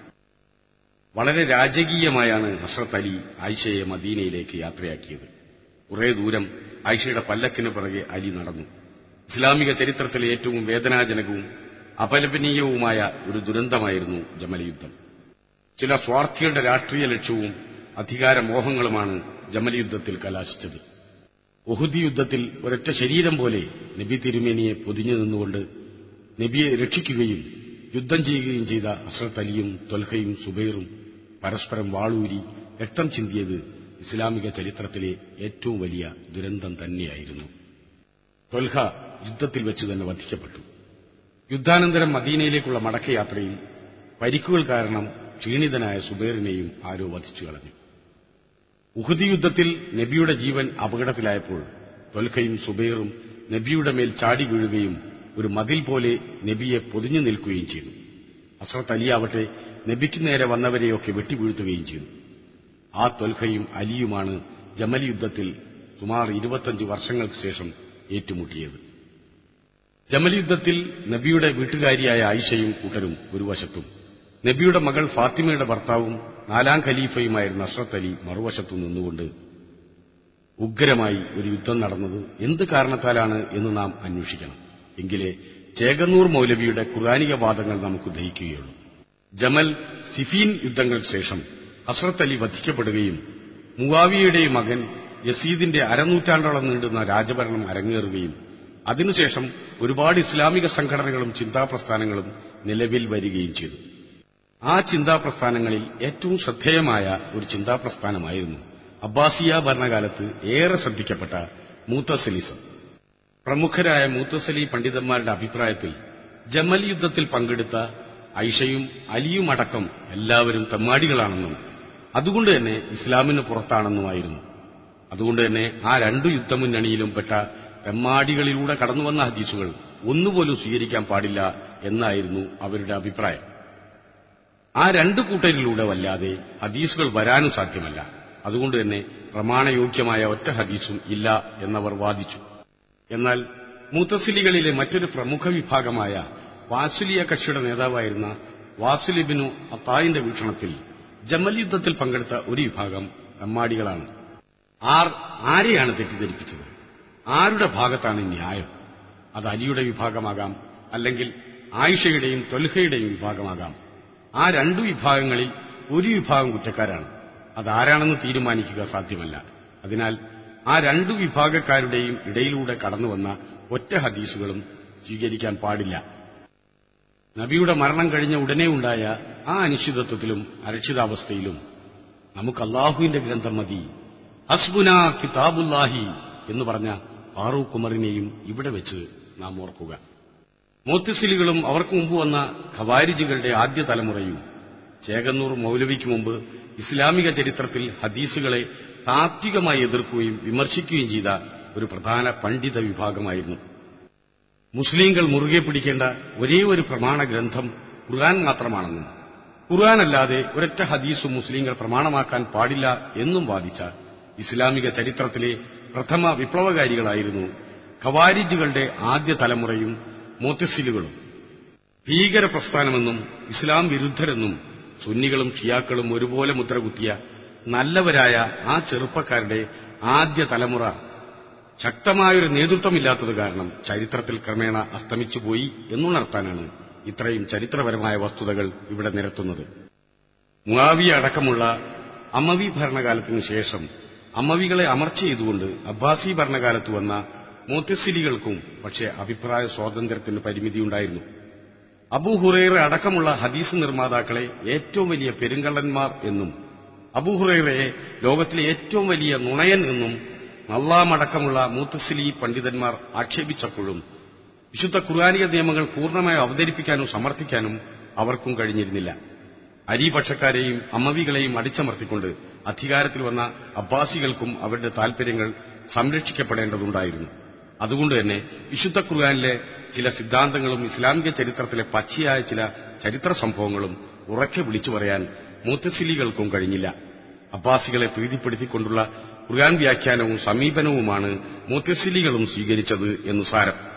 വളരെ രാജകീയമായാണ് ഹസ്രത്ത് അലി ആയിഷയെ മദീനയിലേക്ക് യാത്രയാക്കിയത് കുറേ ദൂരം ആയിഷയുടെ പല്ലക്കിന് പിറകെ അലി നടന്നു ഇസ്ലാമിക ചരിത്രത്തിലെ ഏറ്റവും വേദനാജനകവും അപലപനീയവുമായ ഒരു ദുരന്തമായിരുന്നു ജമൽ യുദ്ധം ചില സ്വാർത്ഥികളുടെ രാഷ്ട്രീയ ലക്ഷ്യവും അധികാരമോഹങ്ങളുമാണ് ജമൽ യുദ്ധത്തിൽ കലാശിച്ചത് ഒഹുദി യുദ്ധത്തിൽ ഒരൊറ്റ ശരീരം പോലെ നബി തിരുമേനിയെ പൊതിഞ്ഞു നിന്നുകൊണ്ട് നബിയെ രക്ഷിക്കുകയും യുദ്ധം ചെയ്യുകയും ചെയ്ത അസ്രത്ത് അലിയും തൊൽഹയും സുബൈറും പരസ്പരം വാളൂരി രക്തം ചിന്തിയത് ഇസ്ലാമിക ചരിത്രത്തിലെ ഏറ്റവും വലിയ ദുരന്തം തന്നെയായിരുന്നു തൊൽഹ യുദ്ധത്തിൽ വെച്ച് തന്നെ വധിക്കപ്പെട്ടു യുദ്ധാനന്തരം മദീനയിലേക്കുള്ള മടക്കയാത്രയിൽ പരിക്കുകൾ കാരണം ക്ഷീണിതനായ സുബൈറിനെയും ആരോ വധിച്ചു കളഞ്ഞു ഉഹുദി യുദ്ധത്തിൽ നബിയുടെ ജീവൻ അപകടത്തിലായപ്പോൾ തൊൽഖയും സുബൈറും നബിയുടെ മേൽ ചാടി വീഴുകയും ഒരു മതിൽ പോലെ നബിയെ പൊതിഞ്ഞു നിൽക്കുകയും ചെയ്തു അസ്രത്ത് അലിയാവട്ടെ നബിക്ക് നേരെ വന്നവരെയൊക്കെ വെട്ടിവീഴ്ത്തുകയും ചെയ്തു ആ തൊൽഖയും അലിയുമാണ് ജമൽ യുദ്ധത്തിൽ സുമാർ ഇരുപത്തഞ്ച് വർഷങ്ങൾക്ക് ശേഷം ഏറ്റുമുട്ടിയത് ജമൽ യുദ്ധത്തിൽ നബിയുടെ വീട്ടുകാരിയായ ആയിഷയും കൂട്ടരും ഒരു വശത്തും നബിയുടെ മകൾ ഫാത്തിമയുടെ ഭർത്താവും നാലാം ഖലീഫയുമായിരുന്ന അഷ്റത്ത് അലി മറുവശത്തു നിന്നുകൊണ്ട് ഉഗ്രമായി ഒരു യുദ്ധം നടന്നത് എന്ത് കാരണത്താലാണ് എന്ന് നാം അന്വേഷിക്കണം എങ്കിലേ ചേകന്നൂർ മൗലവിയുടെ ഖുർആാനിക വാദങ്ങൾ നമുക്ക് ദഹിക്കുകയുള്ളൂ ജമൽ സിഫീൻ യുദ്ധങ്ങൾക്ക് ശേഷം അസ്രത്ത് അലി വധിക്കപ്പെടുകയും മുവാവിയുടെ മകൻ യസീദിന്റെ അരനൂറ്റാണ്ടോളം നീണ്ടുന്ന രാജഭരണം അരങ്ങേറുകയും അതിനുശേഷം ഒരുപാട് ഇസ്ലാമിക സംഘടനകളും ചിന്താപ്രസ്ഥാനങ്ങളും നിലവിൽ വരികയും ചെയ്തു ആ ചിന്താപ്രസ്ഥാനങ്ങളിൽ ഏറ്റവും ശ്രദ്ധേയമായ ഒരു ചിന്താപ്രസ്ഥാനമായിരുന്നു അബ്ബാസിയ ഭരണകാലത്ത് ഏറെ ശ്രദ്ധിക്കപ്പെട്ട മൂത്തസലിസം പ്രമുഖരായ മൂത്തസലി പണ്ഡിതന്മാരുടെ അഭിപ്രായത്തിൽ ജമൽ യുദ്ധത്തിൽ പങ്കെടുത്ത ഐഷയും അലിയും അടക്കം എല്ലാവരും തെമ്മാടികളാണെന്നും അതുകൊണ്ട് തന്നെ ഇസ്ലാമിന് പുറത്താണെന്നുമായിരുന്നു അതുകൊണ്ട് തന്നെ ആ രണ്ടു യുദ്ധമുന്നണിയിലും പെട്ട തെമ്മാടികളിലൂടെ കടന്നുവന്ന ഹദീസുകൾ ഒന്നുപോലും സ്വീകരിക്കാൻ പാടില്ല എന്നായിരുന്നു അവരുടെ അഭിപ്രായം ആ രണ്ടു കൂട്ടരിലൂടെ വല്ലാതെ ഹദീസുകൾ വരാനും സാധ്യമല്ല അതുകൊണ്ട് തന്നെ പ്രമാണയോഗ്യമായ ഒറ്റ ഹദീസും ഇല്ല എന്നവർ വാദിച്ചു എന്നാൽ മൂത്തസിലികളിലെ മറ്റൊരു പ്രമുഖ വിഭാഗമായ വാസുലിയ കക്ഷിയുടെ നേതാവായിരുന്ന വാസുലിബിനു അത്തായിന്റെ വീക്ഷണത്തിൽ ജമൽ യുദ്ധത്തിൽ പങ്കെടുത്ത ഒരു വിഭാഗം തമ്മാടികളാണ് ആർ ആരെയാണ് തെറ്റിദ്ധരിപ്പിച്ചത് ആരുടെ ഭാഗത്താണ് ന്യായം അത് അലിയുടെ വിഭാഗമാകാം അല്ലെങ്കിൽ ആയിഷയുടെയും തൊൽഹയുടെയും വിഭാഗമാകാം ആ രണ്ടു വിഭാഗങ്ങളിൽ ഒരു വിഭാഗം കുറ്റക്കാരാണ് അതാരാണെന്ന് തീരുമാനിക്കുക സാധ്യമല്ല അതിനാൽ ആ രണ്ടു വിഭാഗക്കാരുടെയും ഇടയിലൂടെ കടന്നുവന്ന ഒറ്റ ഹദീസുകളും സ്വീകരിക്കാൻ പാടില്ല നബിയുടെ മരണം കഴിഞ്ഞ ഉടനെ ഉണ്ടായ ആ അനിശ്ചിതത്വത്തിലും അരക്ഷിതാവസ്ഥയിലും നമുക്ക് അള്ളാഹുവിന്റെ ഗ്രന്ഥം മതി ഹസ്ബുന കിതാബുല്ലാഹി എന്ന് പറഞ്ഞ ഫാറൂഖ് ഉമറിനെയും ഇവിടെ വെച്ച് നാം ഓർക്കുക മോത്തിസിലുകളും അവർക്ക് മുമ്പ് വന്ന ഖവാരിജുകളുടെ ആദ്യ തലമുറയും ചേകന്നൂർ മൗലവിക്ക് മുമ്പ് ഇസ്ലാമിക ചരിത്രത്തിൽ ഹദീസുകളെ താത്വികമായി എതിർക്കുകയും വിമർശിക്കുകയും ചെയ്ത ഒരു പ്രധാന പണ്ഡിത വിഭാഗമായിരുന്നു മുസ്ലിങ്ങൾ മുറുകെ പിടിക്കേണ്ട ഒരേ ഒരു പ്രമാണ ഗ്രന്ഥം ഖുർആൻ മാത്രമാണെന്നും ഖുർആനല്ലാതെ ഒരൊറ്റ ഹദീസും മുസ്ലിങ്ങൾ പ്രമാണമാക്കാൻ പാടില്ല എന്നും വാദിച്ച ഇസ്ലാമിക ചരിത്രത്തിലെ പ്രഥമ വിപ്ലവകാരികളായിരുന്നു ഖവാരിജുകളുടെ ആദ്യ തലമുറയും മോത്തിസിലുകളും ഭീകര പ്രസ്ഥാനമെന്നും ഇസ്ലാം വിരുദ്ധരെന്നും സുന്നികളും ഷിയാക്കളും ഒരുപോലെ മുദ്രകുത്തിയ നല്ലവരായ ആ ചെറുപ്പക്കാരുടെ ആദ്യ തലമുറ ശക്തമായൊരു നേതൃത്വമില്ലാത്തത് കാരണം ചരിത്രത്തിൽ ക്രമേണ അസ്തമിച്ചുപോയി എന്നുണർത്താനാണ് ഇത്രയും ചരിത്രപരമായ വസ്തുതകൾ ഇവിടെ നിരത്തുന്നത് മുവാവിയ അടക്കമുള്ള അമവി ഭരണകാലത്തിന് ശേഷം അമവികളെ അമർച്ച ചെയ്തുകൊണ്ട് അബ്ബാസി ഭരണകാലത്ത് വന്ന മോത്തസിലികൾക്കും പക്ഷേ അഭിപ്രായ സ്വാതന്ത്ര്യത്തിന് പരിമിതിയുണ്ടായിരുന്നു അബൂഹുറൈറ അടക്കമുള്ള ഹദീസ് നിർമ്മാതാക്കളെ ഏറ്റവും വലിയ പെരുങ്കള്ളന്മാർ എന്നും അബൂഹുറൈറയെ ലോകത്തിലെ ഏറ്റവും വലിയ നുണയൻ എന്നും നല്ലാമടക്കമുള്ള മൂത്തസിലി പണ്ഡിതന്മാർ ആക്ഷേപിച്ചപ്പോഴും വിശുദ്ധ ഖുർആാനിക നിയമങ്ങൾ പൂർണ്ണമായി അവതരിപ്പിക്കാനും സമർത്ഥിക്കാനും അവർക്കും കഴിഞ്ഞിരുന്നില്ല അരിപക്ഷക്കാരെയും അമ്മവികളെയും അടിച്ചമർത്തിക്കൊണ്ട് അധികാരത്തിൽ വന്ന അബ്ബാസികൾക്കും അവരുടെ താൽപര്യങ്ങൾ സംരക്ഷിക്കപ്പെടേണ്ടതുണ്ടായിരുന്നു അതുകൊണ്ട് തന്നെ വിശുദ്ധ ഖുർആാനിലെ ചില സിദ്ധാന്തങ്ങളും ഇസ്ലാമിക ചരിത്രത്തിലെ പച്ചയായ ചില ചരിത്ര സംഭവങ്ങളും ഉറക്കെ വിളിച്ചു പറയാൻ മൂത്തസിലികൾക്കും കഴിഞ്ഞില്ല അബ്ബാസികളെ പ്രീതിപ്പെടുത്തിക്കൊണ്ടുള്ള ഖുർആൻ വ്യാഖ്യാനവും സമീപനവുമാണ് മൂത്തസിലികളും സ്വീകരിച്ചത് എന്ന് സാരം